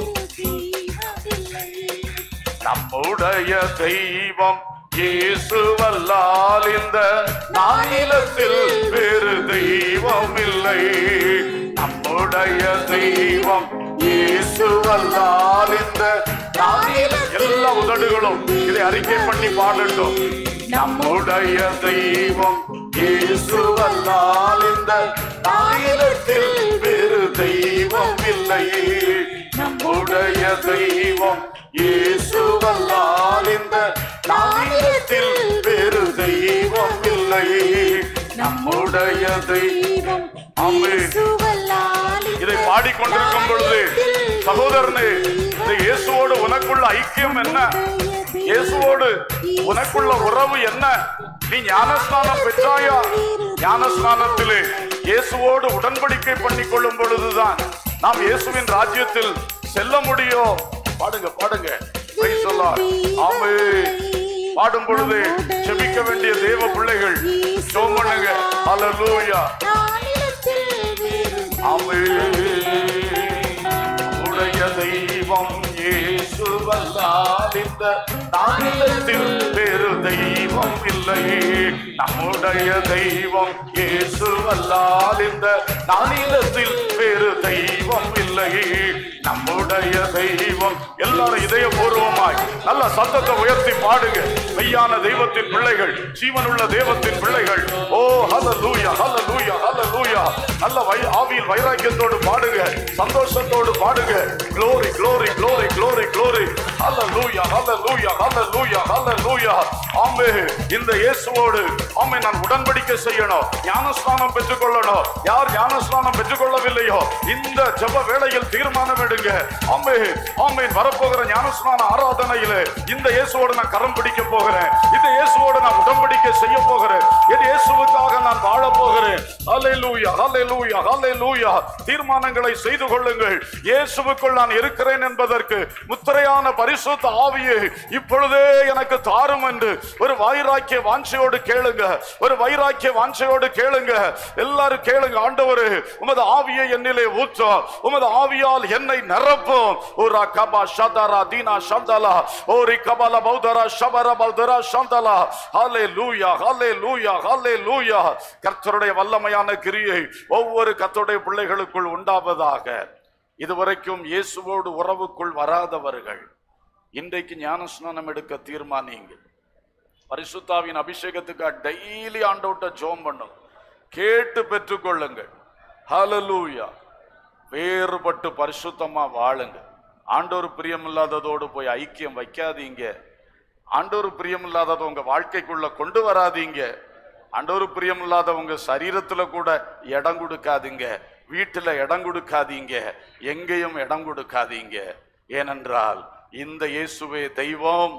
A: நம்முடைய தெய்வம் இயேசுவல்லால் இந்த நானிலத்தில் வேறு தெய்வம் இல்லை நம்முடைய தெய்வம் இயேசுவல்லால் இந்த நானில எல்லா உதடுகளும் இதை அறிக்கை பண்ணி பாடட்டும் நம்முடைய தெய்வம் இயேசுவல்லால் இந்த நானிலத்தில் வேறு தெய்வம் இல்லை நம்முடைய தெய்வம் இயேசுவல்லால் இந்த நானிலத்தில் வேறு தெய்வம் இல்லை நம்முடைய தெய்வம் ஆமென். இதை பாடிக்கொண்டிருக்கும் பொழுது சகோதரனே இந்த இயேசுவோடு உனக்குள்ள ஐக்கியம் என்ன இயேசுவோடு உனக்குள்ள உறவு என்ன நீ ஞானஸ்நானம் பெற்றாயா ஞானஸ்நானத்திலே இயேசுவோடு உடன்படிக்கை பண்ணிக் கொள்ளும் பொழுதுதான் நாம் இயேசுவின் ராஜ்யத்தில் செல்ல முடியும் பாடுங்க பாடுங்க Praise the Lord. ஆமென். பாடும் பொழுது செபிக்க வேண்டிய தேவ பிள்ளைகள் ஜெபம் பண்ணுங்க ஹalleluya உடைய தெய்வம் இயேசுவல்லால் இந்த நானிலத்தில் வேறு தெய்வம் இல்லை நம்முடைய தெய்வம் இயேசுவல்லால் இந்த நானிலத்தில் வேறு தெய்வம் இல்லை நம்முடைய தெய்வம் எல்லாரும் இதயபூர்வமாய் நல்ல சத்தத்தை உயர்த்தி பாடுங்க மெய்யான தெய்வத்தின் பிள்ளைகள் ஜீவனுள்ள தெய்வத்தின் பிள்ளைகள் ஓ ஹalleluya ஹalleluya ஹalleluya நல்ல வை ஆவியில் வைராக்கியத்தோடு பாடுங்க சந்தோஷத்தோடு பாடுங்க glory glory glory glory glory ஹalleluya ஹalleluya ஹalleluya ஹalleluya ஆமென் இந்த இயேசுவோடு ஆமென் நான் உடன்படிக்கை செய்யணும் ஞானஸ்நானம் பெற்றுக்கொள்ளணும் யார் ஞானஸ்நானம் பெற்றுக்கொள்ளவில்லையோ இந்த ஜெப வேளையில் தீர்மானம் எடுங்க ஆமென் ஆமென் வரப்போகிற ஞானஸ்நான ஆராதனையில இந்த இயேசுவோடு நான் கரம் பிடிக்க போகிறேன் இந்த இயேசுவோடு நான் உடன்படிக்கை செய்ய போகிறேன் என் இயேசுவுக்காக நான் வாழ போகிறேன் ஹalleluya ஹalleluya ஹalleluya தீர்மானங்களை செய்து கொள்ளுங்கள் இயேசுவுக்குள் நான் இருக்கிறேன் என்பதற்கு முத்திரையான பரிசுத்த ஆவியை இப்பொழுதே எனக்கு தாரும் என்று ஒரு வைராக்கிய வாஞ்சையோடு கேளுங்க ஒரு வைராக்கிய வாஞ்சையோடு கேளுங்க எல்லாரும் கேளுங்க ஆண்டவரே உமது ஆவியை என்னிலே ஊற்றும் உமது ஆவியால் என்னை நிரப்பும் ஒரு கபா ஷதரா தீனா சந்தலா ஓரி கபல பௌதரா ஷபர பௌதரா சந்தலா ஹலே லூயா ஹலே லூயா ஹலே லூயா கர்த்தருடைய வல்லமையான கிரியை ஒவ்வொரு கர்த்தருடைய பிள்ளைகளுக்குள் உண்டாவதாக இதுவரைக்கும் இயேசுவோடு உறவுக்குள் வராதவர்கள் இன்றைக்கு ஞானஸ்நானம் எடுக்க தீர்மானிங்க பரிசுத்தாவின் அபிஷேகத்துக்கு டெய்லி ஆண்டவட்ட ஜோம் பண்ணும் கேட்டு பெற்றுக்கொள்ளுங்கள் ஹalleluya வேறுபட்டு பரிசுத்தமா வாழுங்க ஆண்டோர் பிரியமில்லாததோடு போய் ஐக்கியம் வைக்காதீங்க ஆண்டோர் பிரியமில்லாததை உங்க வாழ்க்கைக்குள்ள கொண்டு வராதீங்க ஆண்டோர் பிரியமில்லாத உங்க சரீரத்துல கூட இடம் கொடுக்காதீங்க வீட்டுல இடம் கொடுக்காதீங்க எங்கேயும் இடம் கொடுக்காதீங்க ஏனென்றால் இந்த இயேசுவே தெய்வம்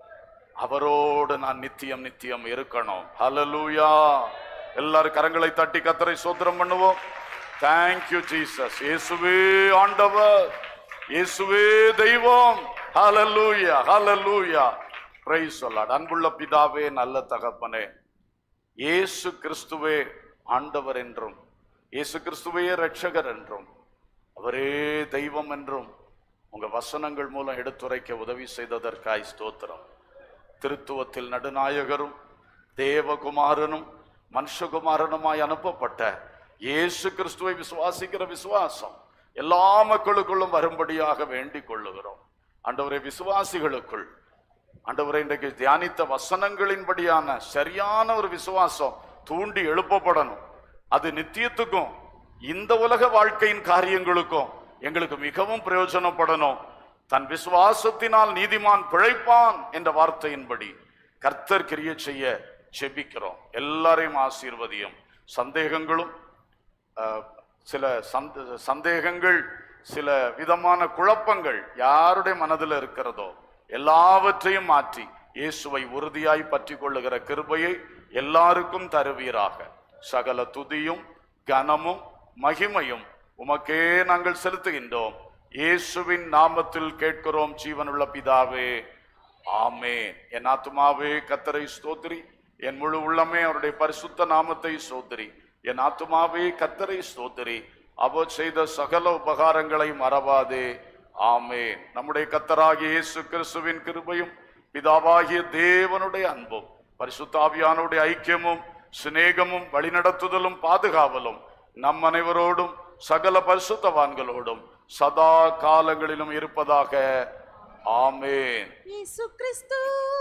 A: அவரோடு நான் நித்தியம் நித்தியம் இருக்கணும் ஹalleluya எல்லாரும் கரங்களை தட்டி கத்தரை சோத்திரம் பண்ணுவோம் தேங்க்யூ ஜீசஸ் இயேசுவே ஆண்டவர் இயேசுவே தெய்வம் ஹalleluya ஹalleluya பிரைஸ் சொல்லாட் அன்புள்ள பிதாவே நல்ல தகப்பனே இயேசு கிறிஸ்துவே ஆண்டவர் என்றும் இயேசு கிறிஸ்துவையே ரட்சகர் என்றும் அவரே தெய்வம் என்றும் உங்க வசனங்கள் மூலம் எடுத்துரைக்க உதவி செய்ததற்காய் ஸ்தோத்திரம் திருத்துவத்தில் நடுநாயகரும் தேவகுமாரனும் மனுஷகுமாரனுமாய் அனுப்பப்பட்ட இயேசு கிறிஸ்துவை விசுவாசிக்கிற விசுவாசம் எல்லா மக்களுக்குள்ளும் வரும்படியாக வேண்டிக் கொள்ளுகிறோம் ஆண்டவரே விசுவாசிகளுக்குள் ஆண்டவரை இன்றைக்கு தியானித்த வசனங்களின்படியான சரியான ஒரு விசுவாசம் தூண்டி எழுப்பப்படணும் அது நித்தியத்துக்கும் இந்த உலக வாழ்க்கையின் காரியங்களுக்கும் எங்களுக்கு மிகவும் பிரயோஜனப்படணும் தன் விசுவாசத்தினால் நீதிமான் பிழைப்பான் என்ற வார்த்தையின்படி கர்த்தர் கிரிய செய்ய செபிக்கிறோம் எல்லாரையும் ஆசீர்வதியும் சந்தேகங்களும் அஹ், சில சந்த- சந்தேகங்கள் சில விதமான குழப்பங்கள் யாருடைய மனதில் இருக்கிறதோ எல்லாவற்றையும் மாற்றி இயேசுவை உறுதியாய் பற்றி கொள்ளுகிற கிருபையை எல்லாருக்கும் தருவீராக சகல துதியும் கனமும் மகிமையும் உமக்கே நாங்கள் செலுத்துகின்றோம் இயேசுவின் நாமத்தில் கேட்கிறோம் ஜீவனுள்ள பிதாவே ஆமென் என் ஆத்துமாவே கத்தரை ஸ்தோத்திரி என் முழு உள்ளமே அவருடைய பரிசுத்த நாமத்தை ஸ்தோத்திரி என் ஆத்துமாவே கத்தரை ஸ்தோத்திரி அவர் செய்த சகல உபகாரங்களை மறவாதே ஆமென் நம்முடைய கத்தராகிய இயேசு கிறிஸ்துவின் கிருபையும் பிதாவாகிய தேவனுடைய அன்பும் பரிசுத்தாவியானுடைய ஐக்கியமும் சிநேகமும் வழிநடத்துதலும் பாதுகாவலும் நம் அனைவரோடும் சகல பரிசுத்தவான்களோடும் சதா காலங்களிலும் இருப்பதாக ஆமென்
B: இயேசு கிறிஸ்து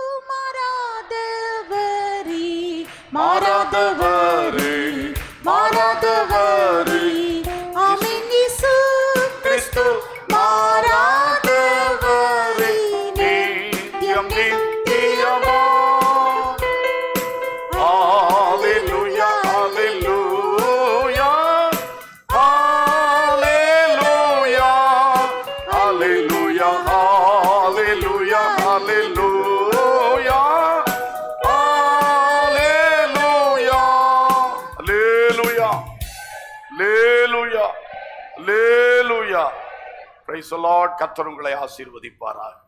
B: மாறாதவரே மாறாதவரே மாறாதவரே ஆமென் இயேசு கிறிஸ்து மாறாதவரே
A: நித்தியம் நித்தியமா Hallelujah, hallelujah, hallelujah, hallelujah, hallelujah, hallelujah, hallelujah, hallelujah, hallelujah, hallelujah. Praise the Lord. கர்த்தர் உங்களை ஆசீர்வதிப்பாராக